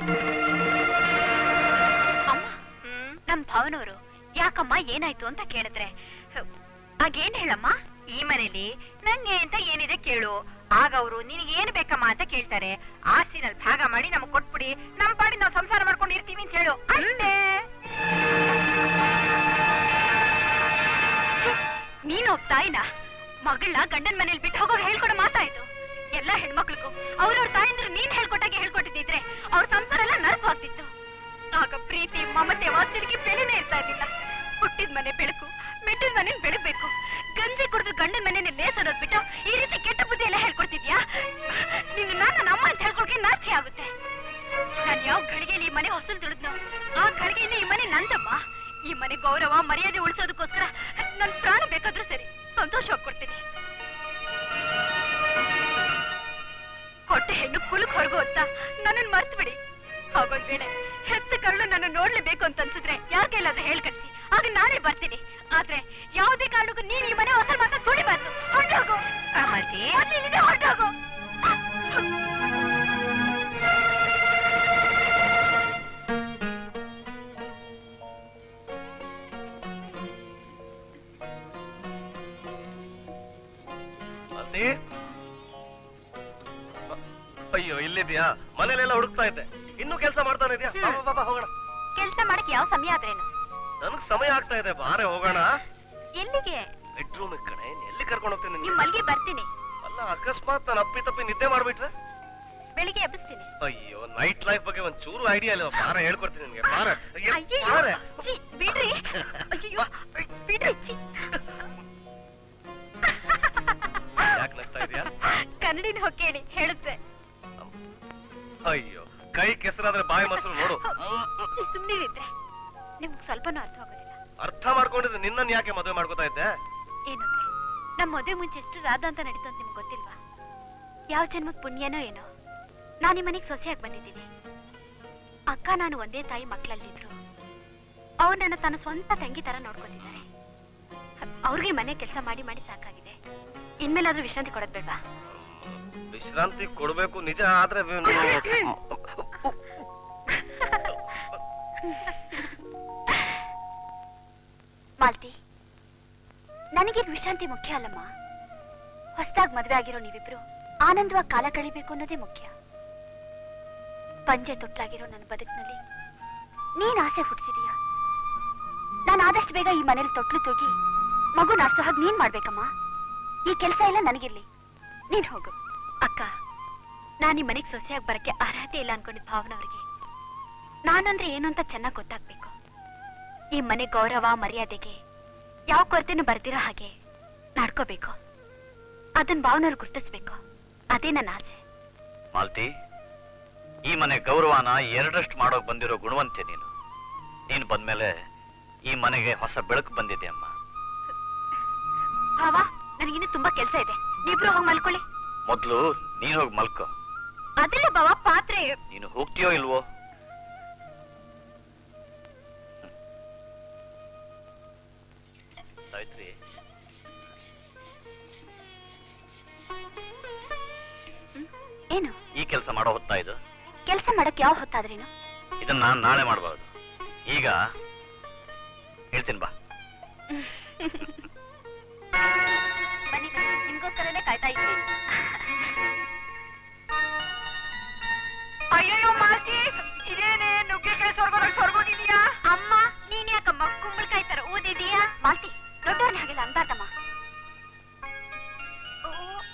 ಅಮ್ಮ ನಮ್ ಭಾವನವರು ಯಾಕಮ್ಮ ಏನಾಯ್ತು ಅಂತ ಕೇಳಿದ್ರೆ ಆಗೇನ್ ಹೇಳಮ್ಮ ಈ ಮನೇಲಿ ನಂಗೆ ಅಂತ ಏನಿದೆ ಕೇಳು ಆಗ ಅವರು ನಿನಗೆ ಏನ್ ಬೇಕಮ್ಮ ಅಂತ ಕೇಳ್ತಾರೆ ಆಸ್ತಿನಲ್ಲಿ ಭಾಗ ಮಾಡಿ ನಮಗ್ ಕೊಟ್ಬಿಡಿ ನಮ್ ಪಾಡಿ ನಾವು ಸಂಸಾರ ಮಾಡ್ಕೊಂಡು ಇರ್ತೀವಿ ಅಂತ ಹೇಳು ಅಷ್ಟೇ ನೀನ್ ಒಬ್ಬ ತಾಯಿನ ಮಗಳನ್ನ ಗಂಡನ್ ಮನೇಲಿ ಬಿಟ್ಟು ಹೋಗೋರು ಹೇಳ್ಕೊಡೋ ಮಾತಾಯ್ತು ಎಲ್ಲಾ ಹೆಣ್ಮಕ್ಳಿಗೂ ಅವ್ರವ್ರ ತಾಯಿಂದ್ರು ನೀನ್ ಹೇಳ್ಕೊಟ್ಟಾಗೆ ಹೇಳ್ಕೊಟ್ಟಿದ್ರೆ ಅವ್ರ ಸಂಸಾರ ಎಲ್ಲ ನರಕವಾಗ್ತಿತ್ತು ಆಗ ಪ್ರೀತಿ ಮಮತೆ ವಾತ್ಸಲ್ಯಕ್ಕೆ ಬೆಲೆನೇ ಇರ್ತಾ ಇರ್ಲಿಲ್ಲ ಹುಟ್ಟಿದ ಮನೆ ಬೆಳಕು ಮೆಟ್ಟಿದ ಮನೆ ಬೆಳಗ್ಬೇಕು ಗಂಜಿ ಕುಡಿದು ಗಂಡನ ಮನೆನೇ ಲೇಸೋದೋದ್ ಬಿಟ್ಟು ಈ ರೀತಿ ಕೆಟ್ಟ ಬುದ್ಧಿ ಎಲ್ಲ ಹೇಳ್ಕೊಡ್ತಿದ್ಯಾ ನಿನ್ನ ನನ್ನ ಅಮ್ಮ ಅಂತ ಹೇಳ್ಕೊಳಕ್ಕೆ ನಾಚಿ ಆಗುತ್ತೆ ನಾನ್ ಯಾವ ಗಳಿಗೆಯಲ್ಲಿ ಈ ಮನೆ ಹೊಸಲ್ ದುಡಿದ್ನೋ ಆ ಗಳಿಗೆಯಿಂದ ಈ ಮನೆ ನಂದಮ್ಮ ಈ ಮನೆ ಗೌರವ ಮರ್ಯಾದೆ ಉಳಿಸೋದಕ್ಕೋಸ್ಕರ ನನ್ ಪ್ರಾಣ ಬೇಕಾದ್ರೂ ಸರಿ ಸಂತೋಷವಾಗಿ ಕೊಡ್ತೀನಿ ಹೊಟ್ಟೆ ಹೆಣ್ಣು ಕುಲಕ್ ಹೊರಗು ಅಂತ ನನ್ನನ್ ಮರ್ತು ಬಿಡಿ ಹಾಗೊಂದ್ ವೇಳೆ ಹೆತ್ತ ಕರಳು ನನ್ನ ನೋಡ್ಲೇಬೇಕು ಅಂತ ಅನ್ಸಿದ್ರೆ ಯಾರ ಕೈಲಾದ್ರೂ ಹೇಳ್ ಕಳ್ಸಿ ಆಗ ನಾನೇ ಬರ್ತೀನಿ ಆದ್ರೆ ಯಾವುದೇ ಕಾರಣಕ್ಕೂ ನೀನ್ ಈ ಮನೆ ಹೊಸ ಮಾತ್ರ ಸುಡಿಬಾರ್ದು ಹೊರಟೋಗು ಮಾಲ್ತಿ ಹೊರಟೋಗು ಮಾಲ್ತಿ ಅಯ್ಯೋ ಇಲ್ಲಿದ್ಯಾ ಮನೇಲೆಲ್ಲ ಹುಡುಕ್ತಾ ಇದ್ದೆ ಇನ್ನೂ ಕೆಲಸ ಮಾಡ್ತಾನೆ ಇದೆಯಾ ಬಾ, ಬಾ, ಬಾ, ಹೋಗೋಣ ಕೆಲ್ಸ ಮಾಡಕ್ ಯಾವ ಸಮಯ ಆದ್ರೇನು ನನಗ್ ಸಮಯ ಆಗ್ತಾ ಇದೆ ಬಾರೆ ಹೋಗೋಣ ಎಲ್ಲಿಗೆ ಬೆಡ್ರೂಮ್ ಕಣೆ ಎಲ್ಲಿ ಕರ್ಕೊಂಡು ಹೋಗ್ತೀನಿ ನಿಮ್ ನಿನ್ಗೆ? ಮಲ್ಗೆ ಬರ್ತೀನಿ ಅಲ್ಲ ಅಕಸ್ಮಾತ್ ನಾನು ಅಪ್ಪಿ ತಪ್ಪಿ ನಿದ್ದೆ ಮಾಡ್ಬಿಟ್ರೆ ಬೆಳಿಗ್ಗೆ ಎಬ್ಬಿಸ್ತೀನಿ ಅಯ್ಯೋ ನೈಟ್ ಲೈಫ್ ಬಗ್ಗೆ ಒಂದ್ ಚೂರು ಐಡಿಯಾ ಇಲ್ಲ ಬಾರ ಹೇಳ್ಕೊಡ್ತೀನಿ ನಿನ್ಗೆ ಬಾರ ಅಯ್ಯೋ, ಅಯ್ಯಯ್ಯೋ. ಬಾರೆ. ಛೀ, ಬಿಡ್ರಿ ಅಯ್ಯಯ್ಯೋ, ಬಿಡ್ರಿ ಛೀ. ಯಾಕೆ ನಗ್ತಾ ಇದೆಯಾ ಕನ್ನಡಿನ ಹೋಗಿ ಕೇಳಿ ಹೇಳುತ್ತೆ ಅಯ್ಯೋ ಕೈ ಕೆಸರಾದ್ರೆ ಬಾಯಿ ಮೊಸರು ನೋಡು ಛೀ, ಸುಮ್ನಿರಿದ್ರೆ ನಿಮ್ಗ್ ಸ್ವಲ್ಪನೂ ಅರ್ಥ ಆಗೋದಿಲ್ಲ ಅರ್ಥ ಮಾಡ್ಕೊಂಡಿದ್ರೆ ನಿನ್ನನ್ ಯಾಕೆ ಮದುವೆ ಮಾಡ್ಕೋತಾ ಇದ್ದೆ ಏನು ಅಂದ್ರೆ ನಮ್ ಮದುವೆ ಮುಂಚೆ ಎಷ್ಟು ರಾಧ ಅಂತ ನಡೀತು ಅಂತ ನಿಮ್ಗೆ ಗೊತ್ತಿಲ್ವಾ ಯಾವ ಜನ್ಮಕ್ ಪುಣ್ಯನೋ ಏನೋ ನಾನು ಈ ಮನೆಗ್ ಸೊಸೆಯಾಗಿ ಬಂದಿದ್ದೀನಿ ಅಕ್ಕ ನಾನು ಒಂದೇ ತಾಯಿ ಮಕ್ಕಳಲ್ಲಿದ್ರು ಅವ್ರು ನನ್ನ ತನ್ನ ಸ್ವಂತ ತಂಗಿ ತರ ನೋಡ್ಕೊತಿದ್ದಾರೆ ಅವ್ರಿಗೆ ಮನೆ ಕೆಲಸ ಮಾಡಿ ಮಾಡಿ ಸಾಕಾಗಿದೆ ಇನ್ಮೇಲಾದ್ರೂ ವಿಶ್ರಾಂತಿ ಕೊಡೋದ್ ಬೇಡ್ವಾ ವಿಶ್ರಾಂತಿ ಕೊಡ್ಬೇಕು ನಿಜ ಆದ್ರೆ ವಿ- ಮಾಲ್ತಿ ನನಗೀಗ ವಿಶ್ರಾಂತಿ ಮುಖ್ಯ ಅಲ್ಲಮ್ಮ ಹೊಸದಾಗಿ ಮದುವೆ ಆಗಿರೋ ನೀವಿಬ್ರು ಆನಂದವಾಗಿ ಕಾಲ ಕಳಿಬೇಕು ಅನ್ನೋದೇ ಮುಖ್ಯ ಪಂಜೆ ತೊಟ್ಲಾಗಿರೋ ನನ್ನ ಬದುಕಿನಲ್ಲಿ ನೀನ್ ಆಸೆ ಹುಟ್ಟಿಸಿದೀಯ ನಾನು ಆದಷ್ಟು ಬೇಗ ಈ ಮನೇಲಿ ತೊಟ್ಲು ತೂಗಿ ಮಗು ನಾಡ್ಸೋ ಹಾಗೆ ನೀನ್ ಮಾಡ್ಬೇಕಮ್ಮ ಈ ಕೆಲಸ ಎಲ್ಲ ನನಗಿರ್ಲಿ ನೀನ್ ಹೋಗು ಅಕ್ಕ ನಾನು ಈ ಮನೆಗೆ ಸೊಸೆಯಾಗಿ ಬರಕ್ಕೆ ಅರ್ಹತೆ ಇಲ್ಲ ಅನ್ಕೊಂಡಿದ್ದ ಭಾವನವ್ರಿಗೆ ನಾನಂದ್ರೆ ಏನು ಅಂತ ಚೆನ್ನಾಗಿ ಗೊತ್ತಾಗ್ಬೇಕು ಈ ಮನೆ ಗೌರವ ಮರ್ಯಾದೆಗೆ ಯಾವ ಕೊರತೆನೂ ಬರ್ದಿರೋ ಹಾಗೆ ನಡ್ಕೋಬೇಕು ಅದನ್ನ ಭಾವನವ್ರು ಗುರ್ತಿಸ್ಬೇಕು ಅದೇ ನನ್ನ ಆಸೆ ಮಾಲ್ತಿ ಈ ಮನೆ ಗೌರವನ ಎರಡಷ್ಟು ಮಾಡೋಕ್ ಬಂದಿರೋ ಗುಣವಂತೆ ನೀನು ನೀನು ಬಂದ್ಮೇಲೆ ಈ ಮನೆಗೆ ಹೊಸ ಬೆಳಕು ಬಂದಿದೆ ಅಮ್ಮ ಭಾವ ನನಗಿನ್ನೂ ತುಂಬಾ ಕೆಲಸ ಇದೆ ನೀವಿಬ್ರು ಹೋಗಿ ಮಲ್ಕೊಳ್ಳಿ ಮೊದ್ಲು ನೀನ್ ಹೋಗಿ ಮಲ್ಕೋ ಅದೆಲ್ಲ ಭಾವ ಪಾತ್ರೆ ನೀನು ಹೋಗ್ತೀಯೋ ಇಲ್ವೋ ಸಾವಿತ್ರಿ ಏನು ಈ ಕೆಲಸ ಮಾಡೋ ಹೊತ್ತಾ ಇದು ಕೆಲಸ ಮಾಡಕ್ ಯಾವ ಹೊತ್ತಾದ್ರೇನು ಇದನ್ನ ನಾನ್ ನಾಳೆ ಮಾಡಬಹುದು ಈಗ ಹೇಳ್ತೀನಿ ಬಾ ಕಾಯ್ತಾ ಇದ್ವಿ ಅಯ್ಯಯ್ಯೋ ಮಾಲ್ತಿ ಇದೇನೆ ನುಗ್ಗೆಕಾಯಿ ಸ್ವರ್ಗ ಸ್ವರ್ಗೋಗಿದ್ಯಾ ಅಮ್ಮ ನೀನ್ ಯಾಕಮ್ಮ ಕುಂಬಳಕಾಯಿ ತರ ಊದಿದೀಯಾ ಮಾಲ್ತಿ ದೊಡ್ಡವ್ರನ್ನ ಹಾಗೆಲ್ಲ ಅನ್ಬಾರ್ದಮ್ಮ ಓ.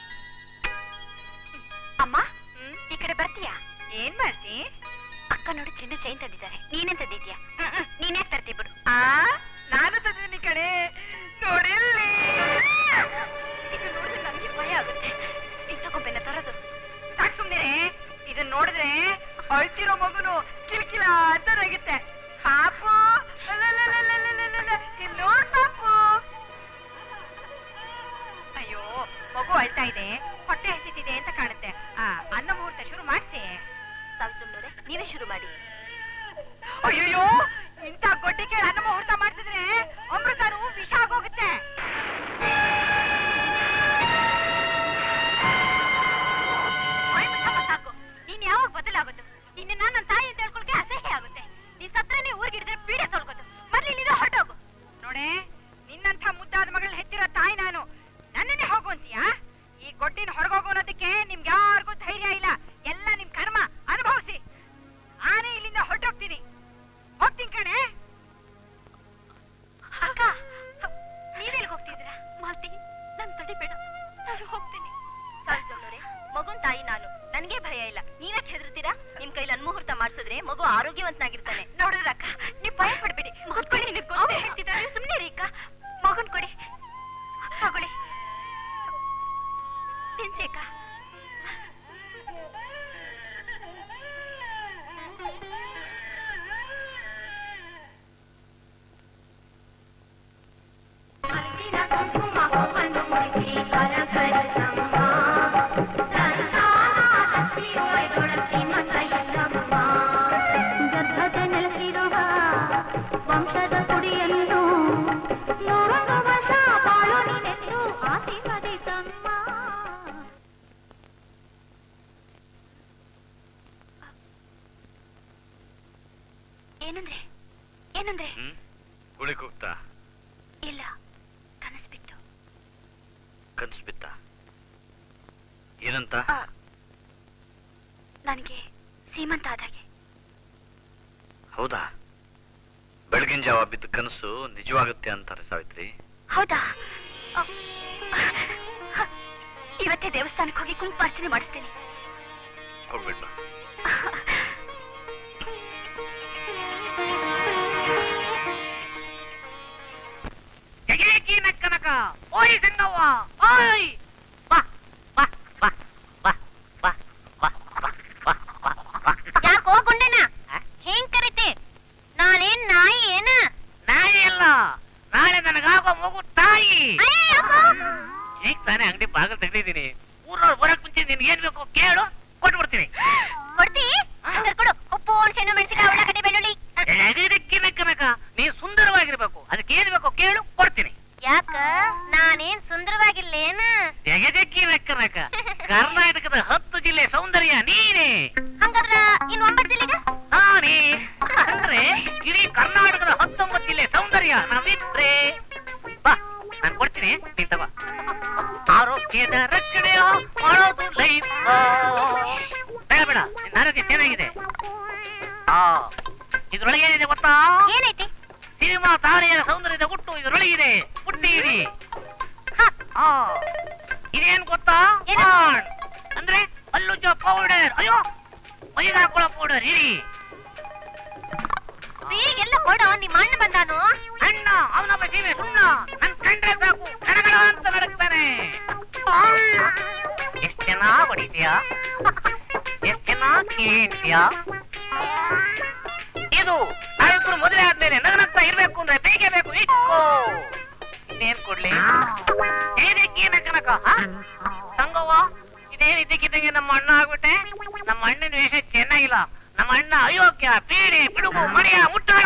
ಅಮ್ಮ ಈ ಕಡೆ ಬರ್ತೀಯಾ ಏನ್ ಮಾಡ್ತಿ ಅಕ್ಕ ನೋಡಿ ಚಿನ್ನ ಚೈನ್ ತಂದಿದ್ದಾರೆ ನೀನೇನ್ ತಂದಿದ್ಯಾ ನೀನ್ ಯಾಕೆ ತರ್ತಿ ಬಿಡು ಆ ನಾನು ತಂದಿದ್ದೀನಿ ಕಣೆ ನೋಡಿಲ್ಲಿ ಇದು ನೋಡಿದ್ರೆ ನನಗೆ ಭಯ ಆಗುತ್ತೆ ನೀನ್ ತಗೊಂಬೆನ್ನ ತರೋದು ಸಾಕ್ ಸುಮ್ನೆ ಇದನ್ನ ನೋಡಿದ್ರೆ ಅಳ್ತಿರೋ ಮಗುನು ಕಿಲ್ಕಿಲ ಅಂತ ನಗುತ್ತೆ ಪಾಪು ಅಲಲಲಲಲಲಲಲ, ಇಲ್ಲ್ ನೋಡ್ ಪಾಪು ಅಯ್ಯೋ ಮಗು ಅಳ್ತಾ ಇದೆ ಹೊಟ್ಟೆ ಹಸಿತಿದೆ ಅಂತ ಕಾಣುತ್ತೆ ಆ ಅನ್ನ ಮುಹೂರ್ತ ಶುರು ಮಾಡ್ಸಿ ಸಾವಿತ್ರಮ್ಮನವ್ರೆ ನೀವೇ ಶುರು ಮಾಡಿ ಅಯ್ಯಯ್ಯೋ ಇಂಥ ಗೊಡ್ಡಿಗೆ ಅನ್ನ ಮುಹೂರ್ತ ಮಾಡ್ತಿದ್ರೆ ಅಮೃತನು ವಿಷ ಆಗೋಗುತ್ತೆ ಬಾಯ್ ಮುಚ್ಚಮ್ಮ ಸಾಕು ನೀನ್ ಯಾವಾಗ ಬದಲಾಗೋದು ನಿನ್ನ ನನ್ನ ತಾಯಿ ಅಂತ ಹೇಳ್ಕೊಳಕ್ಕೆ ಅಸಹ್ಯ ಆಗುತ್ತೆ ನೀನ್ ಸತ್ರನೇ ಊರ್ಗಿಡಿದ್ರೆ ಪೀಡೆ ತೊಳ್ಕೋದು ಮೊದ್ಲು ಇಲ್ಲಿಂದ ಹೊರಟೋಗು ನೋಡೆ ನಿನ್ನಂಥ ಮುದ್ದಾದ ಮಗಳನ್ನ ಹೆತ್ತಿರೋ ತಾಯಿ ನಾನು ನನ್ನನ್ನೇ ಹೋಗು ಅಂತೀಯಾ ಈ ಗೊಡ್ಡಿನ ಹೊರಗೋಗು ಅನ್ನೋದಕ್ಕೆ ನಿಮ್ಗೆ ಯಾರಿಗೂ ಧೈರ್ಯ ಇಲ್ಲ ಎಲ್ಲ ನಿಮ್ ಕರ್ಮ ಅನುಭವಿಸಿ ನಾನೇ ಇಲ್ಲಿಂದ ಹೊರಟೋಗ್ತೀನಿ ಹೋಗ್ತೀನಿ ಕಣೆ ಅಕ್ಕ ನೀವೆಲ್ಗೆ ಹೋಗ್ತಿದ್ದೀರಾ ಮಾಲ್ತಿ ನನ್ ತಡಿಬೇಡ ನಾನು ಹೋಗ್ತೀನಿ ಸಾವಿತ್ರಮ್ಮನವ್ರೆ ಮಗುನ್ ತಾಯಿ ನಾನು ನನ್ಗೆ ಭಯ ಇಲ್ಲ ನೀವ್ಯಾಕೆ ಹೆದರ್ತೀರಾ ನಿಮ್ ಕೈಲಿ ಅನ್ಮುಹೂರ್ತ ಮಾಡ್ಸಿದ್ರೆ ಮಗು ಆರೋಗ್ಯವಂತನಾಗಿರ್ತಾನೆ ನೋಡಿದ್ರ ಅಕ್ಕ ನೀವ್ ಭಯ ಪಡ್ಬೇಡಿ ಕೂತ್ಕೊಳ್ಳಿ ಅವ್ರು ಹೇಳ್ತಿದ್ದಾರೆ ಸುಮ್ನೆ ರೀ ಅಕ್ಕ ಮಗುನ್ ಕೊಡಿ ತಗೊಳ್ಳಿ ತಿನ್ಸಿ ಅಕ್ಕ ಅರಿಶಿನ ಕುಂಕುಮ ಹೂವನ್ನು ಮುಡಿಸಿ ಕರಕರಿಸಮ್ಮ. ಸಂತಾನ ಲಕ್ಷ್ಮಿಯೊಳಗೊಳಸಿ ಮತ ಎಲ್ಲಮ್ಮ. ಗರ್ಭದ ನೆಲೆಸಿರುವ ವಂಶದ ಕುಡಿಯನ್ನು ನೂರೊಂದು ವರ್ಷ ಬಾಳು ನೀನೆಂದು ಆಶೀರ್ವದಿಸಮ್ಮ ಏನಂದ್ರೆ ಏನಂದ್ರೆ ಹ್ಮ್ ಗುಳಿ ಕೂಗ್ತಾ ಇಲ್ಲ ಕನಸ್ಬಿತ್ತು ಕನ್ಸು ಬಿತ್ತ ಏನಂತ ಆ, ನನಗೆ ಸೀಮಂತ ಆದಾಗೆ ಹೌದಾ ಬೆಳಗಿನ ಜಾವ ಬಿದ್ದ ಕನಸು ನಿಜವಾಗುತ್ತೆ ಅಂತಾರೆ ಸಾವಿತ್ರಿ ಹೌದಾ ಅ, ಇವತ್ತೇ ದೇವಸ್ಥಾನಕ್ಕೆ ಹೋಗಿ ಕುಂಕುಮಾರ್ಚನೆ ಮಾಡಿಸ್ತೀನಿ ಹೋಗ್ಬಿಡ್ ಬಾ ಜಗೇಕಿ ನಕ್ಕನಕ ಓಯ್ ಸಂಗವ್ವ ಓಯ್ ಬಾ ಬಾ ಬಾ ಬಾ ಬಾ ಬಾ ಬಾ ಬಾ ಬಾ ಬಾ ಯಾಕೋ ಗುಂಡನ ಹೆಂಗ್ ಕರಿತೆ ನಾನೇನ್ ನಾಯಿ ಏನ ನಾಯಿ ಅಲ್ಲ ನಾಳೆ ನನಗಾಗೋ ಮಗು ತಾಯಿ ಅಯ್ಯಯ್ಯಪ್ಪ. ಈಗ ತಾನೇ ಅಂಗಡಿ ಬಾಗಿಲು ತೆಗ್ದಿದ್ದೀನಿ ಊರವ್ರು ಬರಕ್ ಮುಂಚೆ ನಿನ್ಗೆ ಏನ್ ಬೇಕು ಕೇಳು ಕೊಟ್ಬಿಡ್ತೀನಿ ಕೊಡ್ತಿ ಹಂಗಾರ್ ಕೊಡು ಉಪ್ಪು ಹುಣ್ಸೆಹಣ್ಣು ಮೆಣಸಿನಕಾಯಿ ಉಳ್ಳಾಗಡ್ಡಿ ಬೆಳ್ಳುಳ್ಳಿ ಜಗದಕ್ಕಿನ ಕನಕ ನೀನ್ ಸುಂದರವಾಗಿರ್ಬೇಕು ಅದಕ್ಕೆ ಏನ್ ಬೇಕು ಕೇಳು ಕೊಡ್ತೀನಿ ಯಾಕ ನಾನೇನ್ ಸುಂದರವಾಗಿರ್ಲೇನ ಜಗದಕ್ಕಿನ ಕನಕ ಕರ್ನಾಟಕದ ಹತ್ತು ಜಿಲ್ಲೆ ಸೌಂದರ್ಯ ನೀನೇ ಹಂಗಾದ್ರ ಇನ್ ಒಂಬತ್ತು ಜಿಲ್ಲೆಗ ನಾನೇ ಅಂದ್ರೆ ಇಡೀ ಕರ್ನಾಟಕದ ಹತ್ತೊಂಬತ್ತು ಜಿಲ್ಲೆ ಸೌಂದರ್ಯ ನಾವಿದ್ರೆ ಬಾ ನಾನು ಕೊಡ್ತೀನಿ ನೀನ್ ತಗೋ ಆರೋಗ್ಯದ ರಕ್ಷಣೆಯ ಮಾಡೋದು ಲೈಫ್ ಬೇಡ ಬೇಡ ನಿನ್ನ ಆರೋಗ್ಯ ಚೆನ್ನಾಗಿದೆ ಆ ಇದ್ರೊಳಗೆ ಏನಿದೆ ಗೊತ್ತಾ ಏನೈತಿ ಸಿನಿಮಾ ತಾರೆಯರ ಸೌಂದರ್ಯದ ಗುಟ್ಟು ಇದರೊಳಗಿದೆ ಹುಟ್ಟಿರಿ ಆ ಇದೇನ್ ಗೊತ್ತಾ ಏನು? ಪಾಂಡ್. ಅಂದ್ರೆ ಹಲ್ಲುಜ್ಜೋ ಪೌಡರ್ ಅಯ್ಯೋ ಮೈಗೆ ಹಾಕೊಳ್ಳೋ ಪೌಡರ್ ಇರಿ ಎಲ್ಲ ಕೊಡೋ ನಿಮ್ಮ ಅಣ್ಣ ಬಂದಾನು ಅಣ್ಣ ಅವನೊಬ್ಬ ಸೀಮೆ ಸುಣ್ಣ ನನ್ ಕಂಡ್ರೆ ಸಾಕು ಗಡಗಡ ಅಂತ ನಡಕ್ತಾನೆ ಎಷ್ಟ್ ಚೆನ್ನಾಗ್ ಹೊಡಿತೀಯ ಎಷ್ಟ್ ಚೆನ್ನಾಗ್ ಕೇಳ್ತೀಯ ಇದು ನಾವಿಬ್ರು ಮದುವೆ ಆದ್ಮೇಲೆ ನಗನಗ್ತಾ ಇರ್ಬೇಕು ಅಂದ್ರೆ ಬೇಕೇ ಬೇಕು ಇಟ್ಕೋ ಇನ್ನೇನ್ ಕೊಡ್ಲಿ ಏನಕ್ಕೇನ ಕನಕ ಸಂಗವ್ವ ಇದೇನ್ ಇದ್ದಕ್ಕಿದ್ದಂಗೆ ನಮ್ಮ ಅಣ್ಣ ಆಗ್ಬಿಟ್ಟೆ ನಮ್ಮ ಅಣ್ಣನ ವೇಷ ಚೆನ್ನಾಗಿಲ್ಲ ನಮ್ಮ ಅಣ್ಣ ಅಯೋಗ್ಯ ಪೀಡೆ ಪಿಡುಗು ಮನೆಯ ಮುಟ್ಟಾಳ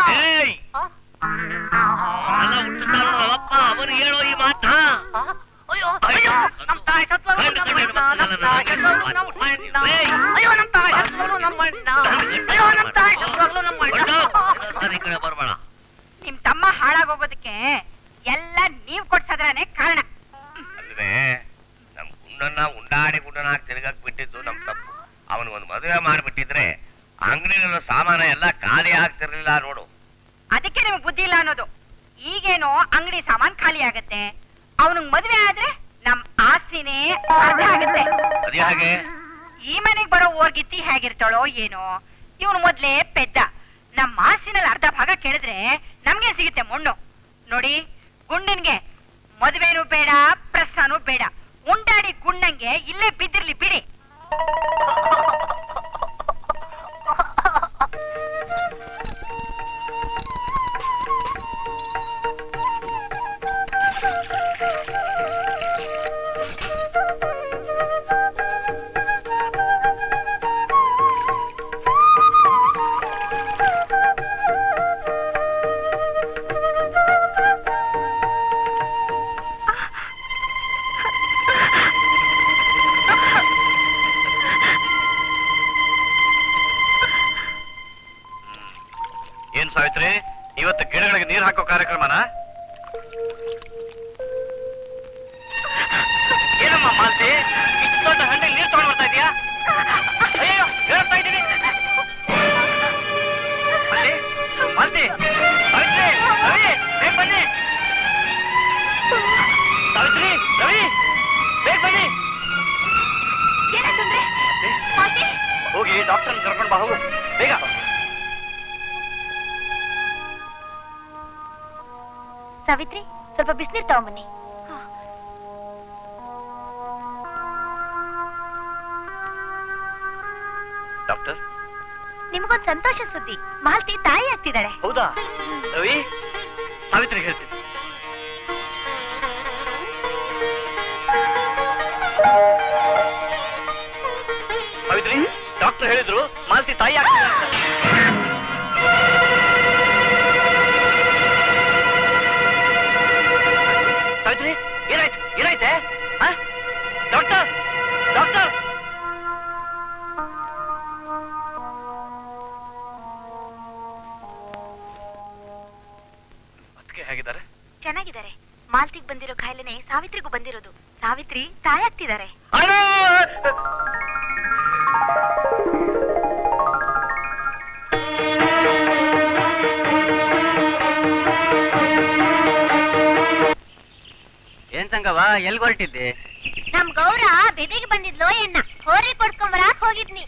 ಅಪ್ಪ ಅವರು ಹೇಳೋ ಈ ಮಾತ ಅಯ್ಯೋ ಅಯ್ಯೋ ನಮ್ ತಾಯಿ ಸತ್ವರು ನಮ್ಮ ಅಣ್ಣ, ನಮ್ ತಾಯಿ ಸತ್ವರು ನಮ್ಮ ಅಣ್ಣ. ಅಯ್ಯೋ ನಮ್ ತಾಯಿ ಸತ್ವರು ನಮ್ಮ ಅಣ್ಣ ಅಯ್ಯೋ ನಮ್ ತಾಯಿ ಸತ್ವಾಗ್ಲೂ ನಮ್ಮ ಅಣ್ಣ ಸರಿ ಈ ಕಡೆ ಬರ್ಬೇಡ ನಿಮ್ ತಮ್ಮ ಹಾಳಾಗೋಗೋದಕ್ಕೆ ಎಲ್ಲ ನೀವ್ ಕೊಡ್ಸದ್ರನೆ ಕಾರಣ ಅಲ್ವೇ ನಮ್ ಗುಂಡನ ಮಗನ್ನ ಉಂಡಾಡಿ ಗುಂಡನಾಗಿ ತಿರುಗಕ್ ಬಿಟ್ಟಿದ್ದು ನಮ್ ತಪ್ಪು ಅವನಿಗೊಂದು ಮದುವೆ ಮಾಡ್ಬಿಟ್ಟಿದ್ರೆ ಅಂಗಡಿನಲ್ಲಿರೋ ಸಾಮಾನ ಎಲ್ಲ ಖಾಲಿ ಆಗ್ತಿರ್ಲಿಲ್ಲ ನೋಡು ಅದಕ್ಕೆ ನಿಮ್ಗೆ ಬುದ್ಧಿ ಇಲ್ಲ ಅನ್ನೋದು ಈಗೇನೋ ಅಂಗಡಿ ಸಾಮಾನ್ ಖಾಲಿ ಆಗತ್ತೆ ಅವನಿಗೆ ಮದ್ವೆ ಆದ್ರೆ ನಮ್ ಆಸ್ತಿನೇ ಅರ್ಧ ಆಗತ್ತೆ ಅದೇ ಹಾಗೆ ಈ ಮನೆಗ್ ಬರೋ ಓರ್ಗಿತ್ತಿ ಹೇಗಿರ್ತಾಳೋ ಏನೋ ಇವನು ಮೊದ್ಲೇ ಪೆದ್ದ ನಮ್ ಆಸ್ತಿನಲ್ಲಿ ಅರ್ಧ ಭಾಗ ಕೇಳಿದ್ರೆ ನಮ್ಗೆ ಸಿಗುತ್ತೆ ಮಣ್ಣು ನೋಡಿ ಗುಂಡನ್ಗೆ ಮದ್ವೆನೂ ಬೇಡ ಪ್ರಸ್ಥಾನೂ ಬೇಡ ಉಂಡಾಡಿ ಗುಂಡಂಗೆ ಇಲ್ಲೇ ಬಿದ್ದಿರ್ಲಿ ಬಿಡಿ ಏನ್ ಸಾವಿತ್ರಿ ಇವತ್ತು ಗಿಡಗಳಿಗೆ ನೀರ್ ಹಾಕೋ ಕಾರ್ಯಕ್ರಮನ ಏನಮ್ಮ ಮಾಲ್ತಿ ಇಷ್ಟು ದೊಡ್ಡ ಹಣ್ಣಿಗೆ ನೀರ್ ತಗೊಂಡ್ ಬರ್ತಾ ಇದೀಯಾ ಅಯ್ಯೋ ಹೇಳ್ತಾ ಇದ್ದೀನಿ ಮಾಲ್ತಿ ಮಾಲ್ತಿ ಸಾವಿತ್ರಿ ರವಿ ಬೇಗ ಬನ್ನಿ ಸಾವಿತ್ರಿ ರವಿ ಬೇಗ ಬನ್ನಿ ಏನಾಯ್ತಂದ್ರೆ ಮಾತಿ ಹೋಗಿ ಡಾಕ್ಟರ್ ಕರ್ಕೊಂಡು ಬಾ ಹೋಗು ಬೇಗ ಸಾವಿತ್ರಿ ಸ್ವಲ್ಪ ಬಿಸಿನೀರ್ ತಗೊಂಬನ್ನಿ ಡಾಕ್ಟರ್ ನಿಮಗೊಂದ್ ಸಂತೋಷ ಸುದ್ದಿ ಮಾಲ್ತಿ ತಾಯಿ ಆಗ್ತಿದ್ದಾಳೆ ಹೌದಾ ರವಿ ಸಾವಿತ್ರಿಗೆ ಹೇಳ್ತೀನಿ ಸಾವಿತ್ರಿ ಡಾಕ್ಟರ್ ಹೇಳಿದ್ರು ಮಾಲ್ತಿ ತಾಯಿ ಆಗ್ತಿದೆ ಅಂತ. ಸಾವಿತ್ರಿ ಏನಾಯ್ತು ಏನಾಯ್ತೆ ಆ? ಡಾಕ್ಟರ್ ಡಾಕ್ಟರ್ ಅದಕ್ಕೆ ಹೇಗಿದ್ದಾರೆ ಚೆನ್ನಾಗಿದ್ದಾರೆ ಮಾಲ್ತಿಗ್ ಬಂದಿರೋ ಕಾಯಿಲೆನೆ ಸಾವಿತ್ರಿಗೂ ಬಂದಿರೋದು ಸಾವಿತ್ರಿ ತಾಯಿ ಆಗ್ತಿದ್ದಾರೆ ಅಣ್ಣ ಏನ್ ಸಂಗವ ಎಲ್ಗ್ ಹೊರಟಿದ್ದೆ ನಮ್ ಗೌರ ಬೆದಿಗೆ ಬಂದಿದ್ಲೋ ಎಣ್ಣ ಹೋರಿ ಕೊಡ್ಕೊಂಬರಾಕ್ ಹೋಗಿದ್ನಿ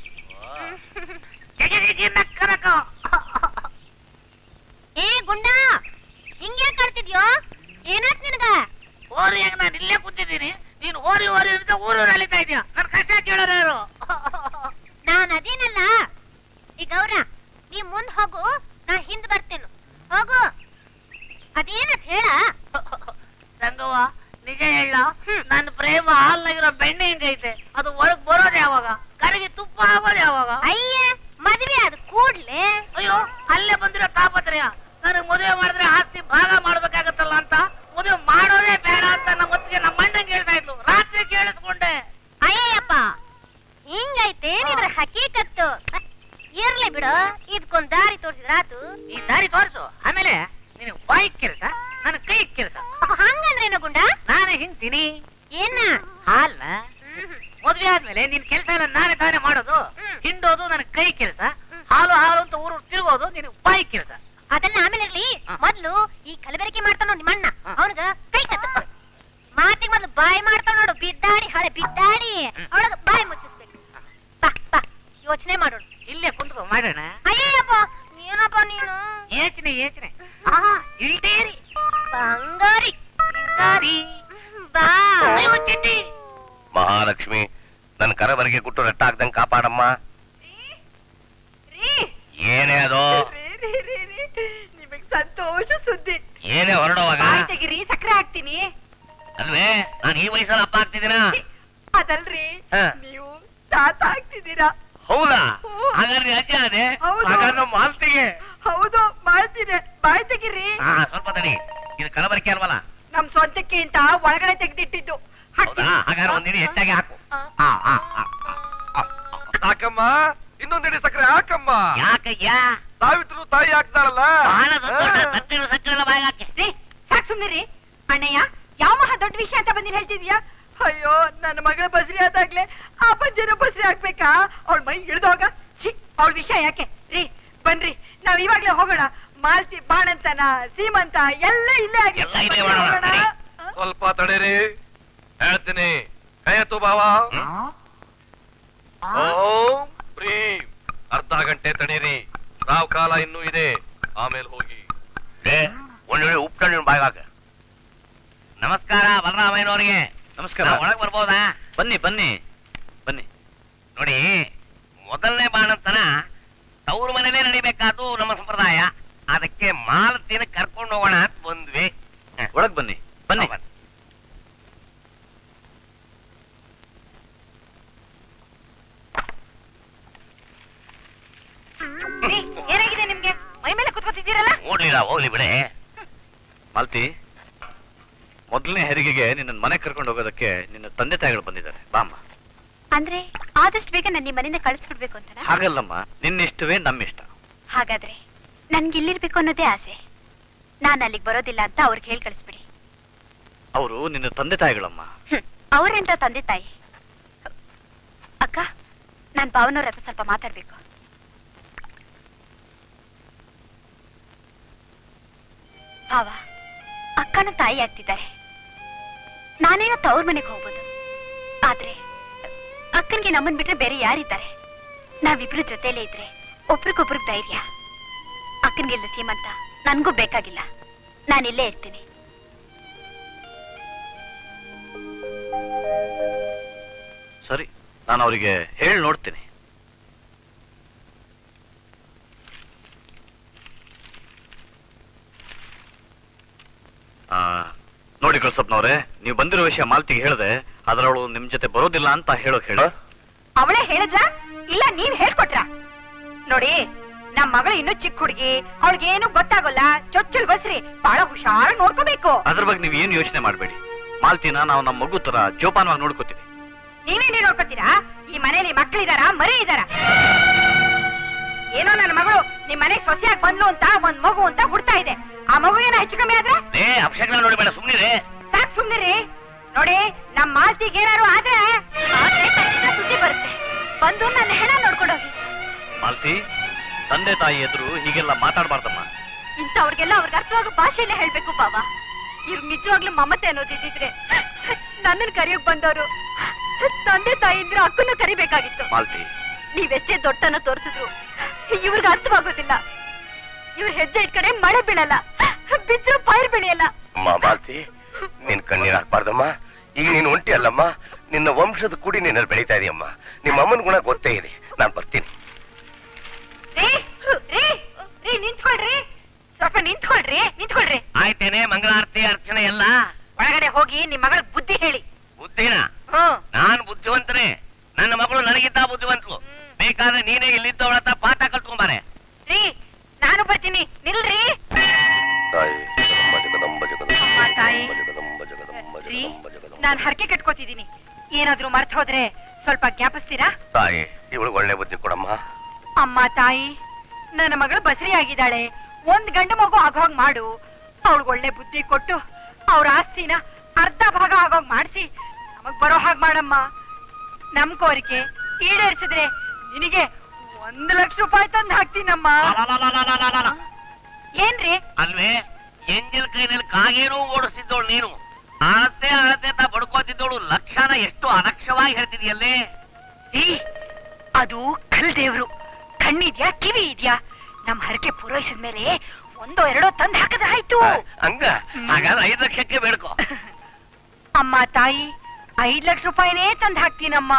ಏ ಗುಂಡ ಹಿಂಗೆ ಕಳ್ತಿದ್ಯೋ ಏನಾತ್ ನಿನಗ ಓರಿಯಾಗ ನಾನು ಇಲ್ಲೇ ಕೂತಿದ್ದೀನಿ ನೀನು ಓರಿ ಓರಿ ಅಂತ ಊರು ಅಲಿತಾ ಇದೀಯ ನನ್ ಕಷ್ಟ ಕೇಳೋರು ಯಾರು ನಾನ್ ಅದೇನಲ್ಲ ಈ ಗೌರ ನೀ ಮುಂದ್ ಹೋಗು ನಾ ಹಿಂದ್ ಬರ್ತೇನು ಹೋಗು ಅದೇನತ್ ಹೇಳ ಸಂಗವ್ವ ನಿಜ ಹೇಳ ನನ್ನ ಪ್ರೇಮ ಹಾಲ್ನಾಗಿರೋ ಬೆಣ್ಣೆ ಹಿಂಗೈತೆ ಅದು ಒಳಗ್ ಬರೋದು ಯಾವಾಗ ಕರಗಿ ತುಪ್ಪ ಆಗೋದು ಯಾವಾಗ ಅಯ್ಯ ಮದ್ವೆ ಅದ್ ಕೂಡ್ಲೆ ಅಯ್ಯೋ ಅಲ್ಲೇ ಬಂದಿರೋ ತಾಪತ್ರಯ ನನಗ್ ಮದುವೆ ಮಾಡಿದ್ರೆ ಆಸ್ತಿ ಭಾಗ ಮಾಡ್ಬೇಕಾಗತ್ತಲ್ಲ ಅಂತ ಮದುವೆ ಮಾಡೋದೇ ಬೇಡ ಅಂತ ನಮ್ಮ ಹೊತ್ತಿಗೆ ನಮ್ಮ ಅಣ್ಣಂಗೆ ಹೇಳ್ತಾ ಇದ್ಲು ರಾತ್ರಿ ಕೇಳಿಸ್ಕೊಂಡೆ ಅಯ್ಯಪ್ಪ ಹಿಂಗೈತೆ ನಿದ್ರ ಹಕೀಕತ್ತು ಇರ್ಲಿ ಬಿಡು ಇದಕ್ಕೊಂದ್ ದಾರಿ ತೋರ್ಸಿದ್ರಾತು ಈ ದಾರಿ ತೋರಿಸು ಆಮೇಲೆ ನಿನಗೆ ಬಾಯಿ ಕೆಲಸ ನನ್ನ ಕೈ ಕೆಲಸ ಹಂಗಂದ್ರೇನ ಗುಂಡ ನಾನೇ ಹಿಂತೀನಿ ಏನ ಹಾಲ್ನ ಮದ್ವೆ ಆದ್ಮೇಲೆ ನಿನ್ ಕೆಲಸ ಎಲ್ಲ ನಾನೇ ತಾನೇ ಮಾಡೋದು ಹ್ಮ್. ಹಿಂಡೋದು ನನ್ನ ಕೈ ಕೆಲಸ ಹಾಲು ಹಾಲು ಅಂತ ಊರು ತಿರುಗೋದು ನಿನಗೆ ಬಾಯಿ ಕೆಲಸ ಅದೆಲ್ಲ ಆಮೇಲೆ ಇರ್ಲಿ ಹ. ಮೊದ್ಲು ಈ ಕಲಬೆರಕೆ ಮಾಡ್ತಾನ ನೋಡ್ ನಿಮ್ಮಣ್ಣ ಹ. ಅವನಿಗ ಕೈ ಕತ್ತ ಮಾತಿಗೆ ಮೊದ್ಲು ಬಾಯಿ ಮಾಡ್ತಾವ ನೋಡು ಬಿದ್ದಾಡಿ ಹಳೆ ಬಿದ್ದಾಡಿ ಹ್ಮ್. ಅವಳಗ ಬಾಯಿ ಮುಚ್ಚಿಸ್ಬೇಕು ಬಾ ಬಾ ಯೋಚನೆ ಮಾಡೋಣ ಇಲ್ಲೇ ಕುಂತ್ಕೊ ಮಾಡೋಣ ಅಯ್ಯಪ್ಪ ಏನಪ್ಪ ನೀನು ಯೋಚನೆ ಯೋಚನೆ ಆ ಇಲ್ದೇರಿ ಬಂಗಾರಿ ಬಂಗಾರಿ. ಬಾ ಅಯ್ಯೋ ಚಿಟ್ಟಿ ಮಹಾಲಕ್ಷ್ಮಿ ನನ್ನ ಕರಬರಿಗೆ ಗುಟ್ಟು ರಟ್ಟ ಆಗ್ದಂಗ್ ಕಾಪಾಡಮ್ಮ ರೀ ಏನೇ ಅದು ರೀ, ರೀ, ರೀ, ರೀ. ನಿಮಗ್ ಸಂತೋಷ ಸುದ್ದಿ ಏನೇ ಹೊರಡುವಾಗ ಬಾಯ್ ತೆಗಿರಿ ಸಕ್ಕರೆ ಹಾಕ್ತೀನಿ ಅಲ್ವೇ ನಾನು ಈ ವಯಸ್ಸಲ್ಲಿ ಅಪ್ಪ ಆಗ್ತಿದ್ದೀನ ಅದಲ್ರಿ ಹ. ನೀವು ತಾತ ಆಗ್ತಿದ್ದೀರಾ ಹೌದಾ ಹ್ಞೂ. ಹಾಗಾದ್ರೆ ಅಜ್ಜ ಅದೇ ಹೌದು. ಹಾಗಾದ್ರೆ ಮಾಲ್ತಿಗೆ ಹೌದು ಮಾಡ್ತೀನಿ ಬಾಯ್ ತೆಗಿರಿ ಹಾ ಸ್ವಲ್ಪ ತಡಿ ಇದು ಕಲಬರಿಕೆ ಅಲ್ವಲ್ಲ ನಮ್ ಸ್ವಂತಕ್ಕೆ ಅಂತ ಒಳಗಡೆ ತೆಗ್ದಿಟ್ಟಿದ್ದು ಹೌದಾ ಹಾಗಾದ್ರೆ ಒಂದಿಡಿ ಹೆಚ್ಚಾಗಿ ಹಾಕು ಆ, ಆ, ಆ, ಆ, ಆ, ಆ. ಸಾಕಮ್ಮ ಇನ್ನೊಂದಿಡಿ ಸಕ್ಕರೆ ಹಾಕಮ್ಮ ಯಾಕಯ್ಯ ಸಾವಿತ್ರು ತಾಯಿ ಆಗ್ತಾರಲ್ಲ ಬಹಳ ಸಂತೋಷ ಹಾ. ತತ್ತಿನ ಸಕ್ಕರೆ ಎಲ್ಲ ಬಾಯಿಗೆ ಹಾಕಿ ರೀ ಸಾಕ್ ಸುಮ್ನೆ ರೀ ಅಣ್ಣಯ್ಯ ಯಾವ ಮಹಾ ದೊಡ್ಡ ವಿಷಯ ಅಂತ ಬಂದಿಲ್ಲ ಹೇಳ್ತಿದ್ಯಾ ಅಯ್ಯೋ ನನ್ನ ಮಗಳ ಬಸ್ರಿ ಆದಾಗ್ಲೇ ಆ ಪಂಜನ ಬಸ್ರಿ ಹಾಕ್ಬೇಕಾ ಅವಳ ಮೈ ಇಳ್ದೋಗ ಛೀ ಅವಳ ವಿಷಯ ಯಾಕೆ ರೀ ಬನ್ರಿ ನಾವ್ ಇವಾಗ್ಲೇ ಹೋಗೋಣ ಮಾಲ್ತಿ ಬಾಣಂತನ ಸೀಮಂತ ಎಲ್ಲ ಇಲ್ಲೇ ಆಗಿ ಎಲ್ಲ ಇಲ್ಲೇ ಮಾಡೋಣ, ನಡಿ. ಸ್ವಲ್ಪ ತಡೀರಿ ಹೇಳ್ತೀನಿ ಕೈಯತ್ತು ಬಾವ ಓಂ ಪ್ರೀಂ ಅರ್ಧ ಗಂಟೆ ತಡೀರಿ ರಾವ್ ಕಾಲ ಇನ್ನೂ ಇದೆ ಆಮೇಲೆ ಹೋಗಿ ಲೇ ಒಳ್ಳೊಳ್ಳೆ ಉಪ್ಪು ಬಾಯ್ಗಾಕ ನಮಸ್ಕಾರ ಬಲರಾಮಯ್ಯನವ್ರಿಗೆ ನಮಸ್ಕಾರ ನಾವ್ ಒಳಗ್ ಬರ್ಬೋದಾ ಬನ್ನಿ ಬನ್ನಿ ಬನ್ನಿ ನೋಡಿ ಮೊದಲನೇ ಬಾಣಂತನ ತವ್ರ ಮನೇಲೆ ನಡಿಬೇಕಾದ್ದು ನಮ್ಮ ಸಂಪ್ರದಾಯ ಅದಕ್ಕೆ ಮಾಲತಿನ ಕರ್ಕೊಂಡು ಹೋಗೋಣ ಅಂತ ಬಂದ್ವಿ ಹ. ಒಳಗ್ ಬನ್ನಿ ಬನ್ನಿ ಬನ್ನಿ. ರೀ, ಏನಾಗಿದೆ ನಿಮ್ಗೆ ಮೈ ಮೇಲೆ ಕುತ್ಕೋತಿದ್ದೀರಲ್ಲ ನೋಡ್ಲಿಲ್ಲ ಹೋಗ್ಲಿ ಬಿಡೆ ಮಾಲ್ತಿ ಮೊದಲನೇ ಹೆರಿಗೆಗೆ ನಿನ್ನ ಮನೆ ಕರ್ಕೊಂಡು ಹೋಗೋದಕ್ಕೆ ನಿನ್ನ ತಂದೆ ತಾಯಿಗಳು ಬಂದಿದ್ದಾರೆ ಬಾಮ್ಮ ಅಂದ್ರೆ ಆದಷ್ಟು ಬೇಗ ನನ್ನ ಈ ಮನೆಯಿಂದ ಕಳಿಸ್ಬಿಡ್ಬೇಕು ಅಂತನಾ ಹಾಗಲ್ಲಮ್ಮ ನಿನ್ನಿಷ್ಟವೇ ನಮ್ಮಿಷ್ಟ ಹಾಗಾದ್ರೆ ನನ್ಗೆ ಇಲ್ಲಿರ್ಬೇಕು ಅನ್ನೋದೇ ಆಸೆ ನಾನ್ ಅಲ್ಲಿಗೆ ಬರೋದಿಲ್ಲ ಅಂತ ಅವ್ರಿಗೆ ಹೇಳಿ ಕಳಿಸ್ಬಿಡಿ ಅವರು ನಿನ್ನ ತಂದೆ ತಾಯಿಗಳಮ್ಮ ಹ್ಮ್ ಅವ್ರೆಂತ ತಂದೆ ತಾಯಿ ಅಕ್ಕ ನಾನ್ ಭಾವನವ್ರ ಹತ್ರ ಸ್ವಲ್ಪ ಮಾತಾಡ್ಬೇಕು ಭಾವ ಅಕ್ಕನ ತಾಯಿ ಆಗ್ತಿದ್ದಾರೆ ನಾನೇನೋ ತವ್ರ ಮನೆಗೆ ಹೋಗ್ಬೋದು ಆದ್ರೆ ಅಕ್ಕನ್ಗೆ ನಮ್ಮನ್ ಬಿಟ್ರೆ ಬೇರೆ ಯಾರಿದ್ದಾರೆ ನಾವಿಬ್ರು ಜೊತೆಲೇ ಇದ್ರೆ ಒಬ್ರಿಗೊಬ್ರಿಗೆ ಧೈರ್ಯ ಅಕ್ಕನ್ಗಿಲ್ಲ ಸೀಮಂತ ನನ್ಗೂ ಬೇಕಾಗಿಲ್ಲ ನಾನಿಲ್ಲೇ ಇರ್ತೀನಿ ಸರಿ ನಾನು ಅವರಿಗೆ ಹೇಳಿ ನೋಡ್ತೀನಿ ಆ, ನೋಡಿ ಕಳ್ಸಪ್ನವ್ರೆ ನೀವು ಬಂದಿರೋ ವಿಷಯ ಮಾಲ್ತಿಗೆ ಹೇಳ್ದೆ ಅದರವಳು ನಿಮ್ ಜೊತೆ ಬರೋದಿಲ್ಲ ಅಂತ ಹೇಳೋಕ್ ಹೇಳ ಅವಳೇ ಹೇಳಿದ್ಲಾ ಇಲ್ಲ ನೀವ್ ಹೇಳ್ಕೊಟ್ರ ನೋಡಿ ನಮ್ ಮಗಳು ಇನ್ನು ಚಿಕ್ಕ ಹುಡುಗಿ ಅವಳಿಗೇನು ಗೊತ್ತಾಗೋಲ್ಲ ಚೊಚ್ಚಲ್ ಬಸ್ರಿ ಬಹಳ ಹುಷಾರಾಗಿ ನೋಡ್ಕೋಬೇಕು ಅದ್ರ ಬಗ್ಗೆ ನೀವು ಏನು ಯೋಚನೆ ಮಾಡಬೇಡಿ ಮಾಲ್ತಿನ ನಾವು ನಮ್ಮ ಮಗು ತರ ಜೋಪಾನವಾಗಿ ನೋಡ್ಕೋತೀವಿ ನೀವೇನೇ ನೋಡ್ಕೋತೀರಾ ಈ ಮನೇಲಿ ಮಕ್ಕಳಿದಾರ ಮರಿ ಇದಾರ ಏನೋ ನನ್ನ ಮಗಳು ನಿಮ್ ಮನೆಗ್ ಸೊಸೆಯಾಗಿ ಬಂದ್ಲು ಅಂತ ಒಂದ್ ಮಗು ಅಂತ ಹುಡ್ತಾ ಇದೆ ಆ ಮಗು ಏನೋ ಹೆಚ್ಚು ಕಮ್ಮಿ ಆದ್ರೆ ಲೇ ಅಪಶಕನ ನೋಡಿಬೇಡ ಸುಮ್ನಿರೆ ಸಾಕ್ ಸುಮ್ನಿರಿ ನೋಡಿ ನಮ್ ಮಾಲ್ತಿಗೆ ಏನಾರು ಆದ್ರೆ ಆದ್ರೆ ತಕ್ಷಣ ಸುದ್ದಿ ಬರುತ್ತೆ ಬಂದು ನನ್ನ ಹೆಣ ನೋಡ್ಕೊಂಡೋಗಿ ಮಾಲ್ತಿ ತಂದೆ ತಾಯಿ ಎದುರು ಹೀಗೆಲ್ಲ ಮಾತಾಡಬಾರ್ದಮ್ಮ ಇಂಥವ್ರಿಗೆಲ್ಲ ಅವ್ರಿಗೆ ಅರ್ಥವಾಗ ಭಾಷೆಯಲ್ಲೇ ಹೇಳ್ಬೇಕು ಬಾವ ಇವ್ರು ನಿಜವಾಗ್ಲೂ ಮಮತೆ ಅನ್ನೋದಿದ್ರೆ ನನ್ನನ್ನು ಕರೆಯೋಕ್ ಬಂದವರು ತಂದೆ ತಾಯಿ ಅಂದ್ರೆ ಅಕ್ಕನ್ನು ಕರಿಬೇಕಾಗಿತ್ತು ಮಾಲ್ತಿ ನೀವೆಷ್ಟೇ ದೊಡ್ಡನ ತೋರಿಸಿದ್ರು ಇವ್ರಿಗೆ ಅರ್ಥವಾಗೋದಿಲ್ಲ ಇವ್ರ ಹೆಜ್ಜೆ ಇಟ್ ಕಡೆ ಮಳೆ ಬೀಳಲ್ಲ ಬಿದ್ರು ಪೈರ್ ಬೆಳೆಯಲ್ಲ ಅಮ್ಮ ಬಾಲ್ತಿ ನಿನ್ ಕಣ್ಣೀರ್ ಹಾಕ್ಬಾರ್ದಮ್ಮ ಈಗ ನೀನ್ ಒಂಟಿ ಅಲ್ಲಮ್ಮ ನಿನ್ನ ವಂಶದ ಕುಡಿ ನಿನ್ನಲ್ಲಿ ಬೆಳೀತಾ ಇದೆಯಮ್ಮ ನಿಮ್ಮ ಅಮ್ಮನ ಗುಣ ಗೊತ್ತೇ ಇದೆ ನಾನ್ ಬರ್ತೀನಿ ರೀ ರೀ ರೀ ನಿಂತ್ಕೊಳ್ರಿ ಸ್ವಲ್ಪ ನಿಂತ್ಕೊಳ್ರಿ ನಿಂತ್ಕೊಳ್ರಿ ಆಯ್ತೇನೆ ಮಂಗಳಾರತಿ ಅರ್ಚನೆ ಎಲ್ಲ ಒಳಗಡೆ ಹೋಗಿ ನಿಮ್ ಮಗಳ ಬುದ್ಧಿ ಹೇಳಿ ಬುದ್ಧಿನ ಹ್ಮ್ ನಾನ್ ಬುದ್ಧಿವಂತನೇ ನನ್ನ ಮಗಳು ನನಗಿದ್ದ ಬುದ್ಧಿವಂತಳು ಬೇಕಾದ್ರೆ ನೀನೇ ಇಲ್ಲಿದ್ದವಳ ಹತ್ರ ಪಾಠ ಕಲ್ತ್ಕೊಂಬಾರೆ ರೀ ನಾನು ಬರ್ತೀನಿ ನಿಲ್ರಿ ಅಮ್ಮ ತಾಯಿ ರೀ ನಾನ್ ಹರಕೆ ಕಟ್ಕೋತಿದ್ದೀನಿ ಏನಾದ್ರೂ ಮರ್ತ್ ಹೋದ್ರೆ ಸ್ವಲ್ಪ ಜ್ಞಾಪಿಸ್ತೀರಾ ತಾಯಿ ಇವಳು ಒಳ್ಳೆ ಬುದ್ಧಿ ಕೊಡಮ್ಮ ಅಮ್ಮ ತಾಯಿ ನನ್ನ ಮಗಳು ಬಸರಿ ಆಗಿದ್ದಾಳೆ ಒಂದ್ ಗಂಡು ಮಗು ಆಗೋಗ್ ಮಾಡು ಅವಳಿಗೆ ಒಳ್ಳೆ ಬುದ್ಧಿ ಕೊಟ್ಟು ಅವ್ರ ಆಸ್ತಿನ ಅರ್ಧ ಭಾಗ ಆಗೋಗ್ ಮಾಡಿಸಿ ನಮಗ್ ಬರೋ ಹಾಗ್ ಮಾಡಮ್ಮ ನಮ್ ಕೋರಿಕೆ ಈಡೇರಿಸಿದ್ರೆ ನಿನಗೆ ಒಂದ್ ಲಕ್ಷ ರೂಪಾಯಿ ತಂದು ಹಾಕ್ತೀನಮ್ಮ ಏನ್ರಿ ಅಲ್ವೇ ಎಂಜಲ್ ಕೈನಲ್ಲಿ ಕಾಗೇನೂ ಓಡಿಸ್ತಿದ್ದವಳು ನೀನು ಅಳತೆ ಅಳತೆ ಅಂತ ಬಡ್ಕೋತಿದ್ದವಳು ಲಕ್ಷಣ ಎಷ್ಟು ಅಲಕ್ಷವಾಗಿ ಹೇಳ್ತಿದ್ಯಲ್ಲೇ ಏ ಅದು ಕಲ್ ದೇವ್ರು ಕಣ್ಣಿದ್ಯಾ ಕಿವಿ ಇದ್ಯಾ ನಮ್ ಹರಕೆ ಪೂರೈಸಿದ ಮೇಲೆ ಒಂದೋ ಎರಡೋ ತಂದ್ ಹಾಕಿದ್ರೆ ಆಯ್ತು ಹಂಗ ಹಾಗಾದ್ರೆ ಐದು ಲಕ್ಷಕ್ಕೆ ಬೇಡ್ಕೋ ಅಮ್ಮ ತಾಯಿ ಐದ್ ಲಕ್ಷ ರೂಪಾಯಿನೇ ತಂದ್ ಹಾಕ್ತೀನಮ್ಮ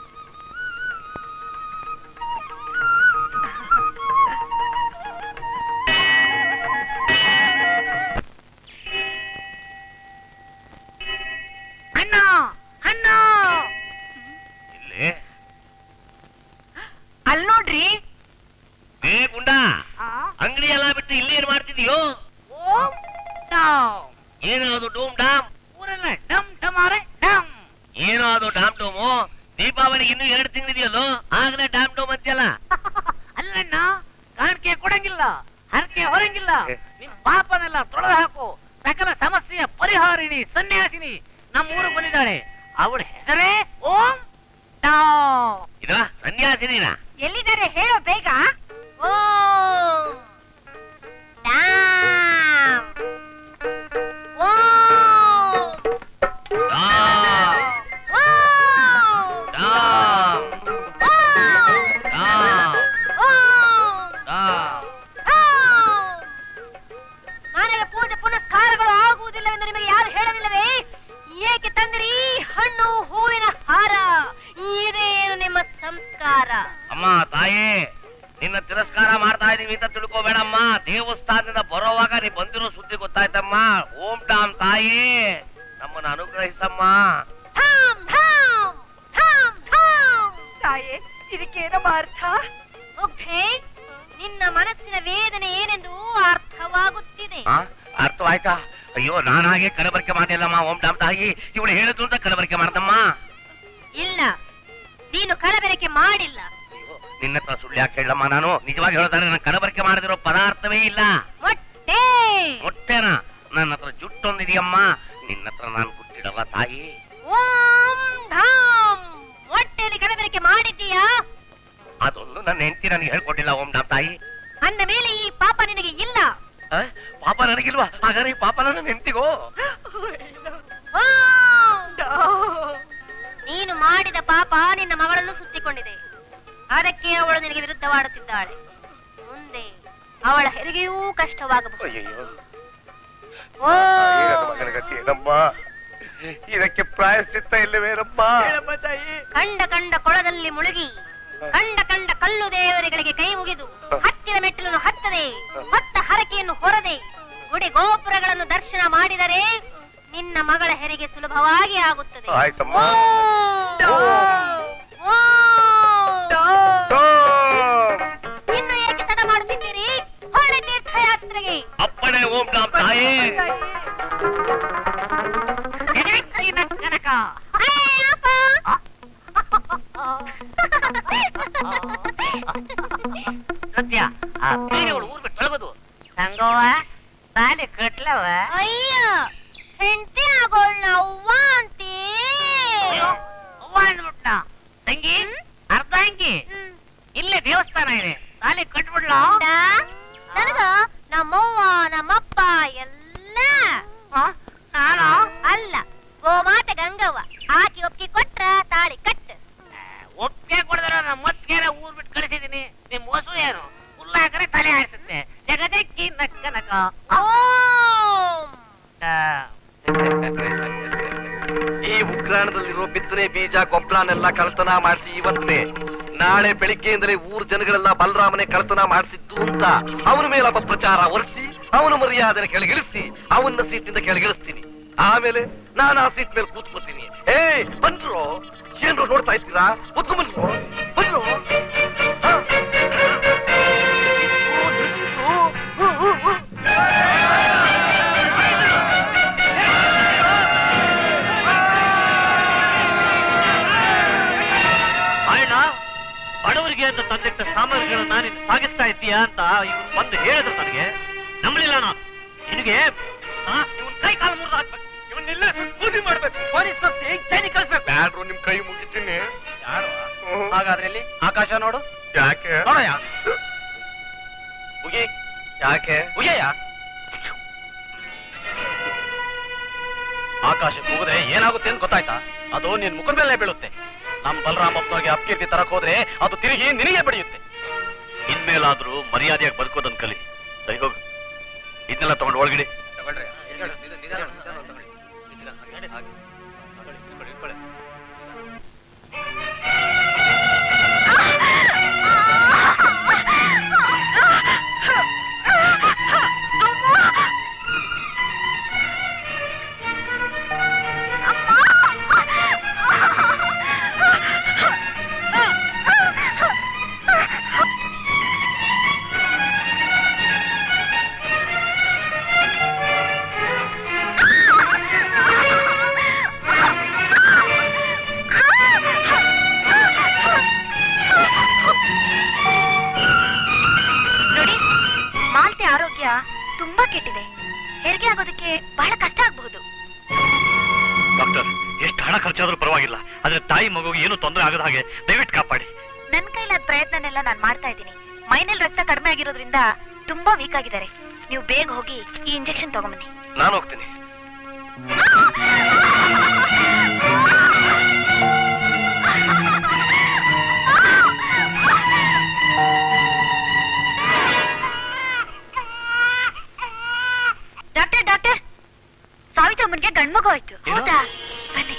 ಅಣ್ಣ ಅಣ್ಣ ಇಲ್ಲಿ ಅಲ್ ನೋಡ್ರಿ ಏ ಗುಂಡ ಅಂಗಡಿ ಎಲ್ಲ ಬಿಟ್ಟು ಇಲ್ಲಿ ಏನ್ ಮಾಡ್ತಿದ್ಯೋ ಓಂ ಡಾಮ್ ಏನೋ ಅದು ಡೂಮ್ ಡಾಮ್ ಊರೆಲ್ಲ ಡಮ್ ಡಮಾರೆ ಡಮ್ ಏನೋ ಅದು ಡಾಮ್ ಡೂಮು ದೀಪಾವಳಿಗೆ ಇನ್ನೂ ಎರಡು ತಿಂಗಳಿದೆಯಲ್ಲೋ ಆಗ್ಲೇ ಡಾಮ್ ಡೂಮ್ ಅಂತ್ಯಲ್ಲ ಅಲ್ಲಣ್ಣ ಕಾಣಿಕೆ ಕೊಡಂಗಿಲ್ಲ ಹರಕೆ ಹೊರಂಗಿಲ್ಲ ನಿನ್ ಪಾಪನೆಲ್ಲ ತೊಳೆದು ಹಾಕು ಸಕಲ ಸಮಸ್ಯೆಯ ಪರಿಹಾರಿಣಿ ಸನ್ಯಾಸಿನಿ ನಮ್ಮ ಊರು ಬಂದಿದ್ದಾಳೆ ಅವಳ ಹೆಸರೇ ಓಂ ಟಾವ್. ಇದ ಸನ್ಯಾಸಿನಿನ ಎಲ್ಲಿದ್ದಾರೆ ಹೇಳೋ ಬೇಗ ಓಂ ದಾಮ್ ಓಂ ರಾಮ್ ಓಂ ರಾಮ್ ರಾಮ್ ಓಂ ರಾಮ್ ನನಗೆ ಪೂಜೆ ಪುನಸ್ಕಾರಗಳು ಆಗುವುದಿಲ್ಲವೆಂದು ನಿಮಗೆ ಯಾರು ಹೇಳಲಿಲ್ಲವೇ ಏಕೆ ತಂದಿರಿ ಹಣ್ಣು ಹೂವಿನ ಹಾರ ಇದೇನು ನಿಮ್ಮ ಸಂಸ್ಕಾರ ಅಮ್ಮ ತಾಯಿ ನಿನ್ನ ತಿರಸ್ಕಾರ ಮಾಡ್ತಾ ಇದೀವಿ ಅಂತ ತಿಳ್ಕೊಬೇಡಮ್ಮ ದೇವಸ್ಥಾನದಿಂದ ಬರೋವಾಗ ನೀ ಬಂದಿರೋ ಸುದ್ದಿ ಗೊತ್ತಾಯ್ತಮ್ಮ ಓಂ ಟಾಮ್ ತಾಯಿ ನಮ್ಮನ್ನ ಅನುಗ್ರಹಿಸಮ್ಮ ಧಾಮ್ ಧಾಮ್ ಧಾಮ್ ಧಾಮ್ ತಾಯೇ ಇದಕ್ಕೇನಮ್ಮ ಅರ್ಥ ಮುಗ್ಧೆ ನಿನ್ನ ಮನಸ್ಸಿನ ವೇದನೆ ಏನೆಂದು ಅರ್ಥವಾಗುತ್ತಿದೆ ಆ? ಅರ್ಥವಾಯ್ತಾ ಅಯ್ಯೋ ನಾನಾಗೆ ಕಲಬರಿಕೆ ಮಾಡಿಲ್ಲಮ್ಮ ಓಂ ಟಾಮ್ ತಾಯಿ ಇವಳು ಹೇಳಿದ್ದು ಅಂತ ಕಲಬರಿಕೆ ಮಾಡ್ದಮ್ಮ ಇಲ್ಲ ನೀನು ಕಲಬೆರಕೆ ಮಾಡಿಲ್ಲ ಅಯ್ಯೋ, ನಿನ್ನ ಹತ್ರ ಸುಳ್ಳು ಯಾಕೆ ಹೇಳಮ್ಮ ನಾನು ನಿಜವಾಗಿ ಹೇಳಿದ್ರೆ ನಾನು ಕಲಬರಿಕೆ ಮಾಡದಿರೋ ಪದಾರ್ಥವೇ ಇಲ್ಲ ಮೊಟ್ಟೆ ಮೊಟ್ಟೆನ ನನ್ನ ಹತ್ರ ಜುಟ್ಟೊಂದಿದೆಯಮ್ಮ ನಿನ್ನ ಹತ್ರ ನಾನು ಗುಟ್ಟಿಡಲ್ಲ ತಾಯಿ ಓಂ ಧಾಮ್ ಮೊಟ್ಟೆಯಲ್ಲಿ ಕಲಬೆರಕೆ ಮಾಡಿದ್ದೀಯಾ ಅದೊಂದು ನನ್ನ ಹೆಂಡತಿ ನನಗೆ ಹೇಳ್ಕೊಟ್ಟಿಲ್ಲ ಓಂ ಟಾಮ್ ತಾಯಿ ಅಂದ ಮೇಲೆ ಈ ಪಾಪ ನಿನಗೆ ಇಲ್ಲ ಆ? ಪಾಪ ನನಗಿಲ್ವಾ ಹಾಗಾದ್ರೆ ಈ ಪಾಪ ನನ್ನ ಹೆಂಡತಿಗೋ ಓಂ! ನೀನು ಮಾಡಿದ ಪಾಪ ನಿನ್ನ ಮಗಳನ್ನು ಸುತ್ತಿಕೊಂಡಿದೆ ಅದಕ್ಕೆ ಅವಳು ನಿನಗೆ ವಿರುದ್ಧವಾಡುತ್ತಿದ್ದಾಳೆ ಮುಂದೆ ಅವಳ ಹೆರಿಗೆಯೂ ಕಷ್ಟವಾಗಬಹುದು ಅಯ್ಯಯ್ಯೋ ಓಂ! ಏನಮ್ಮ ಇದಕ್ಕೆ ಪ್ರಾಯಶ್ಚಿತ್ತ ಇಲ್ಲವೇನಮ್ಮ ಕಂಡ ಕಂಡ ಕೊಳದಲ್ಲಿ ಮುಳುಗಿ ಕಂಡ ಕಂಡ ಕಲ್ಲು ದೇವರುಗಳಿಗೆ ಕೈ ಮುಗಿದು ಹತ್ತಿರ ಮೆಟ್ಟಿಲನ್ನು ಹತ್ತದೆ ಹೊತ್ತ ಹರಕೆಯನ್ನು ಹೊರದೆ ಗುಡಿ ಗೋಪುರಗಳನ್ನು ದರ್ಶನ ಮಾಡಿದರೆ ನಿನ್ನ ಮಗಳ ಹೆರಿಗೆ ಸುಲಭವಾಗಿ ಆಗುತ್ತದೆ ಆಯ್ತಮ್ಮ. ಓಂ! ಓಂ! ಇನ್ನು ಏಕೆ ತಡ ಮಾಡುತ್ತಿದ್ದೀರಿ ಹೊರಡಿ ತೀರ್ಥಯಾತ್ರೆಗೆ ಅಪ್ಪಣೆ ಓಂ ಟಾಮ್ ತಾಯಿ ಕನಕ ಅಯ್ಯಪ್ಪ! ಸದ್ಯ ಆ ಪೀಡೆಗಳು ಊರ್ ಬಿಟ್ಟು ತೊಳಗೋದು ಸಂಗವ್ವ ತಾಲಿ ಕಟ್ಲವ ಅಯ್ಯ ಹೆಂಡತಿ ಆಗೋಳ್ನ ಅವ್ವ ಅಂತೀ ಅವ್ವ ಅಂದ್ಬಿಟ್ಟ ತಂಗಿ ಅರ್ಧ ಅಂಗಿ ಇಲ್ಲೇ ದೇವಸ್ಥಾನ ಇದೆ ತಾಲಿ ಕಟ್ಬಿಡ್ಲ ಹೌದಾ? ನನಗ ನಮ್ಮವ್ವ ನಮ್ಮಪ್ಪ ಎಲ್ಲ ನಾನು ಅಲ್ಲ ಗೋಮಾತೆ ಗಂಗವ್ವ ಆಕಿ ಒಪ್ಪಿಗೆ ಕೊಟ್ರ ತಾಳಿ ಕಟ್ ಒಪ್ಪಿಗೆ ಕೊಡದ್ರ ನಮ್ಮ ಮತ್ಕೇನ ಊರ್ ಬಿಟ್ಟು ಕಳಿಸಿದೀನಿ ನಿಮ್ ಮೋಸು ಏನು ಹುಲ್ಲಾಕರೆ ತಲೆ ಆಡಿಸುತ್ತೆ ಜಗದಕ್ಕಿ ನಕ್ಕನಕ ಓಂ ಈ ಉಗ್ರಾಣದಲ್ಲಿರೋ ಬಿತ್ತನೆ ಬೀಜ ಗೊಬ್ಬರನೆಲ್ಲ ಕಳ್ತನ ಮಾಡಿಸಿ ಇವತ್ತೇ ನಾಳೆ ಬೆಳಿಗ್ಗೆಯಿಂದಲೇ ಊರ್ ಜನಗಳೆಲ್ಲ ಬಲರಾಮನೆ ಕಳ್ತನ ಮಾಡಿಸಿದ್ದು ಅಂತ ಅವನ ಮೇಲೆ ಅಪಪ್ರಚಾರ ಒರೆಸಿ ಅವನ ಮರ್ಯಾದೆನ ಕೆಳಗಿಳಿಸಿ ಅವನ ಸೀಟಿಂದ ಕೆಳಗಿಳಿಸ್ತೀನಿ ಆಮೇಲೆ ನಾನು ಆ ಸೀಟ್ ಮೇಲೆ ಕೂತ್ಕೋತೀನಿ ಏ ಬಂದ್ರು ಏನ್ರು ನೋಡ್ತಾ ಇರ್ತೀರಾ ಕೂತ್ಕೊಂಡ್ಬಂದ್ರು ಬಂದ್ರು ಹ? ಓ, ನಡೀತು. ಹ್ಮ್, ಹ್ಮ್, ಹ್ಮ್. ಆಯಣ್ಣ ಬಡವರಿಗೆ ಅಂತ ತಂದಿಟ್ಟ ಸಾಮಗ್ರಿಗಳನ್ನ ನೀನು ಸಾಗಿಸ್ತಾ ಇದ್ದೀಯಾ ಅಂತ ಇವ್ರು ಬಂದು ಹೇಳಿದ್ರು ನನಗೆ ನಂಬಲಿಲ್ಲ ನಾನು ನಿನಗೆ ಇವನ್ ಕೈ ಕಾಲು ಮುರಿದು ಹಾಕ್ಬೇಕು ಇವನ್ನೆಲ್ಲ ಬೂದಿ ಮಾಡ್ಬೇಕು ಪೊಲೀಸ್ ಕರ್ಸಿ ಚೈನಿ ಕಳಿಸ್ಬೇಕು ಬ್ಯಾಡ್ರು ನಿಮ್ ಕೈ ಮುಗಿತೀನಿ ಯಾರು ಹ್ಮ್. ಹಾಗಾದ್ರೆ ಇಲ್ಲಿ ಆಕಾಶ ನೋಡು ಯಾಕೆ ನೋಡಯ್ಯ ಮುಗಿ ಯಾಕೆ ಉಯ್ಯಯ್ಯ ಆಕಾಶ ಕೂಗದೆ ಏನಾಗುತ್ತೆ ಅಂತ ಗೊತ್ತಾಯ್ತಾ ಅದು ನಿನ್ ಮುಖದ ಮೇಲೆ ಬೀಳುತ್ತೆ ನಮ್ ಬಲರಾಮಪ್ಪನವ್ರಿಗೆ ಅಪ್ಕೀರ್ತಿ ತರಕ್ ಹೋದ್ರೆ ಅದು ತಿರುಗಿ ನಿನಗೆ ಬಡಿಯುತ್ತೆ ಇನ್ಮೇಲಾದ್ರೂ ಮರ್ಯಾದೆಯಾಗಿ ಬದುಕೋದನ್ ಕಲಿ ಸರಿ ಹೋಗು ಇದನ್ನೆಲ್ಲ ತಗೊಂಡು ಒಳಗಿಡಿ ನೋಡಿ ಮಾಲ್ತೆ ಆರೋಗ್ಯ ತುಂಬಾ ಕೆಟ್ಟಿದೆ ಹೆರಿಗೆ ಆಗೋದಕ್ಕೆ ಬಹಳ ಕಷ್ಟ ಆಗಬಹುದು ಡಾಕ್ಟರ್ ಎಷ್ಟು ಹಣ ಖರ್ಚಾದ್ರೂ ಪರವಾಗಿಲ್ಲ ಆದ್ರೆ ತಾಯಿ ಮಗುಗೆ ಏನು ತೊಂದರೆ ಆಗದ ಹಾಗೆ ದಯವಿಟ್ಟು ಕಾಪಾಡಿ ನನ್ ಕೈಲಾದ ಪ್ರಯತ್ನನೆಲ್ಲ ನಾನ್ ಮಾಡ್ತಾ ಇದ್ದೀನಿ ಮೈನಲ್ಲಿ ರಕ್ತ ಕಡಿಮೆ ಆಗಿರೋದ್ರಿಂದ ತುಂಬಾ ವೀಕ್ ಆಗಿದ್ದಾರೆ ನೀವು ಬೇಗ ಹೋಗಿ ಈ ಇಂಜೆಕ್ಷನ್ ತಗೊಂಬನ್ನಿ ನಾನು ಹೋಗ್ತೀನಿ ಡಾಕ್ಟರ್ ಡಾಕ್ಟರ್ ಸಾವಿತ್ರಮ್ಮನ್ಗೆ ಗಂಡ್ಮಗು ಆಯ್ತು ಏನು? ಹೌದಾ ಬನ್ನಿ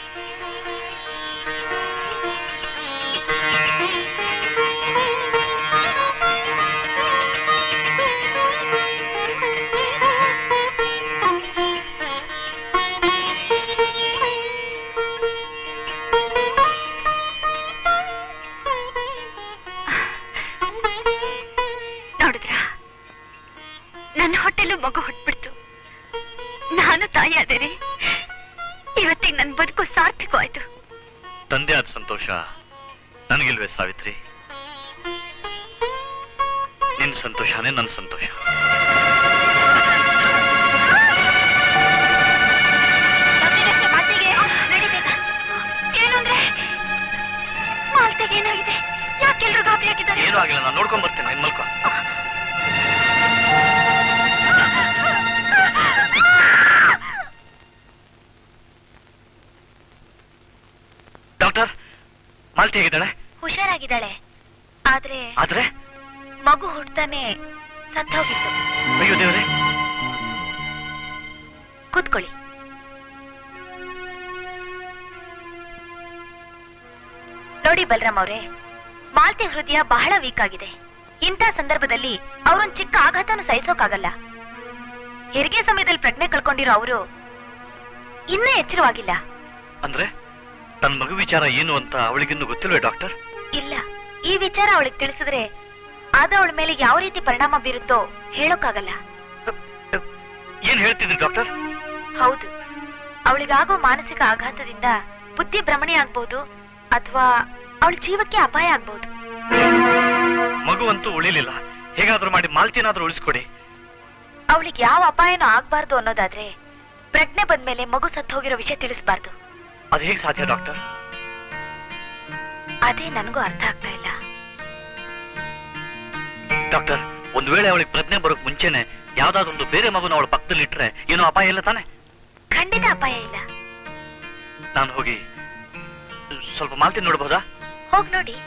ನೋಡಿದ್ರಾ ನನ್ನ ಹೊಟ್ಟೆಲ್ಲೂ ಮಗು ಹುಟ್ಬಿಡ್ತು ನಾನು ತಾಯಿ ಆದೇನೆ ಇವತ್ತಿಗೆ ನನ್ ಬದುಕು ಸಾರ್ಥಕವಾಯ್ತು ತಂದೆ ಆದ ಸಂತೋಷ ನನಗಿಲ್ವೇ ಸಾವಿತ್ರಿ ನಿನ್ನ ಸಂತೋಷನೇ ನನ್ನ ಸಂತೋಷ ಡಾಕ್ಟರ್, ಮಾತಿಗೆ ನಡಿಬೇಕ ಏನು ಅಂದ್ರೆ ಮಾಲ್ತೆಗೆ ಏನಾಗಿದೆ ಯಾಕೆಲ್ರು ಗಾಬರಿ ಆಗಿದ್ದಾರೆ ಏನೂ ಆಗಿಲ್ಲ ನಾನು ನೋಡ್ಕೊಂಡ್ ಬರ್ತೇನೆ ನಿನ್ ಮಲ್ಕೊ ಡಾಕ್ಟರ್ ಮಾಲ್ತಿ ಹೇಗಿದ್ದಾಳೆ ಹುಷಾರಾಗಿದ್ದಾಳೆ ಆದ್ರೆ ಆದ್ರೆ ಮಗು ಹುಟ್ತಾನೆ ಸತ್ತೋಗಿತ್ತು ಅಯ್ಯೋ ದೇವ್ರೆ ಕೂತ್ಕೊಳ್ಳಿ ನೋಡಿ ಬಲರಾಮ್ ಅವರೇ ಮಾಲ್ತಿ ಹೃದಯ ಬಹಳ ವೀಕ್ ಆಗಿದೆ ಇಂಥ ಸಂದರ್ಭದಲ್ಲಿ ಅವರೊಂದ್ ಚಿಕ್ಕ ಆಘಾತನು ಸಹಿಸೋಕಾಗಲ್ಲ ಹೆರಿಗೆ ಸಮಯದಲ್ಲಿ ಪ್ರಜ್ಞೆ ಕಳ್ಕೊಂಡಿರೋ ಅವರು ಇನ್ನೂ ಎಚ್ಚರವಾಗಿಲ್ಲ ಅಂದ್ರೆ ತನ್ನ ಮಗು ವಿಚಾರ ಏನು ಅಂತ ಅವಳಿಗಿನ್ನೂ ಗೊತ್ತಿಲ್ವೇ ಡಾಕ್ಟರ್ ಇಲ್ಲ ಈ ವಿಚಾರ ಅವಳಿಗೆ ತಿಳಿಸಿದ್ರೆ ಅದು ಅವಳ ಮೇಲೆ ಯಾವ ರೀತಿ ಪರಿಣಾಮ ಬೀರುತ್ತೋ ಹೇಳೋಕ್ಕಾಗಲ್ಲ ಏನ್ ಹೇಳ್ತಿದ್ರಿ ಡಾಕ್ಟರ್ ಹೌದು ಅವಳಿಗಾಗೋ ಮಾನಸಿಕ ಆಘಾತದಿಂದ ಬುದ್ಧಿ ಭ್ರಮಣೆ ಆಗ್ಬಹುದು ಅಥವಾ ಅವಳ ಜೀವಕ್ಕೆ ಅಪಾಯ ಆಗ್ಬಹುದು ಮಗುವಂತೂ ಉಳಿಲಿಲ್ಲ ಹೇಗಾದ್ರೂ ಮಾಡಿ ಮಾಲ್ತಿನಾದ್ರೂ ಉಳಿಸ್ಕೊಡಿ ಅವಳಿಗೆ ಯಾವ ಅಪಾಯನೂ ಆಗ್ಬಾರ್ದು ಅನ್ನೋದಾದ್ರೆ ಪ್ರಜ್ಞೆ ಬಂದ್ಮೇಲೆ ಮಗು ಸತ್ತು ಹೋಗಿರೋ ವಿಷಯ ತಿಳಿಸ್ಬಾರ್ದು ಅದು ಹೇಗೆ ಸಾಧ್ಯ ಡಾಕ್ಟರ್ ಅದೇ ನನಗೂ ಅರ್ಥ ಆಗ್ತಾ ಇಲ್ಲ ಡಾಕ್ಟರ್ ಒಂದ್ ವೇಳೆ ಅವಳಿಗೆ ಪ್ರಜ್ಞೆ ಬರೋಕ್ ಮುಂಚೆನೆ ಯಾವ್ದಾದೊಂದು ಬೇರೆ ಮಗುನ ಅವಳ ಪಕ್ಕದಲ್ಲಿ ಇಟ್ರೆ ಏನೋ ಅಪಾಯ ಇಲ್ಲ ತಾನೆ ಖಂಡಿತ ಅಪಾಯ ಇಲ್ಲ ನಾನು ಹೋಗಿ ಸ್ವಲ್ಪ ಮಾಲ್ತಿ ನೋಡಬಹುದಾ ಹೋಗ್ ನೋಡಿ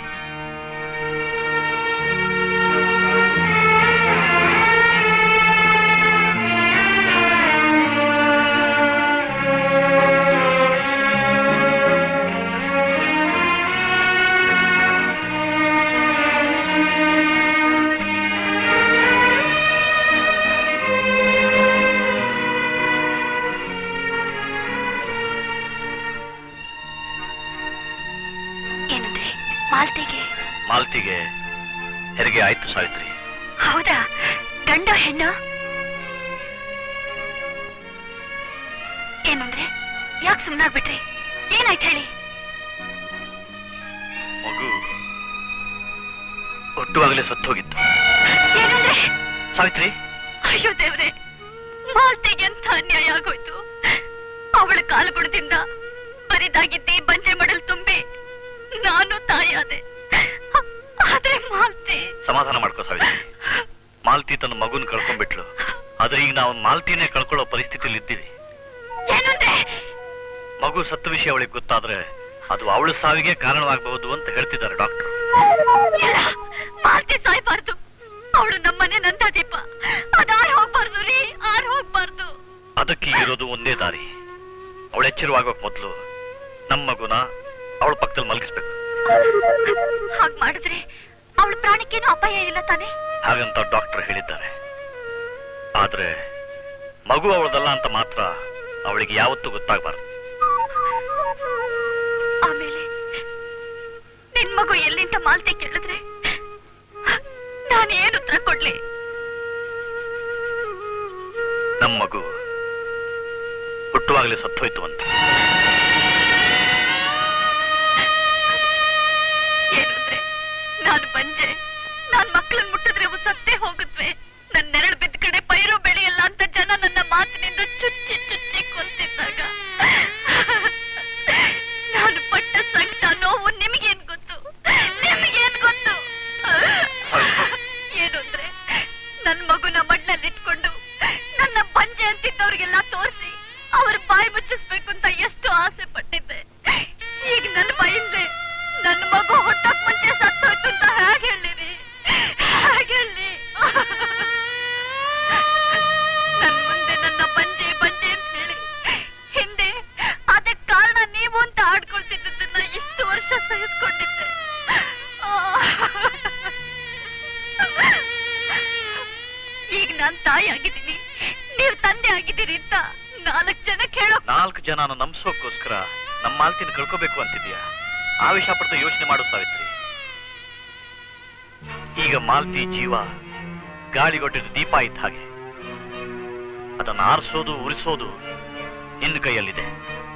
ಏನಂದ್ರೆ ಮಾಲ್ತಿಗೆ ಮಾಲ್ತಿಗೆ ಹೆರಿಗೆ ಆಯ್ತು ಸಾವಿತ್ರಿ ಹೌದಾ ಗಂಡ ಹೆಣ್ಣು ಏನಂದ್ರೆ ಯಾಕೆ ಸುಮ್ನಾಗ್ಬಿಟ್ರಿ ಏನಾಯ್ತು ಹೇಳಿ ಮಗು ಹುಟ್ಟುವಾಗಲೇ ಸತ್ತು ಹೋಗಿತ್ತು ಏನಂದ್ರೆ ಸಾವಿತ್ರಿ ಅಯ್ಯೋ ದೇವ್ರೆ ಮಾಲ್ತಿಗೆ ಎಂತ ಅನ್ಯಾಯ ಆಗೋಯ್ತು ಅವಳ ಕಾಲುಗುಣದಿಂದ ಬರಿದಾಗಿದ್ದಿ ಬಂಜೆ ಮಡಲ್ ತುಂಬಿ ನಾನು ತಾಯಾದೆ ಆದ್ರೆ ಮಾಲ್ತಿ ಸಮಾಧಾನ ಮಾಡ್ಕೋ ಸಾವಿತ್ರಿ ಮಾಲ್ತಿ ತನ್ನ ಮಗುನ್ ಕಳ್ಕೊಂಡ್ಬಿಟ್ಲು ಆದ್ರೆ ಈಗ ನಾವು ಮಾಲ್ತಿನೇ ಕಳ್ಕೊಳ್ಳೋ ಪರಿಸ್ಥಿತಿಲಿ ಇದ್ದೀವಿ ಏನಂದ್ರೆ ಮಗು ಸತ್ತ ವಿಷಯ ಅವಳಿಗೆ ಗೊತ್ತಾದ್ರೆ ಅದು ಅವಳ ಸಾವಿಗೆ ಕಾರಣವಾಗಬಹುದು ಅಂತ ಹೇಳ್ತಿದ್ದಾರೆ ಡಾಕ್ಟರ್ ಇಲ್ಲ ಮಾಲ್ತಿ ಸಾಯ್ಬಾರ್ದು ಅವಳು ನಮ್ಮನೆ ನಂದ ದೀಪ ಅದ್ ಆರ್ ಹೋಗ್ಬಾರ್ದು ರೀ ಆರ್ ಹೋಗ್ಬಾರ್ದು ಅದಕ್ಕೆ ಇರೋದು ಒಂದೇ ದಾರಿ ಅವಳ ಎಚ್ಚರವಾಗೋಕ್ ಮೊದಲು ನಮ್ಮ ಮಗುನ ಅವಳ ಪಕ್ಕದಲ್ಲಿ ಮಲಗಿಸ್ಬೇಕು ಹಾಗ್ ಮಾಡಿದ್ರೆ ಅವಳ ಪ್ರಾಣಕ್ಕೇನು ಅಪಾಯ ಇಲ್ಲ ತಾನೆ ಹಾಗಂತ ಡಾಕ್ಟರ್ ಹೇಳಿದ್ದಾರೆ ಆದ್ರೆ ಮಗು ಅವಳದಲ್ಲ ಅಂತ ಮಾತ್ರ ಅವಳಿಗೆ ಯಾವತ್ತೂ ಗೊತ್ತಾಗಬಾರ್ದು ಆಮೇಲೆ ನಿನ್ ಮಗು ಎಲ್ಲಿಂದ ಮಾಲ್ತಿ ಕೇಳಿದ್ರೆ ನಾನು ಏನು ಉತ್ತರ ಕೊಡ್ಲಿ ನಮ್ಮ ಮಗು ಹುಟ್ಟುವಾಗಲೇ ಸತ್ತೋಯ್ತು ಅಂತ ಏನಂದ್ರೆ ನಾನು ಬಂಜೆ ನಾನ್ ಮಕ್ಕಳನ್ನ ಮುಟ್ಟಿದ್ರೆ ಅವು ಸತ್ತೇ ಹೋಗುತ್ತವೆ ನನ್ನ ನೆರಳು ಬಿದ್ದ ಕಡೆ ಪೈರು ಬೆಳೆಯಲ್ಲ ಅಂತ ಜನ ನನ್ನ ಮಾತಿನಿಂದ ಚುಚ್ಚಿ ಚುಚ್ಚಿ ಕೊಲ್ತಿದ್ದಾಗ ಸಹಿಸ್ಕೊಂಡಿದ್ದೆ ಈಗ ನಾನ್ ತಾಯಿ ಆಗಿದ್ದೀನಿ ನೀವ್ ತಂದೆ ಆಗಿದ್ದೀರಿ ಅಂತ ನಾಲ್ಕು ಜನ ಕೇಳೋ ನಾಲ್ಕು ಜನನ ನಂಬಿಸೋಕ್ಕೋಸ್ಕರ ನಮ್ಮ ಮಾಲ್ತಿನ ಕಳ್ಕೋಬೇಕು ಅಂತಿದ್ಯಾ ಆವೇಶ ಪಡ್ತಾ ಯೋಚನೆ ಮಾಡು ಸಾವಿತ್ರಿ ಈಗ ಮಾಲ್ತಿ ಜೀವ ಗಾಳಿಗೊಟ್ಟಿದ ದೀಪ ಇದ್ದ ಹಾಗೆ ಅದನ್ನ ಆರಿಸೋದು ಉರಿಸೋದು ನಿನ್ನ ಕೈಯಲ್ಲಿದೆ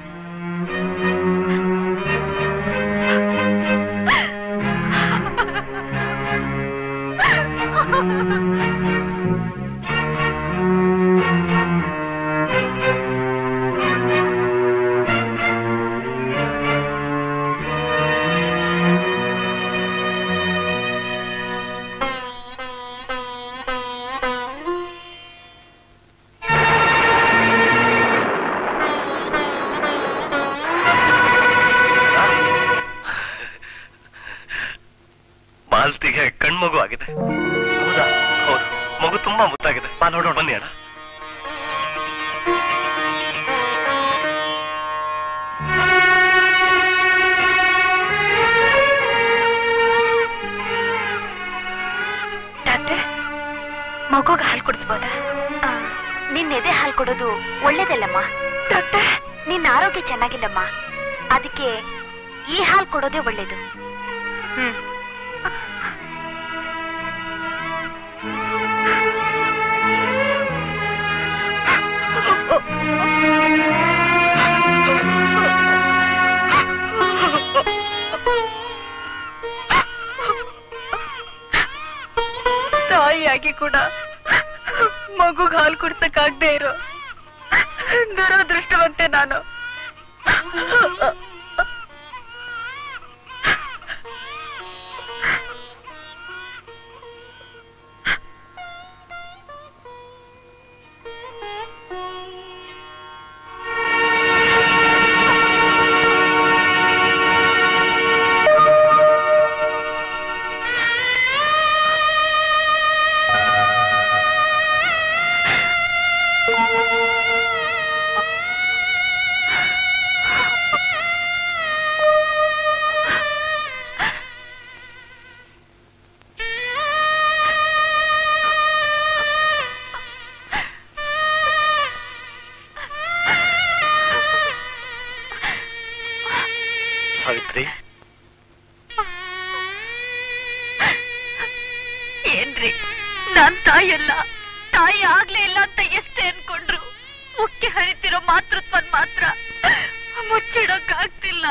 ಮಾಲ್ತಿಗೆ ಕಣ್ಮಗು ಆಗಿದೆ ಹೌದಾ ಹೌದು ಮಗು ತುಂಬಾ ಮುದ್ದಾಗಿದೆ ಬಾ ನೋಡೋಣ ಬನ್ನಿ ಅಣ್ಣ ಡಾಕ್ಟರ್ ಮಗುಗೆ ಹಾಲು ಕುಡಿಸ್ಬೋದಾ ನಿನ್ನ ಎದೆ ಹಾಲು ಕೊಡೋದು ಒಳ್ಳೇದಲ್ಲಮ್ಮ ಡಾಕ್ಟರ್ ನಿನ್ನ ಆರೋಗ್ಯ ಚೆನ್ನಾಗಿಲ್ಲಮ್ಮ ಅದಕ್ಕೆ ಈ ಹಾಲು ಕೊಡೋದೇ ಒಳ್ಳೇದು ಹ್ಮ್ ತಾಯಿಯಾಗಿ ಕೂಡ ಮಗುಗ್ ಹಾಲು ಕುಡ್ಸಕ್ಕಾಗ್ದೇ ಇರೋ ದುರದೃಷ್ಟವಂತೆ ನಾನು ಸಾವಿತ್ರಿ ಏನ್ರಿ ನಾನ್ ತಾಯಿಯಲ್ಲ ತಾಯಿ ಆಗ್ಲೇ ಇಲ್ಲ ಅಂತ ಎಷ್ಟೇ ಅನ್ಕೊಂಡ್ರು ಮುಖ್ಯ ಹರಿತಿರೋ ಮಾತೃತ್ವನ್ ಮಾತ್ರ ಮುಚ್ಚಿಡೋಕ್ ಆಗ್ತಿಲ್ಲ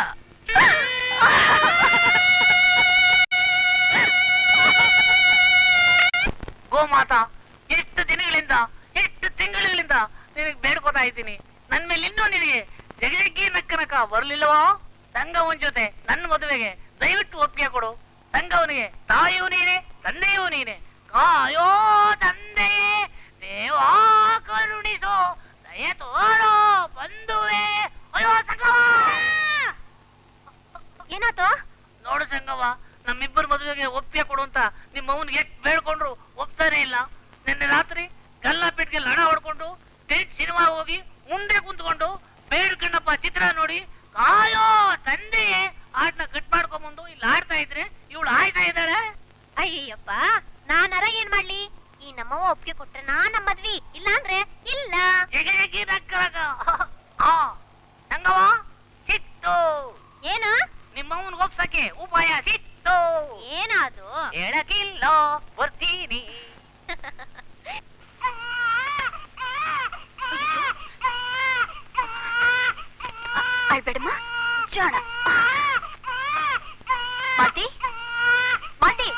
ಗೋಮಾತಾ ಎಷ್ಟು ದಿನಗಳಿಂದ ಎಷ್ಟು ತಿಂಗಳುಗಳಿಂದ ನಿನಗೆ ಬೇಡ್ಕೋತಾ ಇದ್ದೀನಿ ನನ್ ಮೇಲೆ ಇನ್ನೂ ನಿನಗೆ ಜಗಜಗ್ಗಿ ನಕ್ಕನಕ ಬರ್ಲಿಲ್ಲವೋ ಸಂಗವನ್ ಜೊತೆ ನನ್ನ ಮದುವೆಗೆ ದಯವಿಟ್ಟು ಒಪ್ಪಿಗೆ ಕೊಡು ಸಂಗವನಿಗೆ ತಾಯಿಯೂ ನೀನೆ ತಂದೆಯೂ ನೀನೆ ಕಾಯೋ ತಂದೆಯೇ ದೇವಾ ಕರುಣಿಸೋ ದಯ ತೋರೋ ಬಂಧುವೆ ಅಯ್ಯೋ ಸಂಗವ ಏನಾತು ನೋಡು ಸಂಗವ್ವ ನಮ್ಮಿಬ್ಬರ ಮದುವೆಗೆ ಒಪ್ಪಿಗೆ ಕೊಡು ಅಂತ ನಿಮ್ಮ ಅವನ್ಗೆ ಎಷ್ಟು ಬೇಡ್ಕೊಂಡ್ರು ಒಪ್ತಾನೆ ಇಲ್ಲ ನಿನ್ನೆ ರಾತ್ರಿ ಗಲ್ಲಾಪೇಟ್ಗೆ ಲಡ ಹೊಡ್ಕೊಂಡು ಟೆಂಟ್ ಸಿನಿಮಾ ಹೋಗಿ ಮುಂದೆ ಕುಂತ್ಕೊಂಡು ಬೇಡ್ಕಣ್ಣಪ್ಪ ಚಿತ್ರ ನೋಡಿ ಕಾಯೋ ತಂದೆಯೇ ಆಡ್ನ ಕಟ್ ಮಾಡ್ಕೊಂಬಂದು ಇಲ್ಲಿ ಆಡ್ತಾ ಇದ್ರೆ ಇವಳು ಆಯ್ತಾ ಇದ್ದಾಳೆ ಅಯ್ಯಪ್ಪ ನಾನರ ಏನ್ ಮಾಡ್ಲಿ ಈ ನಮ್ಮವ್ವ ಒಪ್ಪಿಗೆ ಕೊಟ್ರೆ ನಾ ನಮ್ಮ ಮದ್ವಿ ಇಲ್ಲ ಅಂದ್ರೆ ಇಲ್ಲ ಜಗಜಗಿ ನಕ್ಕರಗ ಆ ಸಂಗವ ಸಿಕ್ತು ಏನು ನಿಮ್ಮವನ್ಗೆ ಒಪ್ಸಕ್ಕೆ ಉಪಾಯ ಸಿಕ್ತು ಏನಾದು ಹೇಳಕ್ಕಿಲ್ಲ ಬರ್ತೀನಿ ಅಳ್ಬೇಡಮ್ಮ ಜಾಣ ಮಾತಿ ಮಾತಿ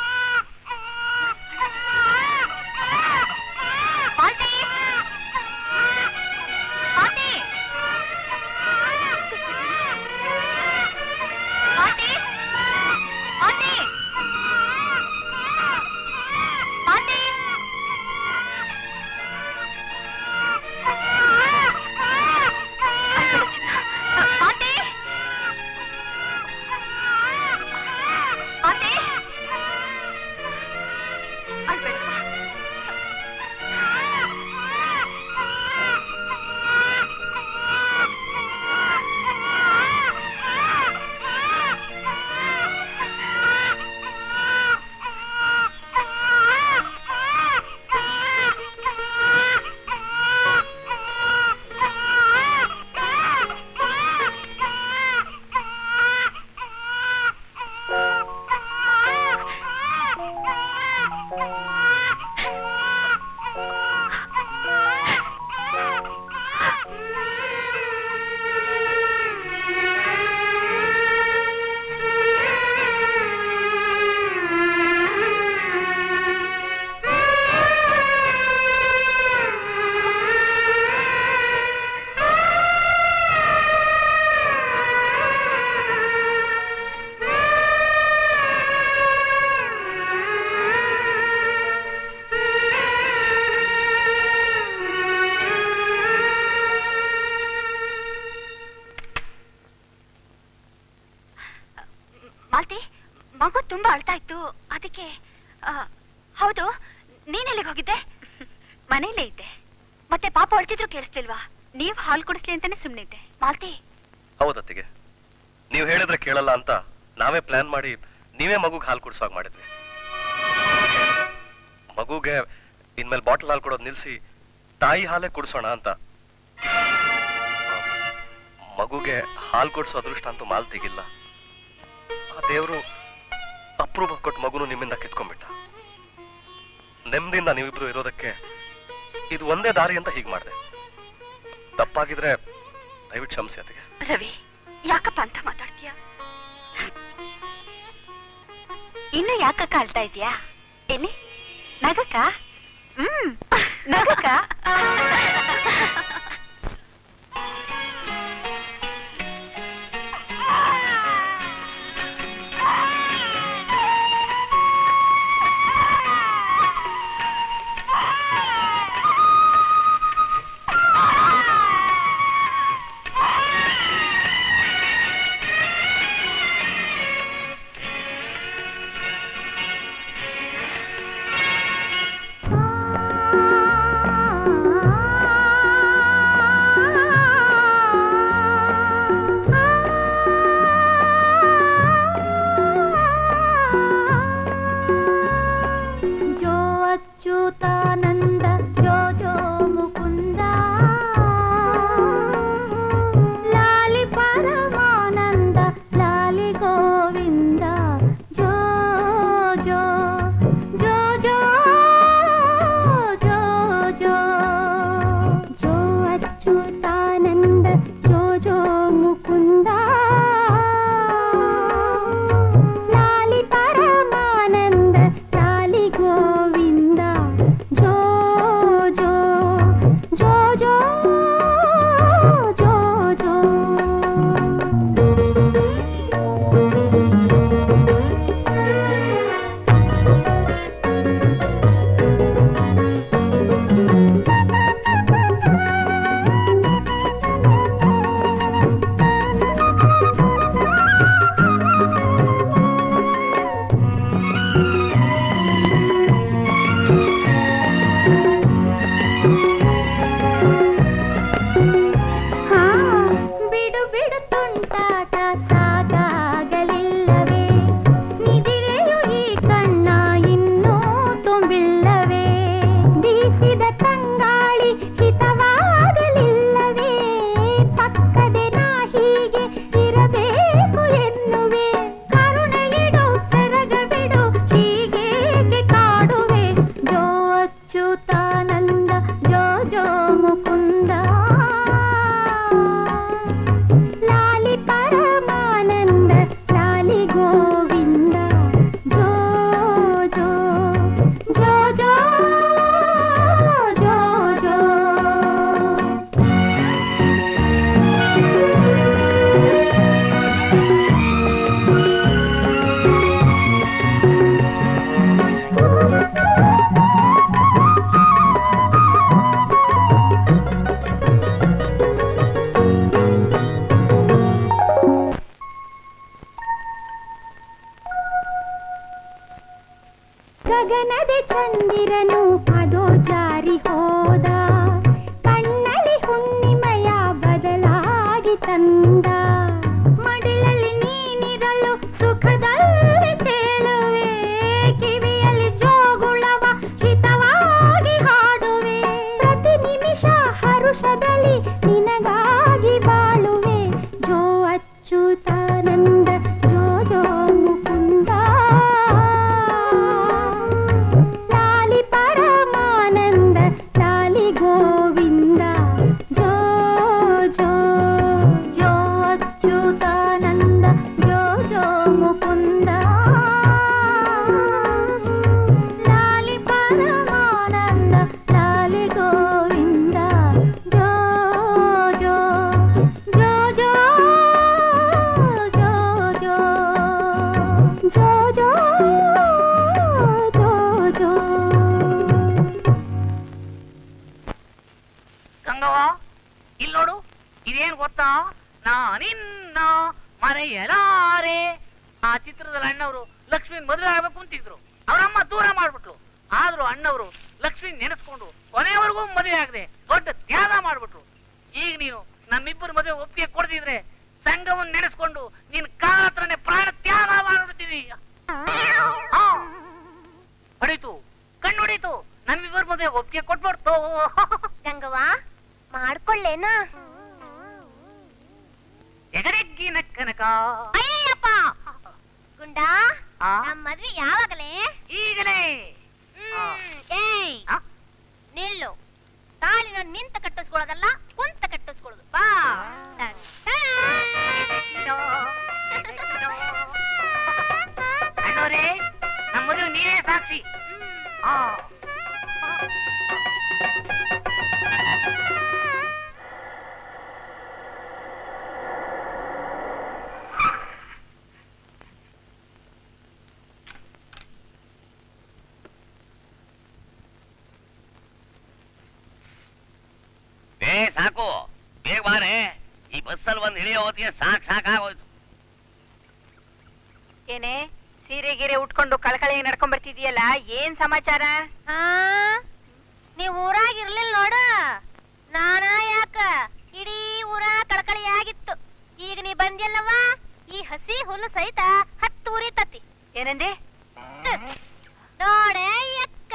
ಮಾತಿ ಮಾತಿ ಮಾತಿ ಮಾತಿ ಮಾತಿ ಅಳ್ಬೇಡ ಚಿನ್ನ. ಮಾತಿ ಮಾಲ್ತಿ ಮಗು ತುಂಬಾ ಅಳ್ತಾ ಇತ್ತು ಅದಕ್ಕೆ ಆ, ಹೌದು ನೀನೆಲ್ಲಿಗೆ ಹೋಗಿದ್ದೆ ಮನೇಲೇ ಇದ್ದೆ ಮತ್ತೆ ಪಾಪ ಅಳ್ತಿದ್ರು ಕೇಳಿಸ್ತಿಲ್ವಾ ನೀವ್ ಹಾಲು ಕುಡಿಸ್ಲಿ ಅಂತಾನೆ ಸುಮ್ನಿದ್ದೆ ಮಾಲ್ತಿ ಹೌದತ್ತಿಗೆ ನೀವು ಹೇಳಿದ್ರೆ ಕೇಳಲ್ಲ ಅಂತ ನಾವೇ ಪ್ಲಾನ್ ಮಾಡಿ ನೀವೇ ಮಗುಗೆ ಹಾಲು ಕುಡಿಸುವಾಗ ಮಾಡಿದ್ವಿ ಮಗುಗೆ ಇನ್ಮೇಲೆ ಬಾಟಲ್ ಹಾಲು ಕೊಡೋದು ನಿಲ್ಸಿ ತಾಯಿ ಹಾಲೇ ಕುಡಿಸೋಣ ಅಂತ ಮಗುಗೆ ಹಾಲು ಕುಡಿಸೋ ಅದೃಷ್ಟ ಅಂತೂ ಮಾಲ್ ತೆಗಿಲ್ಲ ಆ ದೇವರು ಅಪ್ರೂಪ ಕೊಟ್ಟು ಮಗುನು ನಿಮ್ಮಿಂದ ಕಿತ್ಕೊಂಡ್ಬಿಟ್ಟ ನೆಮ್ಮದಿಯಿಂದ ನೀವಿಬ್ರು ಇರೋದಕ್ಕೆ ಇದು ಒಂದೇ ದಾರಿ ಅಂತ ಹೀಗೆ ಮಾಡಿದೆ ತಪ್ಪಾಗಿದ್ರೆ ದಯವಿಟ್ಟು ಕ್ಷಮಿಸಿ ಅತ್ತಿಗೆ ರವಿ ಯಾಕಪ್ಪ ಅಂತ ಮಾತಾಡ್ತೀಯ ಇನ್ನು ಯಾಕಕ್ಕ ಅಳ್ತಾ ಇದೀಯಾ ಎಲ್ಲಿ ನಗಕ್ಕ ಹ್ಮ್ ನಗಕ್ಕ ಜೋ ಅಚ್ಯುತಾನಂದ ಜೋ ಜೋ ಮುಕುಂದ ಲಾಲಿ ಪರಮಾನಂದ ಲಾಲಿ ಗೋವಿಂದ ಜೋ ಜೋ ಜೋ ಜೋ ಜೋ ಜೋ ಜೋ ಅಚ್ಯುತಾನಂದ ಜೋ ಜೋ ಮುಕುಂದ ಲಾಲಿ ಪರಮಾನಂದ ಲಾಲಿ ಗೋವಿಂದ ಜೋ ಜೋ ಜೋ ಜೋ ಜೋ ಜೋ ಹಾ ಬಿಡು ಬಿಡು ತುಂಟಾಟ ಸಾಕಾಗಲಿಲ್ಲವೇ ನಿದಿರೆಯು ಈ ಕಣ್ಣ ಇನ್ನೂ ತುಂಬಿಲ್ಲವೇ ಬೀಸಿದ ತಂಗಾಳಿ ಹಿತವಾಗಲಿಲ್ಲವೇ ಪಕ್ಕದೆ ನಾ ಹೀಗೆ ಇರಬೇಕು ಎನ್ನುವೆ ಕರುಣೆ ಇಡು ಸೆರಗ ಬಿಡು ಹೀಗೇಕೆ ಕಾಡುವೆ ಜೋ ಅಚ್ಯುತಾನಂದ ಜೋ ಜೋ ಮುಕುಂದ ಲಾಲಿ ಪರಮಾನಂದ ಲಾಲಿ ಗೋವಿಂದ ಜೋ ಜೋ ಜೋ ಜೋ ಜೋ ಜೋ ಗಗನದ ಚಂದಿರನು ಅದೋ ಜಾರಿ ಹೋದ ಕಣ್ಣಲ್ಲಿ ಹುಣ್ಣಿಮಯ ಬದಲಾಗಿ ತಂದ ಮಡಿಲಲ್ಲಿ ನೀನಿರಲು ಸುಖದಲ್ಲಿ ತೇಲುವೆ ಕಿವಿಯಲ್ಲಿ ಜೋಗುಳವ ಹಿತವಾಗಿ ಹಾಡುವೆ ಪ್ರತಿ ನಿಮಿಷ ಹರುಷದಲ್ಲಿ ನಿನಗಾಗಿ ಬಾಳುವೆ ಜೋ ಅಚ್ಯುತಾನಂದ ಜೋ ಜೋ ಮುಕುಂದ ಲಾಲಿ ಪರಮಾನಂದ ಲಾಲಿ ಗೋವಿಂದ ಜೋ ಜೋ ಜೋ ಅಚ್ಯುತಾನಂದ ಜೋ ಜೋ ಮುಕುಂದ ಲಾಲಿ ಪರಮಾನಂದ ಲಾಲಿ ಗೋವಿಂದ ಜೋ ಜೋ ಜೋ ಜೋ ಜೋ ಜೋ ಜೋ ಜೋ ಜೋ ಜೋ ಗಂಗವ್ವ ಇಲ್ಲಿ ನೋಡು ಇದೇನ್ ಗೊತ್ತಾ ನಾನಿನ್ನ ಮರೆಯಲಾರೆ ಆ ಚಿತ್ರದಲ್ಲಿ ಅಣ್ಣವರು ಲಕ್ಷ್ಮೀನ್ ಮದುವೆ ಆಗ್ಬೇಕು ಅಂತಿದ್ರು ಅವರಮ್ಮ ದೂರ ಮಾಡ್ಬಿಟ್ಲು ಆದ್ರೂ ಅಣ್ಣವರು ಲಕ್ಷ್ಮೀನ್ ನೆನೆಸ್ಕೊಂಡು ಕೊನೆಯವರೆಗೂ ಮದುವೆ ಆಗದೆ ದೊಡ್ಡ ತ್ಯಾಗ ಮಾಡ್ಬಿಟ್ರು ಈಗ ನೀನು ನಮ್ಮಿಬ್ಬರು ಮದುವೆ ಒಪ್ಪಿಗೆ ಕೊಡದಿದ್ರೆ ಸಂಘವನ್ನ ನೆನೆಸ್ಕೊಂಡು ನೀನ್ ಕಾಲ ಹತ್ರನೇ ಪ್ರಾಣ ತ್ಯಾಗ ಮಾಡ್ಬಿಡ್ತೀನಿ ಆ, ಹೊಡೀತು ಕಣ್ಣು ಹೊಡೀತು ನಮ್ಮಿಬ್ಬರ ಮದುವೆ ಒಪ್ಪಿಗೆ ಕೊಟ್ಬಿಡ್ತು ಗಂಗವ್ವ ಮಾಡ್ಕೊಳ್ಳೇನ ಎಗಡೆಗ್ಗಿನ ಕನಕ ಅಯ್ಯಪ್ಪ ಗುಂಡಾ ಆ? ನಮ್ ಮದ್ವೆ ಯಾವಾಗಲೇ ಈಗಲೇ ಹ್ಮ್, ಏಯ್ ಆ? ನಿಲ್ಲು ತಾಳಿನ ನಿಂತ ಕಟ್ಟಿಸ್ಕೊಳ್ಳೋದಲ್ಲ ಕುಂತ ಕಟ್ಟಿಸ್ಕೊಳ್ಳೋದು ಬಾ ಟನ್, ಅಣ್ಣವ್ರೇ ನಮ್ಮ ಮದುವೆ ನೀವೇ ಸಾಕ್ಷಿ ಆ. ಏ ಸಾಕು ಬೇಗ ಬಾರೆ ಈ ಬಸ್ಸಲ್ಲಿ ಒಂದ್ ಇಳಿಯೋ ಹೊತ್ತಿಗೆ ಸಾಕ್ ಸಾಕಾಗೋಯ್ತು ಏನೇ ಸೀರೆ ಗೀರೆ ಉಟ್ಕೊಂಡು ಕಳಕಳಿ ನಡ್ಕೊಂಡ್ ಬರ್ತಿದೀಯಲ್ಲ ಏನ್ ಸಮಾಚಾರ ಆ ನೀವ್ ಊರಾಗ ಇರ್ಲಿಲ್ಲ ನೋಡ ನಾನ ಯಾಕ ಇಡೀ ಊರ ಕಳಕಳಿಯಾಗಿತ್ತು ಈಗ ನೀ ಬಂದ್ಯಲ್ಲವ್ವ ಈ ಹಸಿ ಹುಲ್ಲು ಸಹಿತ ಹತ್ತು ಉರಿತತಿ ಏನಂದೆ ನೋಡೆ ಅಕ್ಕ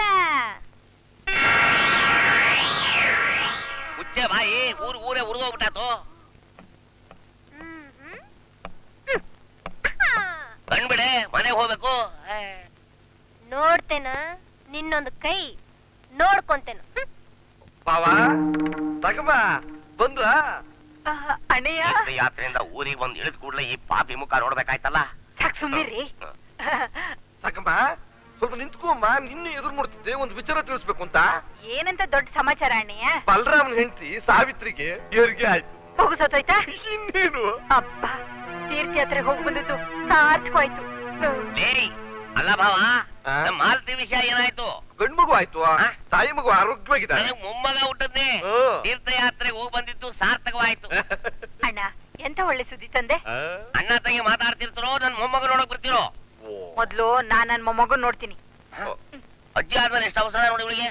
ಮುಚ್ಚೆ ಬಾಯಿ ಊರ್ ಊರೇ ಉರಿದೋಗ್ಬಿಟ್ಟಾತು ಹ್ಮ್ ಹ್ಮ್ ಹ್ಮ್. ಆ. ಕಣ್ಬಿಡೆ ಮನೆಗೆ ಹೋಗ್ಬೇಕು ಏ. ನೋಡ್ತೇನ ನಿನ್ನೊಂದು ಕೈ ನೋಡ್ಕೊಂತೇನ ಹ್ಮ್. ಬಾವ ತಗಮ ಬಂದ್ರ ಆಹ್, ಅಣ್ಣಯ್ಯ ಈ ಯಾತ್ರೆಯಿಂದ ಊರಿಗೆ ಬಂದ್ ಇಳಿದ ಕೂಡ್ಲೆ ಈ ಪಾಪಿ ಮುಖ ನೋಡ್ಬೇಕಾಯ್ತಲ್ಲ ಸಾಕ್ ಸುಮ್ನಿರ್ರಿ ಸಾಕಮ್ಮ ಸ್ವಲ್ಪ ನಿಂತ್ಕೊಮ್ಮ ನಿನ್ನ ಎದುರು ನೋಡ್ತಿದ್ದೆ ಒಂದು ವಿಚಾರ ತಿಳಿಸ್ಬೇಕು ಅಂತ ಏನಂತ ದೊಡ್ಡ ಸಮಾಚಾರ ಅಣ್ಣಯ್ಯ ಬಲರಾಮನ್ ಹೆಂಡತಿ ಸಾವಿತ್ರಿಗೆ ಹೆರಿಗೆ ಆಯ್ತು ಹೋಗು ಸತ್ತೋಯ್ತಾ ಇನ್ನೇನು ಅಪ್ಪ ತೀರ್ಥಯಾತ್ರೆಗೆ ಹೋಗಿ ಬಂದಿದ್ದು ಸಾರ್ಥಕವಾಯ್ತು ಲೇ ಅಲ್ಲ ಭಾವ ಆ? ನಮ್ಮ ಮಾಲತಿ ವಿಷಯ ಏನಾಯ್ತು ಗಂಡು ಮಗು ಆಯ್ತು ಆ? ತಾಯಿ ಮಗು ಆರೋಗ್ಯವಾಗಿದ್ದಾಳೆ ನನಗ್ ಮೊಮ್ಮಗ ಹುಟ್ಟದ್ನೆ ಹ್ಮ್. ತೀರ್ಥಯಾತ್ರೆಗೆ ಹೋಗಿ ಬಂದಿದ್ದು ಸಾರ್ಥಕವಾಯ್ತು ಅಣ್ಣ ಎಂತ ಒಳ್ಳೆ ಸುದ್ದಿ ತಂದೆ ಆ? ಅಣ್ಣ ತಂಗಿ ಮಾತಾಡ್ತಿರ್ತಾರೋ ನನ್ ಮೊಮ್ಮಗ ನೋಡಕ್ ಬರ್ತಿರೋ ಓ. ಮೊದ್ಲು ನಾನ್ ನನ್ ಮೊಮ್ಮಗನ್ ನೋಡ್ತೀನಿ ಅಜ್ಜಿ ಆದ್ಮೇಲೆ ಎಷ್ಟು ಅವಸರ ನೋಡಿ ಇವಳಿಗೆ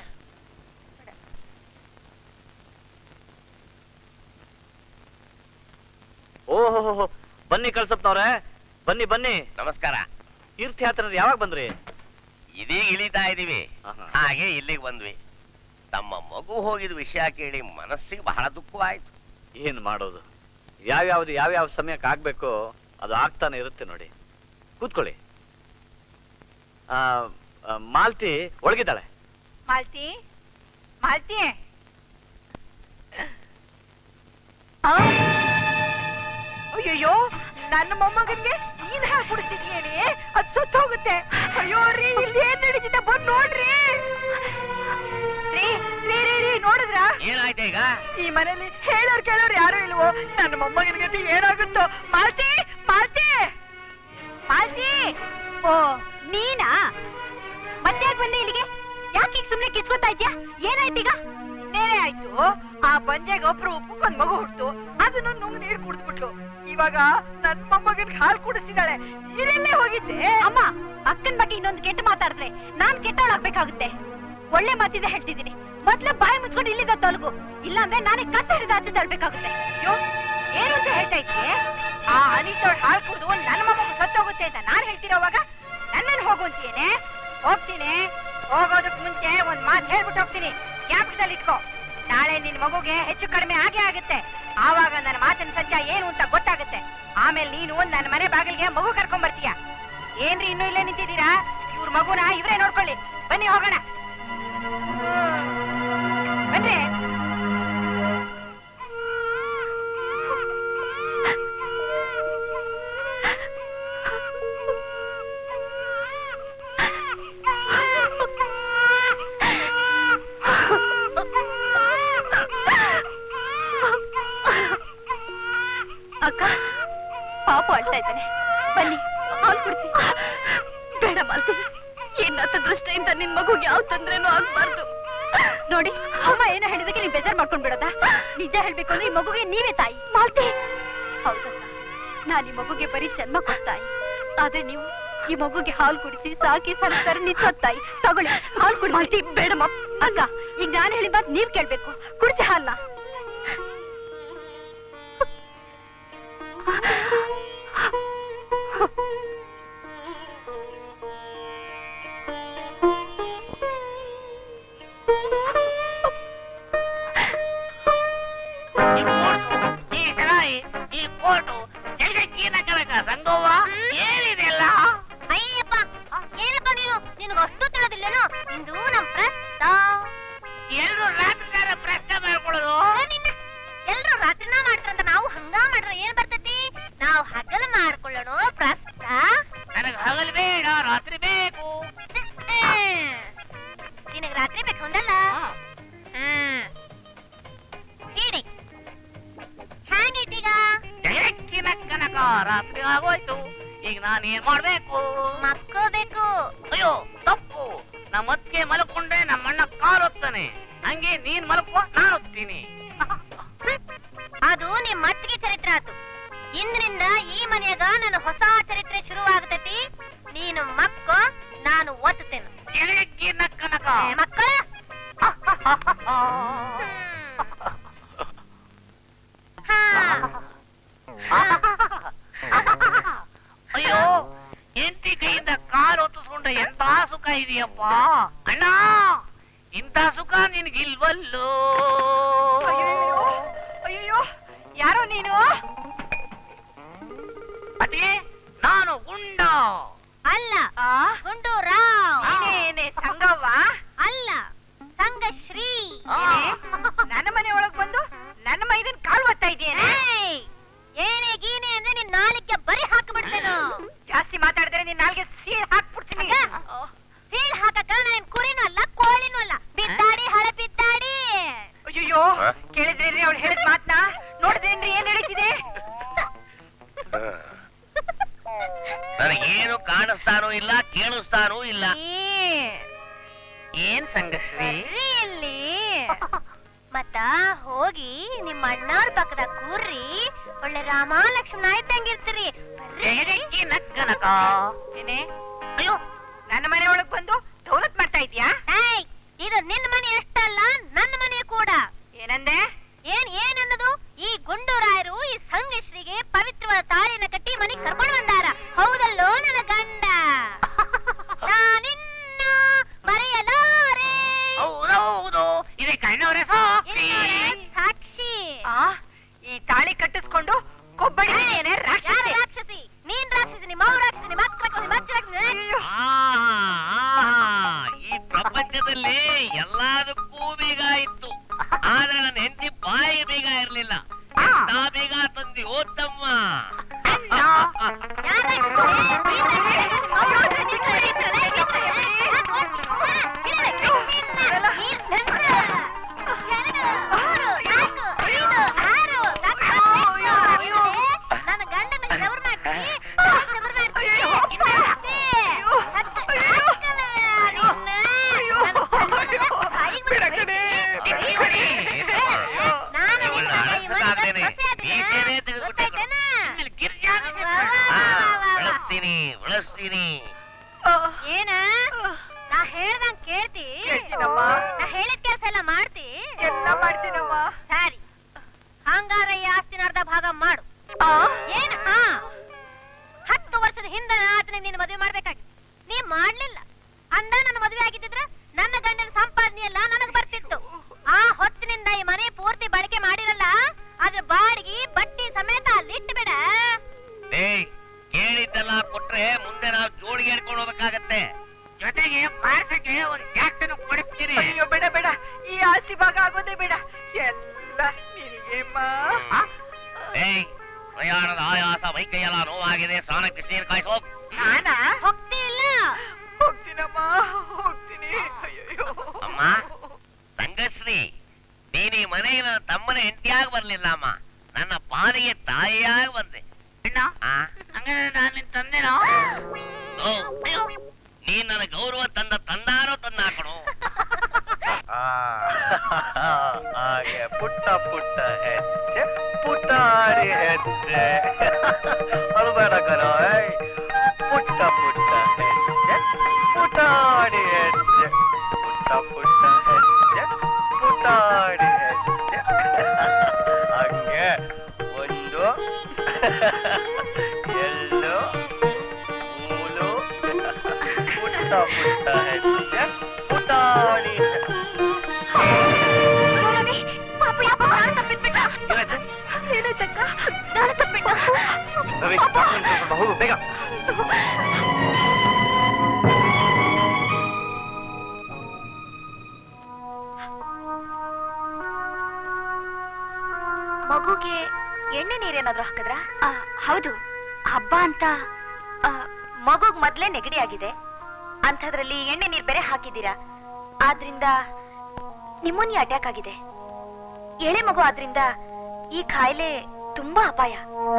ಓಹೋ ಬನ್ನಿ ಕಳ್ಸಪ್ನವ್ರೆ ಬನ್ನಿ ಬನ್ನಿ ನಮಸ್ಕಾರ ತೀರ್ಥಯಾತ್ರೆ ಯಾವಾಗ ಬಂದ್ರಿ ಇದೀಗ ಇಳಿತಾ ಇದೀವಿ ಆಹಾ. ಹಾಗೆ ಇಲ್ಲಿಗೆ ಬಂದ್ವಿ ತಮ್ಮ ಮಗು ಹೋಗಿದ ವಿಷಯ ಕೇಳಿ ಮನಸ್ಸಿಗೆ ಬಹಳ ದುಃಖವಾಯ್ತು ಏನ್ ಮಾಡೋದು ಯಾವ್ಯಾವ್ದು ಯಾವ್ಯಾವ ಸಮಯಕ್ಕೆ ಆಗ್ಬೇಕೋ ಅದು ಆಗ್ತಾನೆ ಇರುತ್ತೆ ನೋಡಿ ಕೂತ್ಕೊಳ್ಳಿ ಆ, ಆ, ಮಾಲ್ತಿ ಒಳಗಿದ್ದಾಳೆ ಮಾಲ್ತಿ ಮಾಲ್ತಿ ಅಯ್ಯಯ್ಯೋ ನನ್ನ ಮೊಮ್ಮಗನ್ಗೆ ನೀನ್ ಹಾಕಿ ಕುಡಿಸ್ತಿದ್ಯೇನೆ ಅದ್ ಸುತ್ತ ಹೋಗುತ್ತೆ ಅಯ್ಯೋ ರೀ ಇಲ್ಲಿ ಏನ್ ನಡೀತಿದೆ ಬಂದ್ ನೋಡ್ರಿ ರೀ ರೀ ರೀ ರೀ ನೋಡಿದ್ರ ಏನಾಯ್ತು ಈಗ ಈ ಮನೇಲಿ ಹೇಳೋರ್ ಕೇಳೋರ್ ಯಾರು ಇಲ್ವೋ ನನ್ನ ಮೊಮ್ಮಗನ ಗತಿ ಏನಾಗುತ್ತೋ ಮಾಲ್ತಿ ಮಾಲ್ತಿ ಮಾಲ್ತಿ ಓ ನೀನಾ ಮತ್ತೆ ಯಾಕೆ ಬಂದೆ ಇಲ್ಲಿಗೆ ಯಾಕೆ ಈಗ ಸುಮ್ನೆ ಕಿಚ್ಕೋತಾ ಇದ್ಯಾ ಏನಾಯ್ತೀಗ ಇನ್ನೇನೇ ಆಯ್ತು ಆ ಬಂಜೆಗೆ ಒಬ್ರು ಉಪ್ಪಕ್ಕೊಂದ್ ಮಗು ಹುಡ್ತು ಅದನ್ನ ನುಂಗ್ ನೀರ್ ಕುಡಿದ್ಬಿಟ್ಲು ಇವಾಗ ನನ್ ಮೊಮ್ಮಗನ್ ಹಾಲ್ ಕುಡಿಸ್ತಿದ್ದಾಳೆ ನೀರೆಲ್ಲೇ ಹೋಗಿದ್ದೆ ಅಮ್ಮ ಅಕ್ಕನ್ ಬಗ್ಗೆ ಇನ್ನೊಂದು ಕೆಟ್ಟ ಮಾತಾಡಿದ್ರೆ ನಾನ್ ಕೆಟ್ಟವಳಾಗ್ಬೇಕಾಗುತ್ತೆ ಒಳ್ಳೆ ಮಾತಿದೆ ಹೇಳ್ತಿದ್ದೀನಿ ಮೊದ್ಲು ಬಾಯಿ ಮುಚ್ಕೊಂಡು ಇಲ್ಲಿಂದ ತೊಲಗು ಇಲ್ಲಾಂದ್ರೆ ನಾನೇ ಕತ್ತ ಹಿಡಿದು ಆಚೆ ತಳ್ಬೇಕಾಗುತ್ತೆ ಅಯ್ಯೋ ಏನು ಅಂತ ಹೇಳ್ತಾ ಇದ್ದೆ ಆ ಅನಿಷ್ಟೋಳ್ ಹಾಲ್ ಕುಡ್ದು ನನ್ನ ಮೊಮ್ಮಗ ಸತ್ತೋಗುತ್ತೆ ಅಂತ ನಾನ್ ಹೇಳ್ತಿರೋವಾಗ ನನ್ನನ್ನು ಹೋಗು ಅಂತೀಯೇನೆ ಹೋಗ್ತೀನಿ ಹೋಗೋದಕ್ ಮುಂಚೆ ಒಂದ್ ಮಾತು ಹೇಳ್ಬಿಟ್ಟು ಹೋಗ್ತೀನಿ ಜ್ಞಾಪಕದಲ್ಲಿ ಇಟ್ಕೋ ನಾಳೆ ನಿನ್ ಮಗುಗೆ ಹೆಚ್ಚು ಕಡಿಮೆ ಆಗೇ ಆಗುತ್ತೆ ಆವಾಗ ನನ್ನ ಮಾತಿನ ಸತ್ಯ ಏನು ಅಂತ ಗೊತ್ತಾಗುತ್ತೆ ಆಮೇಲೆ ನೀನು ನನ್ನ ಮನೆ ಬಾಗಿಲಿಗೆ ಮಗು ಕರ್ಕೊಂಡ್ ಬರ್ತೀಯ ಏನ್ರಿ ಇನ್ನೂ ಇಲ್ಲೇ ನಿಂತಿದ್ದೀರಾ ಇವ್ರ ಮಗುನ ಇವ್ರೇ ನೋಡ್ಕೊಳ್ಳಿ ಬನ್ನಿ ಹೋಗೋಣ ಬನ್ರಿ ಅಕ್ಕ ಪಾಪ ಅಳ್ತಾ ಇದ್ದಾನೆ ಬನ್ನಿ ಹಾಲು ಕುಡಿಸಿ ಬೇಡ ಮಾಲ್ತಿ ಏನತ್ತ ದೃಷ್ಟಿಯಿಂದ ನಿನ್ ಮಗುಗೆ ಯಾವ ತೊಂದ್ರೆನೂ ಆಗ್ಬಾರ್ದು ನೋಡಿ ಅಮ್ಮ ಏನೋ ಹೇಳಿದಕ್ಕೆ ನೀವು ಬೇಜಾರ್ ಮಾಡ್ಕೊಂಡ್ ಬಿಡೋದಾ ನಿಜ ಹೇಳ್ಬೇಕು ಅಂದ್ರೆ ಈ ಮಗುಗೆ ನೀವೇ ತಾಯಿ ಮಾಲ್ತಿ ಹೌದಕ್ಕ ನಾನ್ ಈ ಮಗುಗೆ ಬರೀ ಜನ್ಮ ಕೊಡ್ತಾಯಿ ಆದ್ರೆ ನೀವು ಈ ಮಗುಗೆ ಹಾಲು ಕುಡಿಸಿ ಸಾಕಿ ಸಲಸ್ತಾರೆ ನಿಜವಾದ ತಾಯಿ ತಗೊಳ್ಳಿ ಹಾಲು ಕುಡಿ ಮಾಲ್ತಿ ಬೇಡಮ್ಮ ಅಕ್ಕ ಈಗ ನಾನು ಹೇಳಿದ ಮಾತು ನೀವ್ ಕೇಳ್ಬೇಕು ಕುಡಿಸಿ ಹಾಲ್ನ ಈ ಸರಾಯಿ ಈ ಕೋಟು ಜಗಕ್ಕಿನ ಕನಕ ಸಂಗೋವ ಏನಿದೆಲ್ಲ ಅಯ್ಯಪ್ಪ ಏನಪ್ಪ ನೀನು ನಿನಗೆ ಅಷ್ಟು ತಿಳಿದಿಲ್ಲೇನೋ ಇಂದು ನಮ್ ಪ್ರಸ್ತ ಎಲ್ರು ರಾತ್ರಿ ಪ್ರಶ್ನೆ ಮಾಡ್ಕೊಳ್ಳೋದು ನಿನ್ನ ಎಲ್ರು ರಾತ್ರಿನ ಮಾಡ್ತಾರಂತ ನಾವು ಹಂಗ ಮಾಡ್ರ ಏನ್ ಬರ್ತೈತಿ ನಾವು ಹಗಲು ಮಾಡ್ಕೊಳ್ಳೋಣ ಪ್ರಸ್ತ ನನಗೆ ಹಗಲು ಬೇಡ ರಾತ್ರಿ ಬೇಕು ನಿನಗ್ ರಾತ್ರಿ ಬೇಕು ಅಂದಲ್ಲ ಹ್ಮ್ ಇಡಿ ಹ್ಯಾಂಗೈತೀಗ ಜಗಕ್ಕಿನ ಕನಕ ರಾತ್ರಿ ಆಗೋಯ್ತು ಈಗ ನಾನು ಏನ್ ಮಾಡ್ಬೇಕು ಮಕ್ಕೋಬೇಕು ಅಯ್ಯೋ ತಪ್ಪು ನಮ್ಮ ಅತ್ತಿಗೆ ಮಲ್ಕೊಂಡ್ರೆ ನಮ್ಮ ಅಣ್ಣ ಕಾಲ್ ಹೊತ್ತಾನೆ ಹಂಗೆ ನೀನ್ ಮಲ್ಕೋ ನಾನು ಹೊತ್ತೀನಿ ಅದು ನಿಮ್ ಮತ್ತಿಗೆ ಚರಿತ್ರೆ ಆತು ಇಂದಿನಿಂದ ಈ ಮನೆಯಾಗ ನನ್ನ ಹೊಸ ಚರಿತ್ರೆ ಶುರುವಾಗತೈತಿ ನೀನು ಮಕ್ಕೋ ನಾನು ಓದ್ತೇನೆ ಜಗಕ್ಕಿನ ಕನಕ ಮಕ್ಕಳ ಅಯ್ಯೋ ಎಂತಿ ಕೈಯಿಂದ ಕಾಲು ಹೊತ್ತಿಸ್ಕೊಂಡ್ರೆ ಎಂತ ಸುಖ ಇದೆಯಪ್ಪ ಅಣ್ಣ ಇಂಥ ಸುಖ ನಿನ್ಗಿಲ್ವಲ್ಲೋ ಅಯ್ಯೋ ಯಾರೋ ನೀನು ಅದೇ ನಾನು ಗುಂಡ ಅಲ್ಲ ಆ ಗುಂಡು ರಾವ್ ನೀನೇನೆ ಸಂಗವ್ವ ಅಲ್ಲ ಸಂಗಶ್ರೀ ಆ. ಏನೇ? ನನ್ನ ಮನೆ ಒಳಗ್ ಬಂದು ನನ್ನ ಮೈದನ್ ಕಾಲ್ ಒತ್ತಾ ಇದೆಯೇನೆ ಏಯ್! ಏನೇ ಗೀನೆ ಅಂದ್ರೆ ನಿನ್ ನಾಲಿಗೆ ಬರಿ ಹಾಕ್ಬಿಡ್ತೇನು ಜಾಸ್ತಿ ಮಾತಾಡಿದ್ರೆ ನಿನ್ ನಾಲ್ಗೆ ಸೀಳ್ ಹಾಕ್ಬಿಡ್ತೀನಿ ಸೀಲ್ ಹಾಕಕ್ಕ ನಾನು ಕುರಿನೂ ಅಲ್ಲ ಕೋಳಿನೂ ಅಲ್ಲ ಬಿದ್ದಾಡಿ ಹಳ ಬಿದ್ದಾಡಿ ಅಯ್ಯೋ ಕೇಳಿದ್ರೇನ್ರಿ ಅವ್ಳು ಹೇಳಿದ ಮಾತ್ನ ನೋಡಿದ್ರೇನ್ರಿ ಏನ್ ನಡೀತಿದೆ ನನಗೇನು ಕಾಣಿಸ್ತಾನೂ ಇಲ್ಲ ಕೇಳಿಸ್ತಾನೂ ಇಲ್ಲ ಏನ್ ಸಂಗಶ್ರೀ ಬರ್ರಿ ಇಲ್ಲಿ ಮತ್ತ ಹೋಗಿ ನಿಮ್ಮ ಅಣ್ಣವ್ರ ಪಕ್ಕದ ಕೂರ್ರಿ ಒಳ್ಳೆ ರಾಮ ಲಕ್ಷ್ಮಣ ಇದ್ದಂಗಿರ್ತೀರಿ ಬರ್ರಿ ಜಗಕ್ಕಿನ ಕನಕ ಏನೇ ಅಯ್ಯೋ ನನ್ನ ಮನೆ ಒಳಗ್ ಬಂದು ದೌಲತ್ ಮಾಡ್ತಾ ಇದ್ಯಾ ಏಯ್, ಇದು ನಿನ್ನ ಮನೆ ಅಷ್ಟಲ್ಲ ನನ್ನ ಮನೆ ಕೂಡ ಏನಂದೆ ಏನ್ ಏನನ್ನದು ಈ ಗುಂಡೂರಾಯರು ಈ ಸಂಗಶ್ರೀಗೆ ಪವಿತ್ರವಾದ ತಾಳಿನ ಕಟ್ಟಿ ಮನೆಗೆ ಕರ್ಕೊಂಡು ಬಂದಾರ ಹೌದಲ್ಲೋ ನನ್ನ ಗಂಡ ನಾನಿನ್ನ ಮರೆಯಲಾರೆ ಹೌದೌದು ಇದೆ ಕಣ್ಣವರೇ ಸಾಕ್ಷಿ ಇಲ್ಲಿ ನೋಡೆ, ಸಾಕ್ಷಿ ಆ ಈ ತಾಳಿ ಕಟ್ಟಿಸ್ಕೊಂಡು ಕೊಬ್ಬಡಿ ಏನೇ ಯಾರು ರಾಕ್ಷಸಿ ರಾಕ್ಷಸಿ ನೀನ್ ರಾಕ್ಷಸಿ ನಿಮ್ಮ ಅವ್ವ ರಾಕ್ಷಸಿ ನಿಮ್ಮ ಅಕ್ಕ ರಾಕ್ಷಸಿ ನಿಮ್ಮ ಅಜ್ಜಿ ರಾಕ್ಷಸಿ ಅಯ್ಯೋ. ಆ, ಈ ಪ್ರಪಂಚದಲ್ಲಿ ಎಲ್ಲದಕ್ಕೂ ಬೀಗ ಇತ್ತು ಆದ್ರೆ ನನ್ನ ಹೆಂಡತಿ ಬಾಯಿ ಬೀಗ ಇರ್ಲಿಲ್ಲ ಎಂತ ಬೀಗ ತಂದಿ ಓದ್ದಮ್ಮ ಯಾರ್ ರಾಕ್ಷಸಿ? ನೀನ್ ರಾಕ್ಷಸಿ, ನಿಮ್ಮ ಅವ್ವ ರಾಕ್ಷಸಿ, ನಿನ್ನ ರಾಕ್ಷಸಿ, ನಿನ್ನ ರಾಕ್ಷಸಿ. ನಿನ್ನ, ನೀನ್ ನನ್ನ. ಎರಡು, ಮೂರು, ನಾಲ್ಕು, ಐದು, ಆರು, ಸಾಕು, ಸಾಕು. ನನ್ನ ಗಂಡನ ಶವರ್ ಮಾಡ್ತಿ ನನಗ್ ಶವರ್ ಮಾಡ್ತಿ ಇನ್ನ ಅಷ್ಟೇ. ಹತ್ತು, ಹಾಕಲ್ಲ ನಿನ್ನ. ನನ್ನ ಗಂಡನ ಬಾಯಿಗೆ ಬಿಡಕಣೆ, ಬಿಡ್ಬೇಡಿ. ನಾನು ನಿನ್ನ ಇವಳನ್ನ ಈ ಮನೆಗೆ ಅರಸನಾಗ್ದೇನೆ ಸೊಸೆ ಆದ್ಮೇಲೆ ಮೀಸೆನೇ ತೆಗೆದ್ಬಿಟ್ಟೆ ಕಣೋ. ಗೊತ್ತಾಯ್ತೇನ? ಗಿರ್ಜಾನ ವಾ, ವಾ, ವಾ, ವಾ, ವಾ. ಬಳಸ್ತೀನಿ ಬಳಸ್ತೀನಿ ಏನ ನಾ ಹೇಳ್ದಂಗ್ ಕೇಳ್ತಿ ಕೇಳ್ತೀನಮ್ಮ. ನಾ ಹೇಳಿದ ಕೆಲ್ಸ ಎಲ್ಲ ಮಾಡ್ತಿ ಎಲ್ಲ ಮಾಡ್ತೀನಮ್ಮ ಸರಿ ಹಂಗಾರ ಈ ಆಸ್ತಿನ ಅರ್ಧ ಭಾಗ ಮಾಡು ಆ? ಏನ್ ಹಾ ಹತ್ತು ವರ್ಷದ ಹಿಂದೆ ಆತನಿಗೆ ನೀನು ಮದುವೆ ಮಾಡ್ಬೇಕಾಗಿತ್ತು ನೀ ಮಾಡ್ಲಿಲ್ಲ ಅಂದ ನನ್ನ ಮದುವೆ ಆಗಿದ್ದಿದ್ರ ನನ್ನ ಗಂಡನ ಸಂಪಾದನೆ ಎಲ್ಲ ನನಗ್ ಬರ್ತಿತ್ತು ಆ ಹೊತ್ತಿನಿಂದ ಈ ಮನೆ ಪೂರ್ತಿ ಬಳಕೆ ಮಾಡಿರಲ್ಲ ಅದ್ರ ಬಾಡಿಗೆ ಬಟ್ಟಿ ಸಮೇತ ಅಲ್ಲಿಟ್ಟು ಬಿಡ ಏಯ್ ಕೇಳಿದ್ದೆಲ್ಲ ಕೊಟ್ರೆ ಮುಂದೆ ನಾವು ಜೋಳಿಗೆ ಹಿಡ್ಕೊಂಡು ಹೋಗ್ಬೇಕಾಗತ್ತೆ ಜೊತೆಗೆ ಪಾರ್ಸಕ್ಕೆ ಒಂದ್ ಜಾಕ್ಟನ್ನು ಕೊಡಿಸ್ತೀನಿ ಅಯ್ಯೋ ಬೇಡ ಬೇಡ ಈ ಆಸ್ತಿ ಭಾಗ ಆಗೋದೇ ಬೇಡ ಎಲ್ಲ ನಿನಗೆಮ್ಮ ಏಯ್ ಪ್ರಯಾಣದ ಆಯಾಸ ಮೈಕೈಯೆಲ್ಲ ನೋವಾಗಿದೆ ಸ್ನಾನಕ್ಕೆ ನೀರು ಕಾಯಿಸಿ ಹೋಗ್ ನಾನಾ ಹೋಗ್ತಿ ಇಲ್ಲ ಹೋಗ್ತೀನಮ್ಮ ಹೋಗ್ತೀನಿ ಅಯ್ಯೋ ಅಮ್ಮ ಸಂಗಶ್ರೀ ನೀನ್ ಈ ಮನೆಗೆ ನನ್ನ ತಮ್ಮನ ಹೆಂಡತಿಯಾಗಿ ಬರ್ಲಿಲ್ಲ ಅಮ್ಮ ನನ್ನ ಪಾಲಿಗೆ ತಾಯಿಯಾಗಿ ಬಂದೆ ಅಣ್ಣ ಆ? ಹಂಗಾದ್ರೆ ನಾನು ನಿನ್ ತಂದೆನೋ ಓ, ನೀನ್ ನನ್ನ ಗೌರವ ತಂದ ತಂದಾರೋ ತಂದ ಹಾಕಣು ಹಾಗೆ ಪುಟ್ಟ ಪುಟ್ಟ ಹೆಜ್ಜೆ ಪುಟ್ಟಾಡಿ ಹೆಜ್ಜೆ ಅಳಬೇಡ ಕಣೋ ಏಯ್. ಪುಟ್ಟ ಪುಟ್ಟ ಹೆಜ್ಜೆ ಪುಟಾಣಿ ಹೆಜ್ಜೆ ಪುಟ್ಟ ಪುಟ್ಟ ಹೆಜ್ಜೆ ಪುಟಾಣಿ ಹೆಜ್ಜೆ ಹಂಗೆ ಒಂದು ಎರಡು ಮೂರು ಪುಟ್ಟ ಪುಟ್ಟ ಹೆಜ್ಜೆ ಪುಟಾಣಿ ಪಾಪು ಯಾಕೋ ಪ್ರಾಣ ತಪ್ಪಿದ್ಬಿಟ್ಟ ಏನಾಯ್ತಕ್ಕ ಪ್ರಾಣ ತಪ್ಪಿಟ್ಟ ರವಿ ಡಾಕ್ಟರ್ ಕರ್ಕೊಂಡು ಹೋಗು ಬೇಗ ಮಗುಗೆ ಎಣ್ಣೆ ನೀರೇನಾದ್ರೂ ಹಾಕಿದ್ರಾ ಹೌದು ಹಬ್ಬ ಅಂತ ಆ, ಮಗುಗ್ ಮೊದ್ಲೇ ನೆಗಡಿ ಆಗಿದೆ ಅಂಥದ್ರಲ್ಲಿ ಎಣ್ಣೆ ನೀರ್ ಬೇರೆ ಹಾಕಿದ್ದೀರಾ ಆದ್ರಿಂದ ನಿಮೋನಿಯಾ ಅಟ್ಯಾಕ್ ಆಗಿದೆ ಎಳೆ ಮಗು ಆದ್ರಿಂದ ಈ ಕಾಯಿಲೆ ತುಂಬಾ ಅಪಾಯ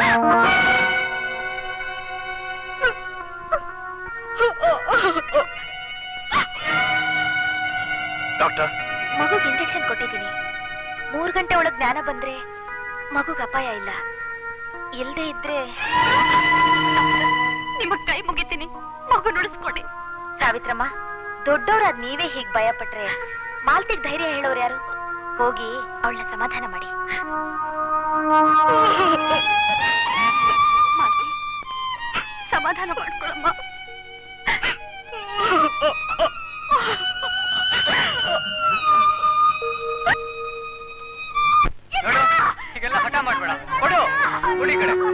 ಡಾಕ್ಟರ್ ಮಗುಗ್ ಇಂಜೆಕ್ಷನ್ ಕೊಟ್ಟಿದ್ದೀನಿ ಮೂರ್ ಗಂಟೆ ಒಳಗ್ ಜ್ಞಾನ ಬಂದ್ರೆ ಮಗುಗ್ ಅಪಾಯ ಇಲ್ಲ ಇಲ್ದೇ ಇದ್ರೆ ನಿಮಗ್ ಕೈ ಮುಗಿತೀನಿ ಮಗು ನುಡಿಸ್ಕೊಡಿ ಸಾವಿತ್ರಮ್ಮ ದೊಡ್ಡವ್ರಾದ್ ನೀವೇ ಹೀಗ್ ಭಯ ಪಟ್ರೆ ಮಾಲ್ತಿಗ್ ಧೈರ್ಯ ಹೇಳೋರು ಯಾರು ಹೋಗಿ ಅವಳನ್ನ ಸಮಾಧಾನ ಮಾಡಿ ಮಾಲ್ತಿ, ಸಮಾಧಾನ ಮಾಡ್ಕೊಳಮ್ಮ ನೋಡು ಹೀಗೆಲ್ಲ ಹಠ ಮಾಡ್ಬೇಡ ಕೊಡು ಕೊಡಿ ಈ ಕಡೆ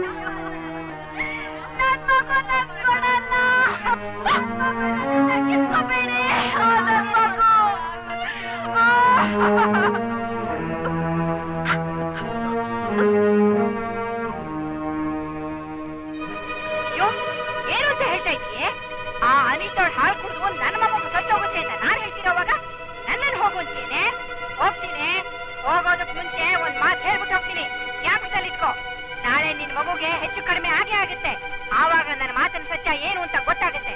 ಅಯ್ಯೋ ಏನು ಅಂತ ಹೇಳ್ತಾ ಇದೀಯೇ ಆ ಅನಿಷ್ಟವ್ಳ ಹಾಲು ಕುಡಿದು ನನ್ನ ಮಗು ಸತ್ತೋಗುತ್ತೆ ಅಂತ ನಾನ್ ಹೇಳ್ತೀನಿ ಅವಾಗ ನನ್ನನ್ನು ಹೋಗು ಅಂತೀನಿ ಹೋಗ್ತೀನಿ ಹೋಗೋದಕ್ ಮುಂಚೆ ಒಂದ್ ಮಾತು ಹೇಳ್ಬಿಟ್ಟು ಹೋಗ್ತೀನಿ ಜ್ಞಾಪಕದಲ್ಲಿ ಇಟ್ಕೋ ನಾಳೆ ನಿನ್ ಮಗುಗೆ ಹೆಚ್ಚು ಕಡಿಮೆ ಆಗೇ ಆಗುತ್ತೆ ಆವಾಗ ನನ್ನ ಮಾತಿನ ಸತ್ಯ ಏನು ಅಂತ ಗೊತ್ತಾಗುತ್ತೆ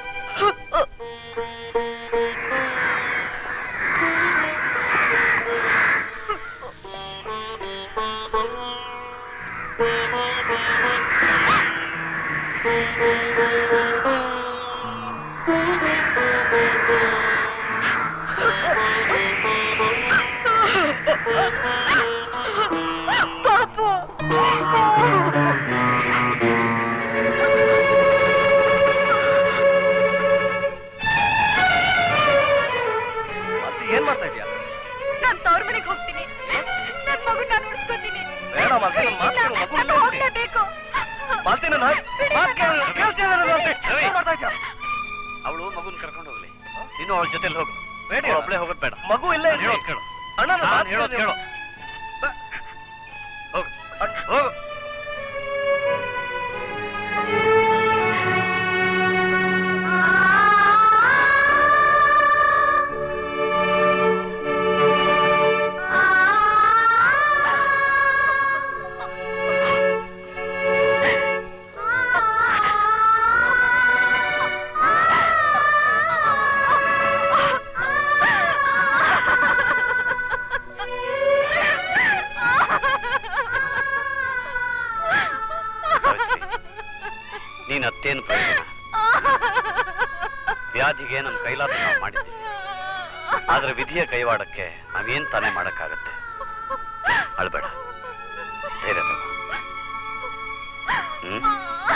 ಮತ್ತೆ ಏನ್ ಮಾಡ್ತಾ ಇದೀಯ ನಾನ್ ತವ್ರ ಮನೆಗೆ ಹೋಗ್ತೀನಿ ನನ್ ಮಗು ನಾನು ಉಳಿಸ್ಕೊತೀನಿ ಬೇಡ ಮಾಲ್ತಿ, ನನ್ ಮಾತ್ ಕೇಳು, ಮಗು ನಾನು ಇಲ್ಲೇ ಇರ್ಲಿ. ಹೋಗ್ಲೇಬೇಕು ಮಾಲ್ತಿ ನನ್ನ ಮಾತ್ ಕೇಳು, ಕೇಳ್ತಿಲ್ಲ ನನ್ನ ಮಾಲ್ತಿ. ರವಿ. ಏನ್ ಮಾಡ್ತಾ ಇದ್ಯಾ? ಅವಳು ಮಗುನ್ ಕರ್ಕೊಂಡು ಹೋಗ್ಲಿ ನೀನು ಅವಳ ಜೊತೆಲಿ ಹೋಗು ಬೇಡ ಅವ್ಳು ಒಬ್ಳೇ ಹೋಗೋದ್ ಬೇಡ ಮಗು ಇಲ್ಲೇ ನಾನ್ ಹೇಳೋದ್ ಕೇಳು ಅಣ್ಣ ನನ್ನ ನಾನ್ ಮಾತ್ ಹೇಳೋದ್ ಕೇಳು. ಕೇಳು ಹೋಗು ಹೋಗು ನೀನ್ ಅತ್ತೇನು ಪ್ರಯೋಜನ ವ್ಯಾಧಿಗೆ ನಮ್ ಕೈಲಾದ ನಾವು ಮಾಡಿದ್ದೀವಿ ಆದ್ರೆ ವಿಧಿಯ ಕೈವಾಡಕ್ಕೆ ನಾವೇನ್ ತಾನೇ ಮಾಡಕ್ಕಾಗತ್ತೆ ಅಳ್ಬೇಡ ಧೈರ್ಯ ತಗೋ ಹ್ಮ್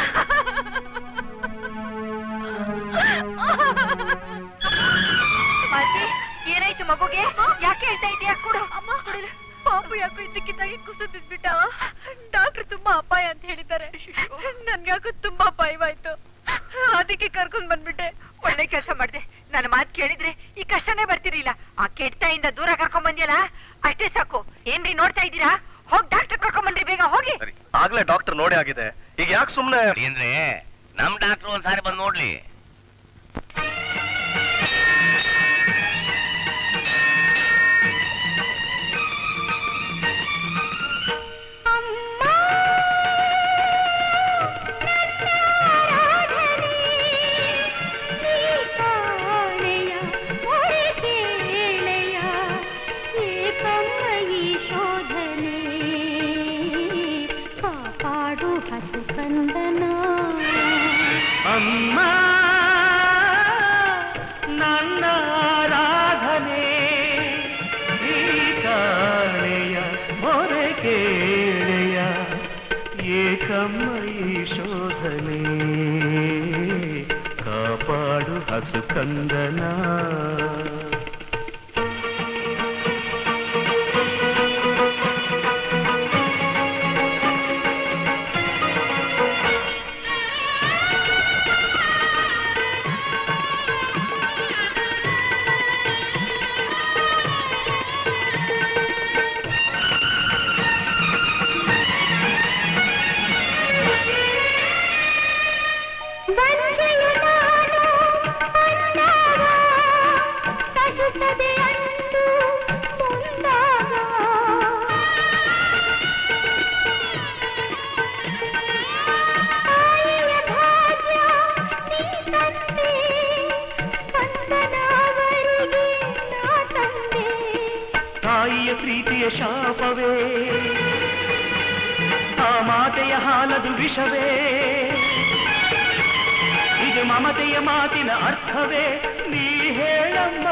ಮಾಲ್ತಿ ಏನಾಯ್ತು ಮಗುಗೆ ಯಾಕೆ ಹೇಳ್ತಾ ಇದೀಯಾ ಕೊಡು ಅಮ್ಮ ಪಾಪು ಯಾಕೋ ಇದ್ದಕ್ಕಿದ್ದಾಗೆ ಕುಸಿದು ಬಿದ್ಬಿಟ್ಟ ಡಾಕ್ಟರ್ ತುಂಬಾ ಅಪಾಯ ಅಂತ ಹೇಳಿದ್ದಾರೆ ನನ್ಗ್ಯಾಕೋ ತುಂಬಾ ಭಯವಾಯ್ತು ಅದಕ್ಕೆ ಕರ್ಕೊಂಡ್ ಬಂದ್ಬಿಟ್ಟೆ ಒಳ್ಳೆ ಕೆಲಸ ಮಾಡ್ದೆ ನನ್ನ ಮಾತು ಕೇಳಿದ್ರೆ ಈ ಕಷ್ಟನೇ ಬರ್ತಿರ್ಲಿಲ್ಲ ಆ ಕೆಟ್ಟಾಯಿಂದ ದೂರ ಕರ್ಕೊಂಡ್ ಬಂದ್ಯಲ್ಲ ಅಷ್ಟೇ ಸಾಕು ಏನ್ರಿ ನೋಡ್ತಾ ಇದ್ದೀರಾ ಹೋಗ್ ಡಾಕ್ಟರ್ ಕರ್ಕೊಂಡ್ ಬನ್ರಿ ಬೇಗ ಹೋಗಿ ಆಗ್ಲೇ ಡಾಕ್ಟರ್ ನೋಡಿ ಆಗಿದೆ ಈಗ ಯಾಕೆ ಸುಮ್ನೆ ಅಂದ್ರೆ ನಮ್ ಡಾಕ್ಟರ್ ಒಂದ್ಸಾರಿ ಬಂದ್ ನೋಡ್ಲಿ ಕಾಪಾಡು ಹಸು ಕಂದನ ಅಮ್ಮ ಹಸು ಕಂದನ ತಾಯಿಯ ಪ್ರೀತಿಯ ಶಾಪವೇ ಆ ಮಾತೆಯ ಹಾಲದು ವಿಷವೇ ಇದು ಮಮತೆಯ ಮಾತಿನ ಅರ್ಥವೇ ನೀ ಹೇಳಮ್ಮ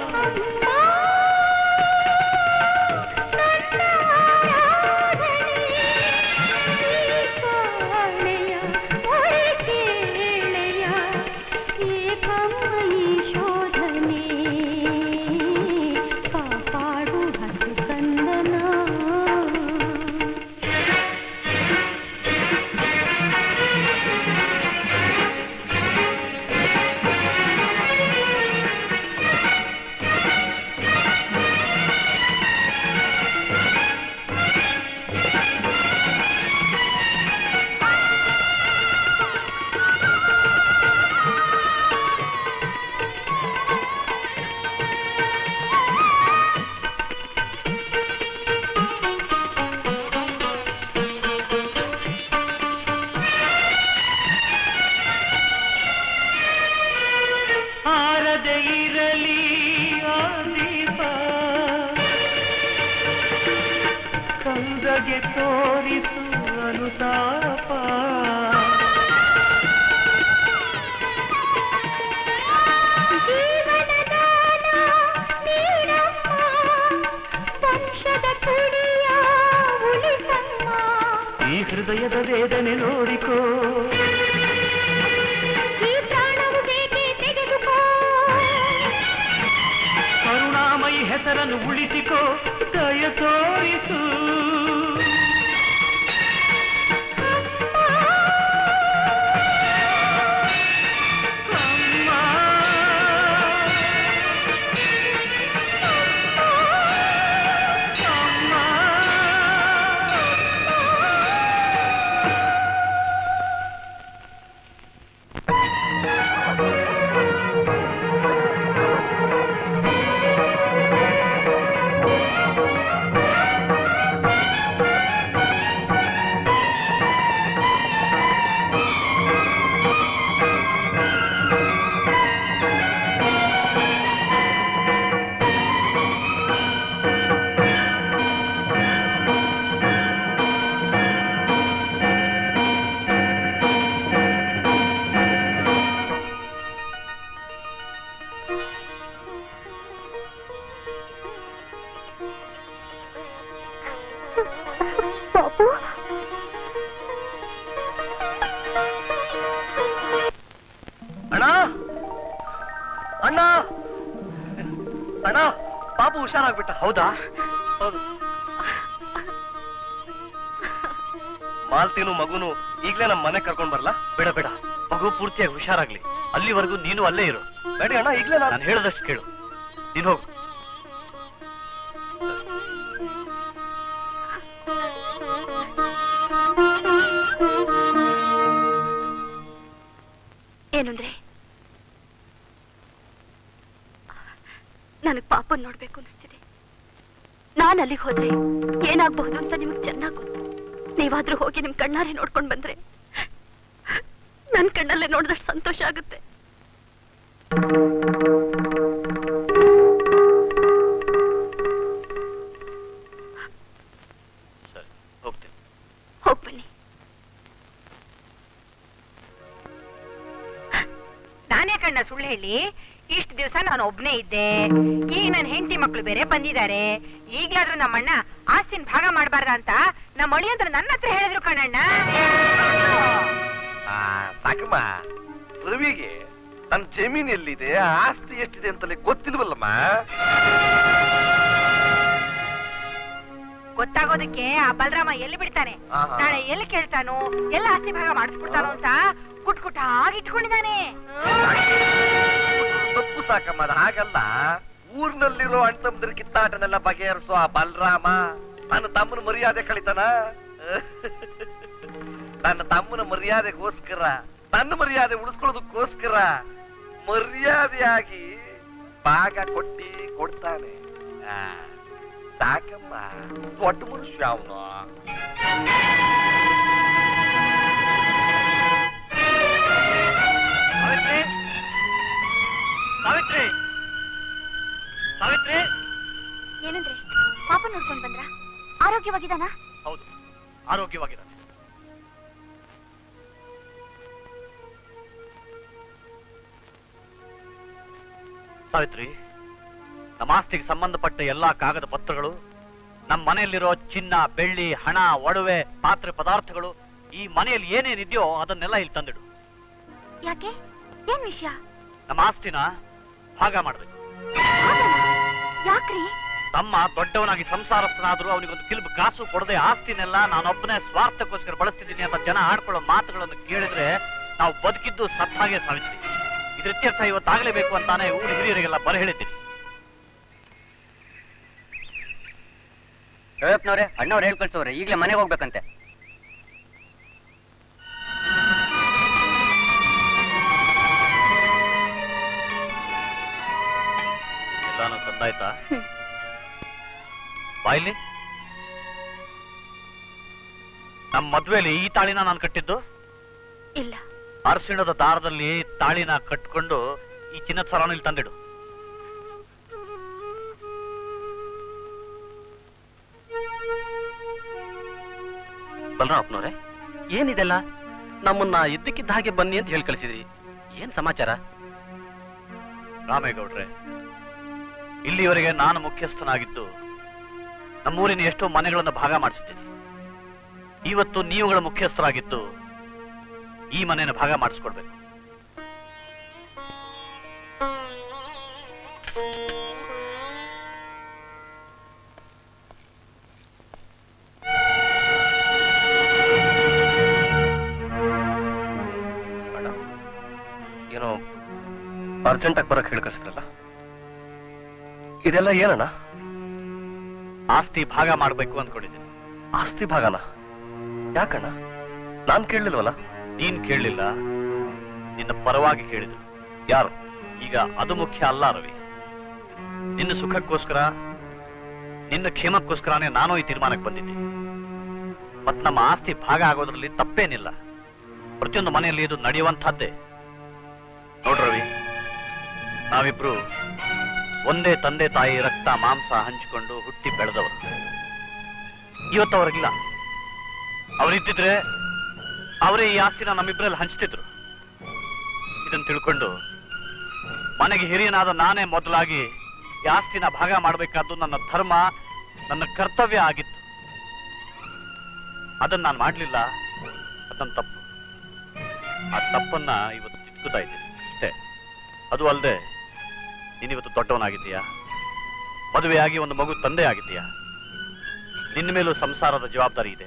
ಕಾಪಾಡು ಹಸು ಕಂದನ ಆರದೆ ಇರಲಿ ಆ ದೀಪ ಕಂದಗೆ ತೋರಿಸು ಅನುತಾಪ ಈ ಹೃದಯದ ವೇದನೆ ನೋಡಿಕೋ ಕರುಣಾಮಯಿ ಹೆಸರನ್ನು ಉಳಿಸಿಕೋ ದಯ ತೋರಿಸು ಅಮ್ಮ. ಪಾಪು ಅಣ್ಣ ಅಣ್ಣ ಅಣ್ಣ ಪಾಪು ಹುಷಾರಾಗ್ಬಿಟ್ಟ ಹೌದಾ ಹೌದು ಮಾಲ್ತಿನು ಮಗುನು ಈಗ್ಲೇ ನಮ್ಮ ಮನೆ ಕರ್ಕೊಂಡ್ ಬರ್ಲಾ ಬೇಡ ಬೇಡ ಮಗು ಪೂರ್ತಿಯಾಗಿ ಹುಷಾರಾಗ್ಲಿ ಅಲ್ಲಿವರೆಗೂ ನೀನು ಅಲ್ಲೇ ಇರು ಬೇಡಿ ಅಣ್ಣ ಈಗ್ಲೇ ನಾನು ನಾನು ಹೇಳದಷ್ಟು ಕೇಳು ನೀನು ಹೋಗು ಏನಂದ್ರೆ ನನಗ್ ಪಾಪನ್ ನೋಡ್ಬೇಕು ಅನಿಸ್ತಿದೆ ನಾನ್ ಅಲ್ಲಿಗೆ ಹೋದ್ರೆ ಏನಾಗಬಹುದು ಅಂತ ನಿಮಗ್ ಚೆನ್ನಾಗ್ ಗೊತ್ತು ನೀವಾದ್ರೂ ಹೋಗಿ ನಿಮ್ ಕಣ್ಣಾರೆ ನೋಡ್ಕೊಂಡ್ ಬಂದ್ರೆ ನನ್ ಕಣ್ಣಲ್ಲೇ ನೋಡಿದಷ್ಟು ಸಂತೋಷ ಆಗುತ್ತೆ ಸರಿ ಹೋಗ್ತೀನಿ ಹೋಗ್ ಬನ್ನಿ ನಾನೇ ಕಣ್ಣ ಸುಳ್ಳು ಹೇಳಿ ಇಷ್ಟು ದಿವಸ ನಾನು ಒಬ್ನೇ ಇದ್ದೆ ಈಗ ನನ್ನ ಹೆಂಡತಿ ಮಕ್ಳು ಬೇರೆ ಬಂದಿದ್ದಾರೆ ಈಗ್ಲಾದ್ರೂ ನಮ್ಮಣ್ಣ ಆಸ್ತಿನ ಭಾಗ ಮಾಡಬಾರ್ದ ಅಂತ ನಮ್ಮ ಅಳಿಯಂದ್ರು ನನ್ನ ಹತ್ರ ಹೇಳಿದ್ರು ಕಣಣ್ಣ ಆ, ಸಾಕಮ್ಮ ರವಿಗೆ ನನ್ನ ಜಮೀನ್ ಎಲ್ಲಿದೆ ಆಸ್ತಿ ಎಷ್ಟಿದೆ ಅಂತಲೇ ಗೊತ್ತಿಲ್ವಲ್ಲಮ್ಮ ಗೊತ್ತಾಗೋದಕ್ಕೆ ಆ ಬಲರಾಮ ಎಲ್ಲಿ ಬಿಡ್ತಾನೆ ಆಹಾ. ನಾಳೆ ಎಲ್ಲಿ ಕೇಳ್ತಾನೋ ಎಲ್ಲ ಆಸ್ತಿ ಭಾಗ ಮಾಡಿಸ್ಬಿಡ್ತಾನೋ ಅಂತ ಕುಟ್ ಕುಟ್ಟಾಗಿ ಇಟ್ಕೊಂಡಿದ್ದಾನೆ ತಪ್ಪು ಸಾಕಮ್ಮ ಅದು ಹಾಗಲ್ಲ ಊರ್ನಲ್ಲಿರೋ ಅಣ್ತಮ್ಮದ್ರ ಕಿತ್ತಾಟನೆಲ್ಲ ಬಗೆಹರಿಸೋ ಆ ಬಲರಾಮ ನನ್ನ ತಮ್ಮನ ಮರ್ಯಾದೆ ಕಳಿತಾನ ನನ್ನ ತಮ್ಮನ ಮರ್ಯಾದೆಗೋಸ್ಕರ ನನ್ನ ಮರ್ಯಾದೆ ಉಳಿಸ್ಕೊಳ್ಳೋದಕ್ಕೋಸ್ಕರ ಮರ್ಯಾದೆಯಾಗಿ ಭಾಗ ಕೊಟ್ಟಿ ಕೊಡ್ತಾನೆ ಆ, ಸಾಕಮ್ಮ ದೊಡ್ಡ ಮನುಷ್ಯ ಅವನು ಸಾವಿತ್ರಿ ಸಾವಿತ್ರಿ ಸಾವಿತ್ರಿ ಏನಂದ್ರೆ ಪಾಪ ನೋಡ್ಕೊಂಡ್ ಬಂದ್ರ ಆರೋಗ್ಯವಾಗಿದ್ದಾನಾ ಹೌದು ಆರೋಗ್ಯವಾಗಿದ್ದಾನೆ ಸಾವಿತ್ರಿ ನಮ್ಮ ಆಸ್ತಿಗೆ ಸಂಬಂಧಪಟ್ಟ ಎಲ್ಲಾ ಕಾಗದ ಪತ್ರಗಳು ನಮ್ಮ ಮನೆಯಲ್ಲಿರೋ ಚಿನ್ನ ಬೆಳ್ಳಿ ಹಣ ಒಡವೆ ಪಾತ್ರೆ ಪದಾರ್ಥಗಳು ಈ ಮನೆಯಲ್ಲಿ ಏನೇನಿದೆಯೋ ಅದನ್ನೆಲ್ಲ ಇಲ್ಲಿ ತಂದಿಡು ಯಾಕೆ ಏನ್ ವಿಷಯ ನಮ್ಮ ಆಸ್ತಿನ ಭಾಗ ಮಾಡ್ಬೇಕು ಹಾಗಲ್ಲ. ಯಾಕ್ರಿ ತಮ್ಮ ದೊಡ್ಡವನಾಗಿ ಸಂಸಾರಸ್ಥನಾದ್ರೂ ಅವನಿಗೊಂದು ಕಿಲ್ಬ್ ಕಾಸು ಕೊಡದೆ ಆಸ್ತಿನೆಲ್ಲ ನಾನೊಬ್ಬನೇ ಸ್ವಾರ್ಥಕ್ಕೋಸ್ಕರ ಬಳಸ್ತಿದ್ದೀನಿ ಅಂತ ಜನ ಆಡ್ಕೊಳ್ಳೋ ಮಾತುಗಳನ್ನು ಕೇಳಿದ್ರೆ ನಾವು ಬದುಕಿದ್ದು ಸತ್ತ ಹಾಗೆ ಸಾವಿತ್ರಿ ಇದ್ರ ಇತ್ಯರ್ಥ ಇವತ್ತಾಗಲೇಬೇಕು ಅಂತಾನೆ ಊರ ಹಿರಿಯರಿಗೆಲ್ಲ ಬರ ಹೇಳಿದ್ದೀನಿ ಶೋಯಪ್ನವ್ರೆ ಅಣ್ಣವ್ರು ಹೇಳ್ ಕಳ್ಸವ್ರೆ ಈಗಲೇ ಮನೆಗೆ ಹೋಗ್ಬೇಕಂತೆ ಎಲ್ಲಾನು ತಂದಾಯ್ತಾ ಬಾಯ್ಲಿ ನಮ್ಮ ಮದ್ವೆಲಿ ಈ ತಾಳಿನ ನಾನು ಕಟ್ಟಿದ್ದು ಇಲ್ಲ ಅರಸಿಣದ ದಾರದಲ್ಲಿ ತಾಳಿನ ಕಟ್ಕೊಂಡು ಈ ಚಿನ್ನದ ಸರವನ್ನು ಇಲ್ಲಿ ತಂದಿಡು ಬಲರಾಮಪ್ಪನವ್ರೆ ಏನಿದೆಲ್ಲ ನಮ್ಮನ್ನ ಇದ್ದಕ್ಕಿದ್ದ ಹಾಗೆ ಬನ್ನಿ ಅಂತ ಹೇಳಿ ಕಳಿಸಿದ್ರಿ ಏನ್ ಸಮಾಚಾರ ರಾಮೇಗೌಡ್ರೆ ಇಲ್ಲಿವರೆಗೆ ನಾನು ಮುಖ್ಯಸ್ಥನಾಗಿದ್ದು ನಮ್ಮೂರಿನ ಎಷ್ಟೋ ಮನೆಗಳನ್ನು ಭಾಗ ಮಾಡಿಸಿದ್ದೀನಿ ಇವತ್ತು ನೀವುಗಳ ಮುಖ್ಯಸ್ಥರಾಗಿದ್ದು ಈ ಮನೆನ ಭಾಗ ಮಾಡಿಸ್ಕೊಡ್ಬೇಕು ಅಣ್ಣ ಏನೋ ಅರ್ಜೆಂಟಾಗಿ ಬರಕ್ ಹೇಳಿ ಕಳಿಸಿದ್ರಲ್ಲ ಇದೆಲ್ಲ ಏನಣ್ಣ ಆಸ್ತಿ ಭಾಗ ಮಾಡಬೇಕು ಅಂದ್ಕೊಂಡಿದ್ದೀನಿ ಆಸ್ತಿ ಭಾಗನ ಯಾಕಣ್ಣ ನಾನ್ ಕೇಳಲಿಲ್ವಲ್ಲ ನೀನ್ ಕೇಳಲಿಲ್ಲ ನಿನ್ನ ಪರವಾಗಿ ಕೇಳಿದ್ರು ಯಾರು ಈಗ ಅದು ಮುಖ್ಯ ಅಲ್ಲ ರವಿ ನಿನ್ನ ಸುಖಕ್ಕೋಸ್ಕರ ನಿನ್ನ ಕ್ಷೇಮಕ್ಕೋಸ್ಕರನೇ ನಾನು ಈ ತೀರ್ಮಾನಕ್ಕೆ ಬಂದಿದ್ದೆ ಮತ್ ನಮ್ಮ ಆಸ್ತಿ ಭಾಗ ಆಗೋದ್ರಲ್ಲಿ ತಪ್ಪೇನಿಲ್ಲ ಪ್ರತಿಯೊಂದು ಮನೆಯಲ್ಲಿ ಇದು ನಡೆಯುವಂತಹದ್ದೇ ನೋಡ್ ರವಿ ನಾವಿಬ್ರು ಒಂದೇ ತಂದೆ ತಾಯಿ ರಕ್ತ ಮಾಂಸ ಹಂಚಿಕೊಂಡು ಹುಟ್ಟಿ ಬೆಳೆದವರು ಇವತ್ತವರಿಗಿಲ್ಲ ಅವರಿದ್ದಿದ್ರೆ ಅವರೇ ಈ ಆಸ್ತಿನ ನಮ್ಮಿಬ್ರಲ್ಲಿ ಹಂಚ್ತಿದ್ರು ಇದನ್ನ ತಿಳ್ಕೊಂಡು ಮನೆಗೆ ಹಿರಿಯನಾದ ನಾನೇ ಮೊದಲಾಗಿ ಈ ಆಸ್ತಿನ ಭಾಗ ಮಾಡಬೇಕಾದ್ದು ನನ್ನ ಧರ್ಮ ನನ್ನ ಕರ್ತವ್ಯ ಆಗಿತ್ತು ಅದನ್ನ ನಾನು ಮಾಡ್ಲಿಲ್ಲ ಅದನ್ನ ತಪ್ಪು ಆ ತಪ್ಪನ್ನ ಇವತ್ತು ತಿದ್ದುತ್ತಾ ಇದ್ದೀನಿ ಅಷ್ಟೇ ಅದು ಅಲ್ಲದೆ ನೀನಿವತ್ತು ದೊಡ್ಡವನಾಗಿದ್ದೀಯಾ ಮದುವೆಯಾಗಿ ಒಂದು ಮಗು ತಂದೆ ಆಗಿದ್ದೀಯಾ ನಿನ್ನ ಮೇಲೂ ಸಂಸಾರದ ಜವಾಬ್ದಾರಿ ಇದೆ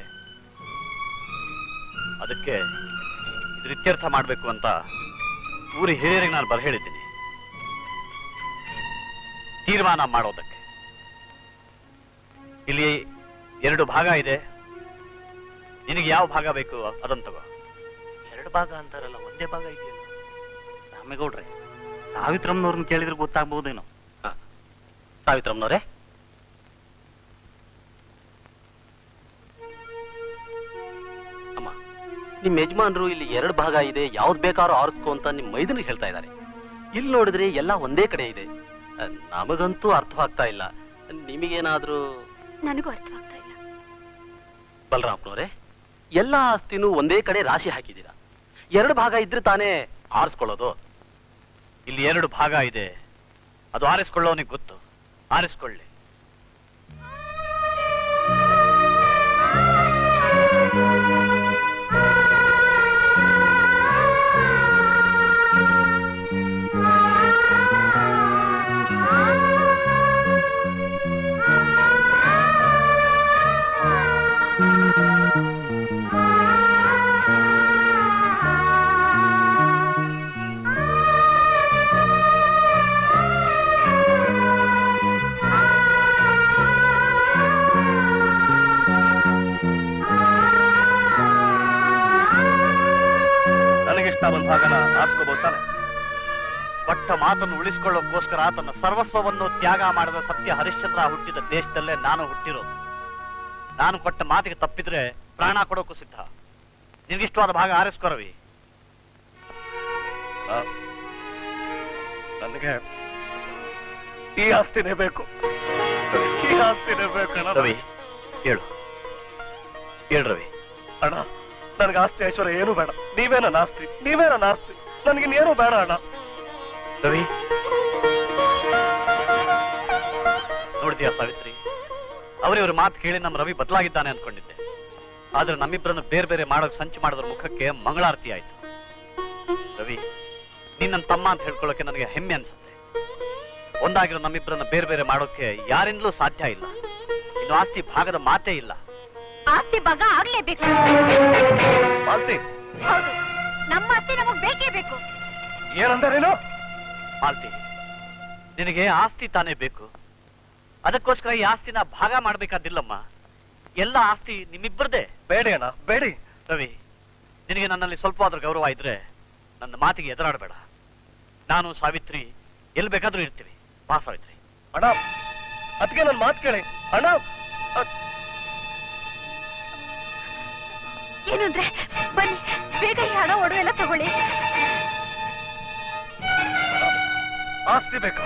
ಅದಕ್ಕೆ ಇದ್ರ ಇತ್ಯರ್ಥ ಮಾಡಬೇಕು ಅಂತ ಊರಿ ಹಿರಿಯರಿಗೆ ನಾನು ಬರ ಹೇಳಿದ್ದೀನಿ ತೀರ್ಮಾನ ಮಾಡೋದಕ್ಕೆ ಇಲ್ಲಿ ಎರಡು ಭಾಗ ಇದೆ ನಿನಗೆ ಯಾವ ಭಾಗ ಬೇಕು ಅದನ್ನ ತಗೋ ಎರಡು ಭಾಗ ಅಂತಾರಲ್ಲ ಒಂದೇ ಭಾಗ ಇದೆಯಲ್ಲ ರಾಮೇಗೌಡ್ರೆ ಸಾವಿತ್ರಮ್ಮನವ್ರನ್ನ ಕೇಳಿದ್ರೆ ಗೊತ್ತಾಗ್ಬಹುದೇನೋ ಸಾವಿತ್ರಮ್ಮನವ್ರೆ ಅಮ್ಮ ನಿಮ್ ಯಜಮಾನ್ರು ಇಲ್ಲಿ ಎರಡು ಭಾಗ ಇದೆ ಯಾವ್ದು ಬೇಕಾದ್ರೂ ಆರಿಸ್ಕೊ ಅಂತ ನಿಮ್ ಮೈದನಿಗೆ ಹೇಳ್ತಾ ಇದ್ದಾರೆ ಇಲ್ಲಿ ನೋಡಿದ್ರೆ ಎಲ್ಲ ಒಂದೇ ಕಡೆ ಇದೆ ಅಹ್, ನಮಗಂತೂ ಅರ್ಥವಾಗ್ತಾ ಇಲ್ಲ ನಿಮಗೇನಾದ್ರೂ ನನಗೂ ಅರ್ಥವಾಗ್ತಾ ಇಲ್ಲ ಬಲರಾಮ್ನವ್ರೆ ಎಲ್ಲಾ ಆಸ್ತಿನೂ ಒಂದೇ ಕಡೆ ರಾಶಿ ಹಾಕಿದ್ದೀರಾ ಎರಡು ಭಾಗ ಇದ್ರೆ ತಾನೇ ಆರಿಸ್ಕೊಳ್ಳೋದು ಇಲ್ಲಿ ಎರಡು ಭಾಗ ಇದೆ ಅದು ಆರಿಸ್ಕೊಳ್ಳೋನಿಗೆ ಗೊತ್ತು ಆರಿಸ್ಕೊಳ್ಳಿ ಕೊಟ್ಟ ಮಾತನ್ನು ಉಳಿಸಿಕೊಳ್ಳೋಕ್ಕೋಸ್ಕರ ತನ್ನ ಸರ್ವಸ್ವವನ್ನು ತ್ಯಾಗ ಮಾಡಿದ ಸತ್ಯ ಹರಿಶ್ಚಂದ್ರ ಹುಟ್ಟಿದ ದೇಶದಲ್ಲೇ ನಾನು ಹುಟ್ಟಿರೋದು ನಾನು ಕೊಟ್ಟ ಮಾತಿಗೆ ತಪ್ಪಿದ್ರೆ ಪ್ರಾಣ ಕೊಡೋಕ್ಕೂ ಸಿದ್ಧ ನಿನ್ಗಿಷ್ಟವಾದ ಭಾಗ ಆರಿಸ್ಕೋ ರವಿ ನನಗೆ ಈ ಆಸ್ತಿನೇ ಬೇಕು ಈ ಆಸ್ತಿನೇ ಬೇಕು ಅಣ್ಣ. ರವಿ ಹೇಳು ಹೇಳು ರವಿ ಅಣ್ಣ ನನಗೆ ಆಸ್ತಿ ಐಶ್ವರ್ಯ ಏನು ಬೇಡ ನೀವೇ ನನ್ನ ಆಸ್ತಿ ನೀವೇ ನನ್ನ ಆಸ್ತಿ ನನಗಿನ್ನೇನು ಬೇಡ ಅಣ್ಣ ರವಿ ನೋಡಿದ್ಯಾ ಸಾವಿತ್ರಿ ಅವರಿವ್ರ ಮಾತು ಕೇಳಿ ನಮ್ಮ ರವಿ ಬದಲಾಗಿದ್ದಾನೆ ಅನ್ಕೊಂಡಿದ್ದೆ ಆದ್ರೆ ನಮ್ಮಿಬ್ಬರನ್ನು ಬೇರೆ ಬೇರೆ ಮಾಡೋಕ್ ಸಂಚು ಮಾಡಿದ್ರ ಮುಖಕ್ಕೆ ಮಂಗಳಾರತಿ ಆಯ್ತು ರವಿ ನೀನ್ ನನ್ನ ತಮ್ಮ ಅಂತ ಹೇಳ್ಕೊಳ್ಳೋಕೆ ನನಗೆ ಹೆಮ್ಮೆ ಅನ್ಸುತ್ತೆ ಒಂದಾಗಿರೋ ನಮ್ಮಿಬ್ಬರನ್ನ ಬೇರೆ ಬೇರೆ ಮಾಡೋಕೆ ಯಾರಿಂದಲೂ ಸಾಧ್ಯ ಇಲ್ಲ ಇನ್ನು ಆಸ್ತಿ ಭಾಗದ ಮಾತೇ ಇಲ್ಲ ಆಸ್ತಿ ಭಾಗ ಆಗ್ಲೇಬೇಕು ಮಾಲ್ತಿ ಹೌದು ನಮ್ಮ ಆಸ್ತಿ ನಮಗ್ ಬೇಕೇ ಬೇಕು ಏನಂದಾರೇನು ಮಾಲ್ತಿ ನಿನಗೆ ಆಸ್ತಿ ತಾನೇ ಬೇಕು ಅದಕ್ಕೋಸ್ಕರ ಈ ಆಸ್ತಿನ ಭಾಗ ಮಾಡ್ಬೇಕಾದಿಲ್ಲಮ್ಮ ಎಲ್ಲ ಆಸ್ತಿ ನಿಮ್ಮಿಬ್ಬರದೇ ಬೇಡಿ ಅಣ್ಣ ಬೇಡಿ ರವಿ ನಿನಗೆ ನನ್ನಲ್ಲಿ ಸ್ವಲ್ಪವಾದ್ರೂ ಗೌರವ ಇದ್ರೆ ನನ್ನ ಮಾತಿಗೆ ಎದುರಾಡಬೇಡ ನಾನು ಸಾವಿತ್ರಿ ಎಲ್ಲಿ ಬೇಕಾದ್ರೂ ಇರ್ತೀವಿ ಬಾ ಸಾವಿತ್ರಿ ಅಣ್ಣ ಅದಕ್ಕೆ ನನ್ನ ಮಾತು ಕೇಳಿ ಅಣ್ಣ ಅ- ಏನು ಅಂದ್ರೆ ಬನ್ನಿ ಬೇಗ ಈ ಹಣ ಒಡವೆ ಎಲ್ಲ ತಗೊಳ್ಳಿ ಆಸ್ತಿ ಬೇಕಾ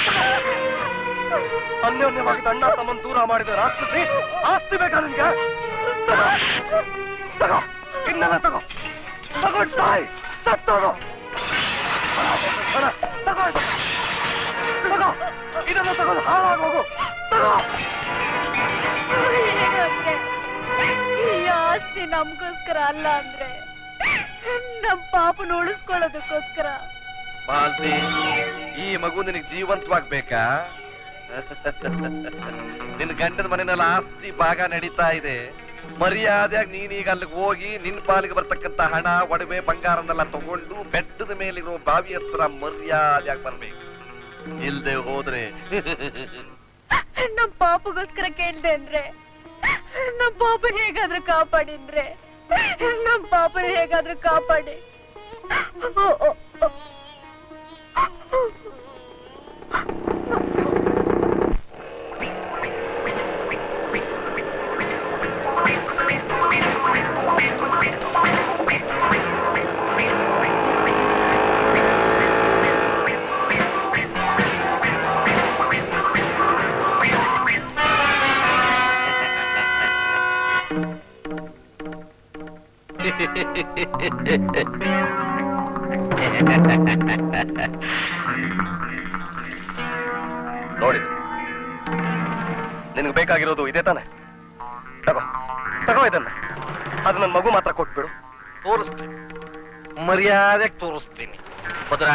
ಅನ್ಯೋನ್ಯವಾಗಿ ಅಣ್ಣ ತಮ್ಮನ್ ದೂರ ಮಾಡಿದ ರಾಕ್ಷಸಿ ಆಸ್ತಿ ಬೇಕಾ ನಿನ್ಗೆ ತಗೋ ತಗೋ ಇನ್ನೆಲ್ಲ ತಗೋ ತಗೊಂಡ್ ಸಾಯ್ ಸತ್ತೋದು ಅಣ್ಣ, ತಗೋ ಇದು. ತಗೋ ಇದನ್ನ ತಗೊಂಡು ಹಾಳಾಗೋಗು ತಗೋ ಈ ಆಸ್ತಿ ನಮ್ಗೋಸ್ಕರ ಅಲ್ಲ ಅಂದ್ರೆ ನಮ್ ಪಾಪನ ಉಳಿಸ್ಕೊಳ್ಳೋದಕ್ಕೋಸ್ಕರ ಮಾಲ್ತಿ ಈ ಮಗು ನಿನಗೆ ಜೀವಂತವಾಗ್ಬೇಕಾ ನಿನ್ ಗಂಡನ ಮನೆಯಲ್ಲಿ ಆಸ್ತಿ ಭಾಗ ನಡೀತಾ ಇದೆ ಮರ್ಯಾದೆಯಾಗಿ ನೀನೀಗ ಅಲ್ಲಿಗೆ ಹೋಗಿ ನಿನ್ ಪಾಲಿಗೆ ಬರ್ತಕ್ಕಂತ ಹಣ ಒಡವೆ ಬಂಗಾರನೆಲ್ಲ ತಗೊಂಡು ಬೆಟ್ಟದ ಮೇಲಿರೋ ಬಾವಿ ಹತ್ರ ಮರ್ಯಾದೆಯಾಗಿ ಬರ್ಬೇಕು ಇಲ್ದೆ ಹೋದ್ರೆ ನಮ್ ಪಾಪಗೋಸ್ಕರ ಕೇಳ್ದೆ ಅಂದ್ರೆ ನಮ್ ಪಾಪನ ಹೇಗಾದ್ರೂ ಕಾಪಾಡಿ ಅಂದ್ರೆ ನಮ್ ಪಾಪನ ಹೇಗಾದ್ರೂ ಕಾಪಾಡಿ ಓ, ಓ, ಓ. ನೋಡಿದ ನಿನಗೆ ಬೇಕಾಗಿರೋದು ಇದೇ ತಾನೆ ತಗೋ ತಗೋ ಇದನ್ನ ಅದು ನನ್ನ ಮಗು ಮಾತ್ರ ಕೊಟ್ಬಿಡು ತೋರಿಸ್ತೀನಿ ಮರ್ಯಾದೆಗೆ ತೋರಿಸ್ತೀನಿ ಭದ್ರಾ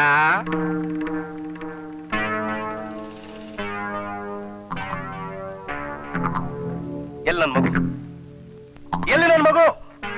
ಎಲ್ಲಿ ನನ್ನ ಮಗು ಎಲ್ಲಿ ನನ್ನ ಮಗು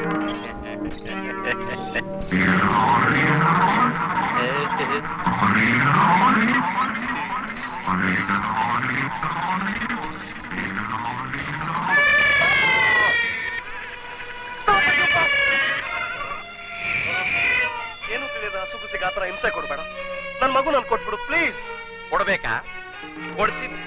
ಏನು ತಿಳಿಯದ ಹಸುಗುಸಿಗೆ ಆತರ ಹಿಂಸೆ ಕೊಡ್ಬೇಡ ನನ್ ಮಗು ನನ್ ಕೊಟ್ಬಿಡು ಪ್ಲೀಸ್ ಕೊಡ್ಬೇಕಾ ಕೊಡ್ತೀನಿ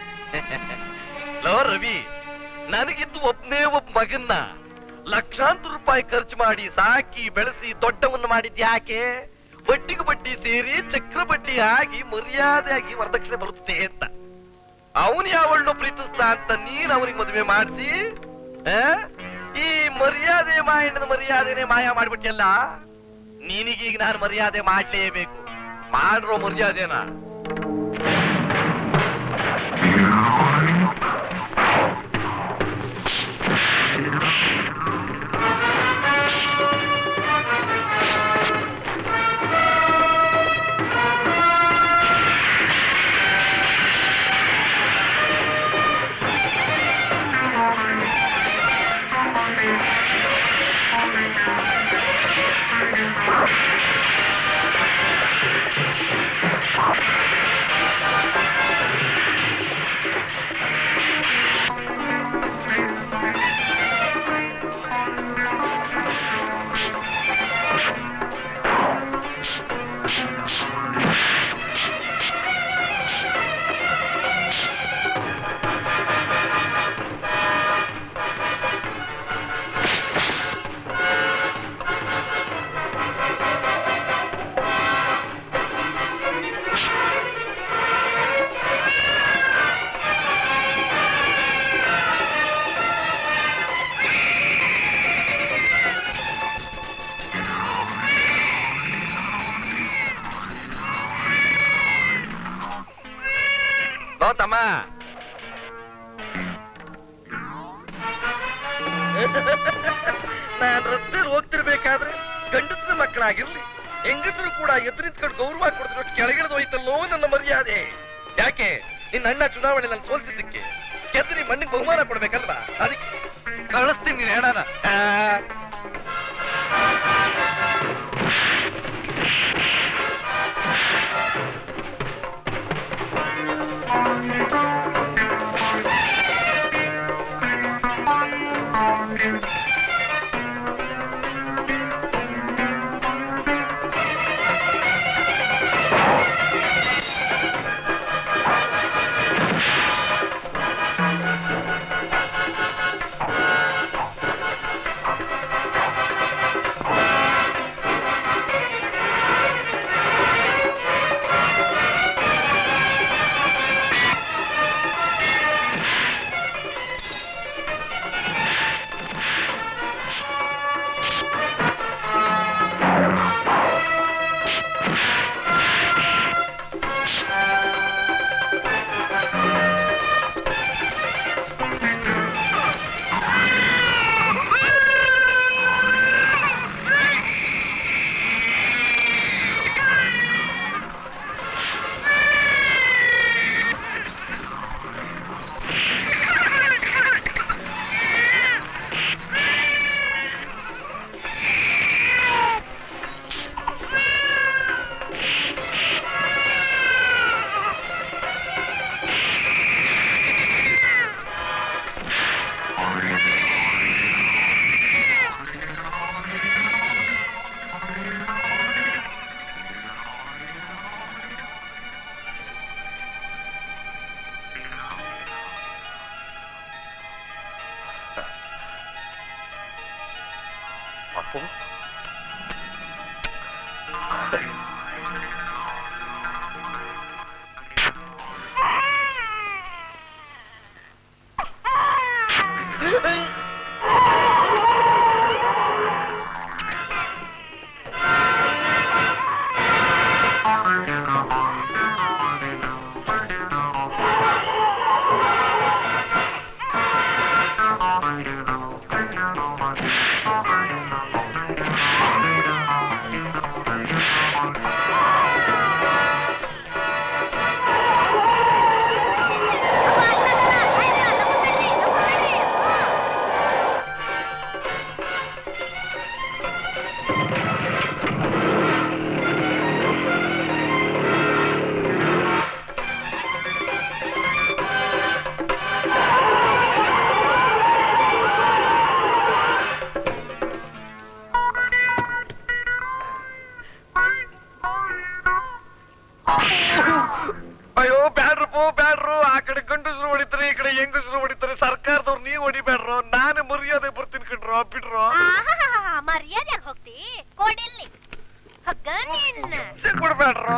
ಲೋ ರವಿ ನನಗಿದ್ದು ಒಬ್ನೇ ಒಬ್ಬ ಮಗನ್ನ ಲಕ್ಷಾಂತರ ರೂಪಾಯಿ ಖರ್ಚು ಮಾಡಿ ಸಾಕಿ ಬೆಳೆಸಿ ದೊಡ್ಡವನ್ನ ಮಾಡಿದ್ ಯಾಕೆ ಬಡ್ಡಿಗೆ ಬಡ್ಡಿ ಸೇರಿ ಚಕ್ರ ಬಡ್ಡಿ ಆಗಿ ಮರ್ಯಾದೆಯಾಗಿ ವರದಕ್ಷಿಣೆ ಬರುತ್ತೆ ಅಂತ ಅವನು ಯಾವಳ್ಳು ಪ್ರೀತಿಸ್ತಾ ಅಂತ ನೀನ್ ಅವನಿಗೆ ಮದುವೆ ಮಾಡಿಸಿ ಈ ಮರ್ಯಾದೆ ಮಾಯಣ್ಣನ ಮರ್ಯಾದೆನೆ ಮಾಯ ಮಾಡ್ಬಿಟ್ಟಿಯಲ್ಲ ನಿನಗೀಗ ನಾನು ಮರ್ಯಾದೆ ಮಾಡ್ಲೇಬೇಕು ಮಾಡ್ರೋ ಮರ್ಯಾದೆನ ಲೋ ತಮ್ಮ ನಾನ್ ರಸ್ತೆಯಲ್ಲಿ ಹೋಗ್ತಿರ್ಬೇಕಾದ್ರೆ ಗಂಡಸರ ಮಕ್ಕಳಾಗಿರ್ಲಿ ಹೆಂಗಸರು ಕೂಡ ಎದುರು ನಿಂತ್ಕೊಂಡು ಗೌರವ ಕೊಡ್ತಿರೋ ಕೆಳಗಿಳಿದು ಹೋಯ್ತಲ್ಲೋ ನನ್ನ ಮರ್ಯಾದೆ ಯಾಕೆ ನಿನ್ನ ಅಣ್ಣ ಚುನಾವಣೆಯಲ್ಲಿ ಸೋಲ್ಸಿದ್ದಕ್ಕೆ ಗೆದ್ದು ನಿಮ್ಮ ಮಣ್ಣಿಗೆ ಬಹುಮಾನ ಕೊಡ್ಬೇಕಲ್ವಾ ಅದಕ್ಕೆ ಕಳಿಸ್ತೀನಿ ನೀನ್ ಹೆಣನ ಆ. ಅಪ್ಪು ಅಯ್ಯೋ ಬ್ಯಾಡ್ರಪ್ಪ ಬ್ಯಾಡ್ರು ಆ ಕಡೆ ಗಂಡಸರು ಹೊಡಿತಾರೆ ಈ ಕಡೆ ಹೆಂಗಸರು ಹೊಡಿತಾರೆ ಸರ್ಕಾರದವ್ರು ನೀವ್ ಹೊಡಿಬ್ಯಾಡ್ರು ನಾನು ಮರ್ಯಾದೆ ಬರ್ತೀನಿ ಕಣ್ರೋ ಬಿಡ್ರೋ ಆಹಾಹಾಹಾ, ಮರ್ಯಾದೆಯಾಗ್ ಹೋಗ್ತಿ ಕೊಡಿಲ್ಲಿ ಹಗ್ಗ ನಿನ್ನ ಕೊಡ್ಬ್ಯಾಡ್ರು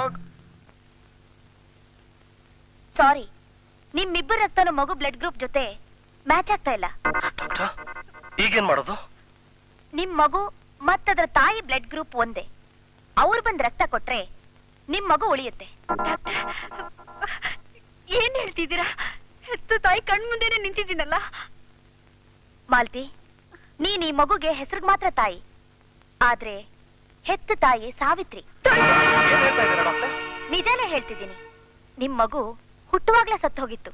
ಸಾರಿ ನಿಮ್ಮಿಬ್ಬರ ರಕ್ತನ ಮಗು ಬ್ಲಡ್ ಗ್ರೂಪ್ ಜೊತೆ ಮ್ಯಾಚ್ ಆಗ್ತಾ ಇಲ್ಲ ಈಗೇನ್ ಮಾಡೋದು ನಿಮ್ ಮಗು ಮತ್ತದ್ರ ತಾಯಿ ಬ್ಲಡ್ ಗ್ರೂಪ್ ಒಂದೇ ಅವ್ರು ಬಂದ್ ರಕ್ತ ಕೊಟ್ರೆ ನಿಮ್ ಮಗು ಉಳಿಯುತ್ತೆ ಏನ್ ಹೇಳ್ತಿದ್ದೀರಾ ಹೆತ್ತ ತಾಯಿ ಕಣ್ ಮುಂದೆನೆ ನಿಂತಿದ್ದೀನಲ್ಲ ಮಾಲ್ತಿ ನೀನ್ ಈ ಮಗುಗೆ ಹೆಸರಿಗೆ ಮಾತ್ರ ತಾಯಿ ಆದ್ರೆ ಹೆತ್ತ ತಾಯಿ ಸಾವಿತ್ರಿ ಏನ್ ಹೇಳ್ತಾ ಇದ್ದೀರಾ ಡಾಕ್ಟರ್ ನಿಜಾನೇ ಹೇಳ್ತಿದ್ದೀನಿ ನಿಮ್ ಮಗು ಹುಟ್ಟುವಾಗ್ಲೇ ಸತ್ತು ಹೋಗಿತ್ತು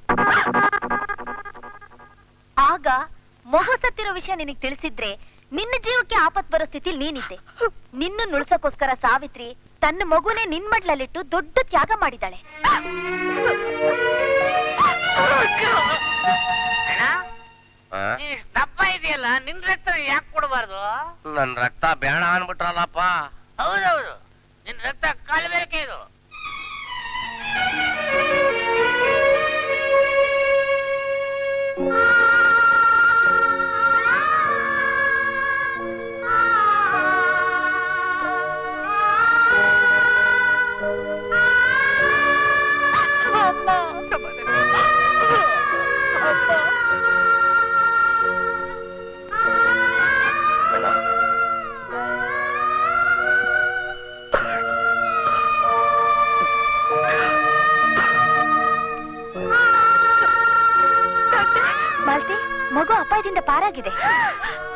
ಆಗ ಮಗು ಸತ್ತಿರೋ ವಿಷಯ ನಿನಗ್ ತಿಳಿಸಿದ್ರೆ ನಿನ್ನ ಜೀವಕ್ಕೆ ಆಪತ್ ಬರೋ ಸ್ಥಿತಿಲಿ ನೀನಿದ್ದೆ ನಿನ್ನ ನುಳ್ಸಕ್ಕೋಸ್ಕರ ಸಾವಿತ್ರಿ ತನ್ನ ಮಗುನೇ ನಿನ್ ಮಡ್ಲಲ್ಲಿಟ್ಟು ದೊಡ್ಡ ತ್ಯಾಗ ಮಾಡಿದಾಳೆ ನೀ ದಪ್ಪ ಇದೆಯಲ್ಲ ನಿನ್ ರಕ್ತ ಯಾಕೆ ಕೊಡಬಾರ್ದು ನನ್ ರಕ್ತ ಬೇಡ ಅನ್ಬಿಟ್ರಲ್ಲಪ್ಪ ಹೌದೌದು ನಿನ್ ರಕ್ತ ಕಲಬೇಕೆ ಇದು ಅಣ್ಣ ಮಗು ಅಪಾಯದಿಂದ ಪಾರಾಗಿದೆ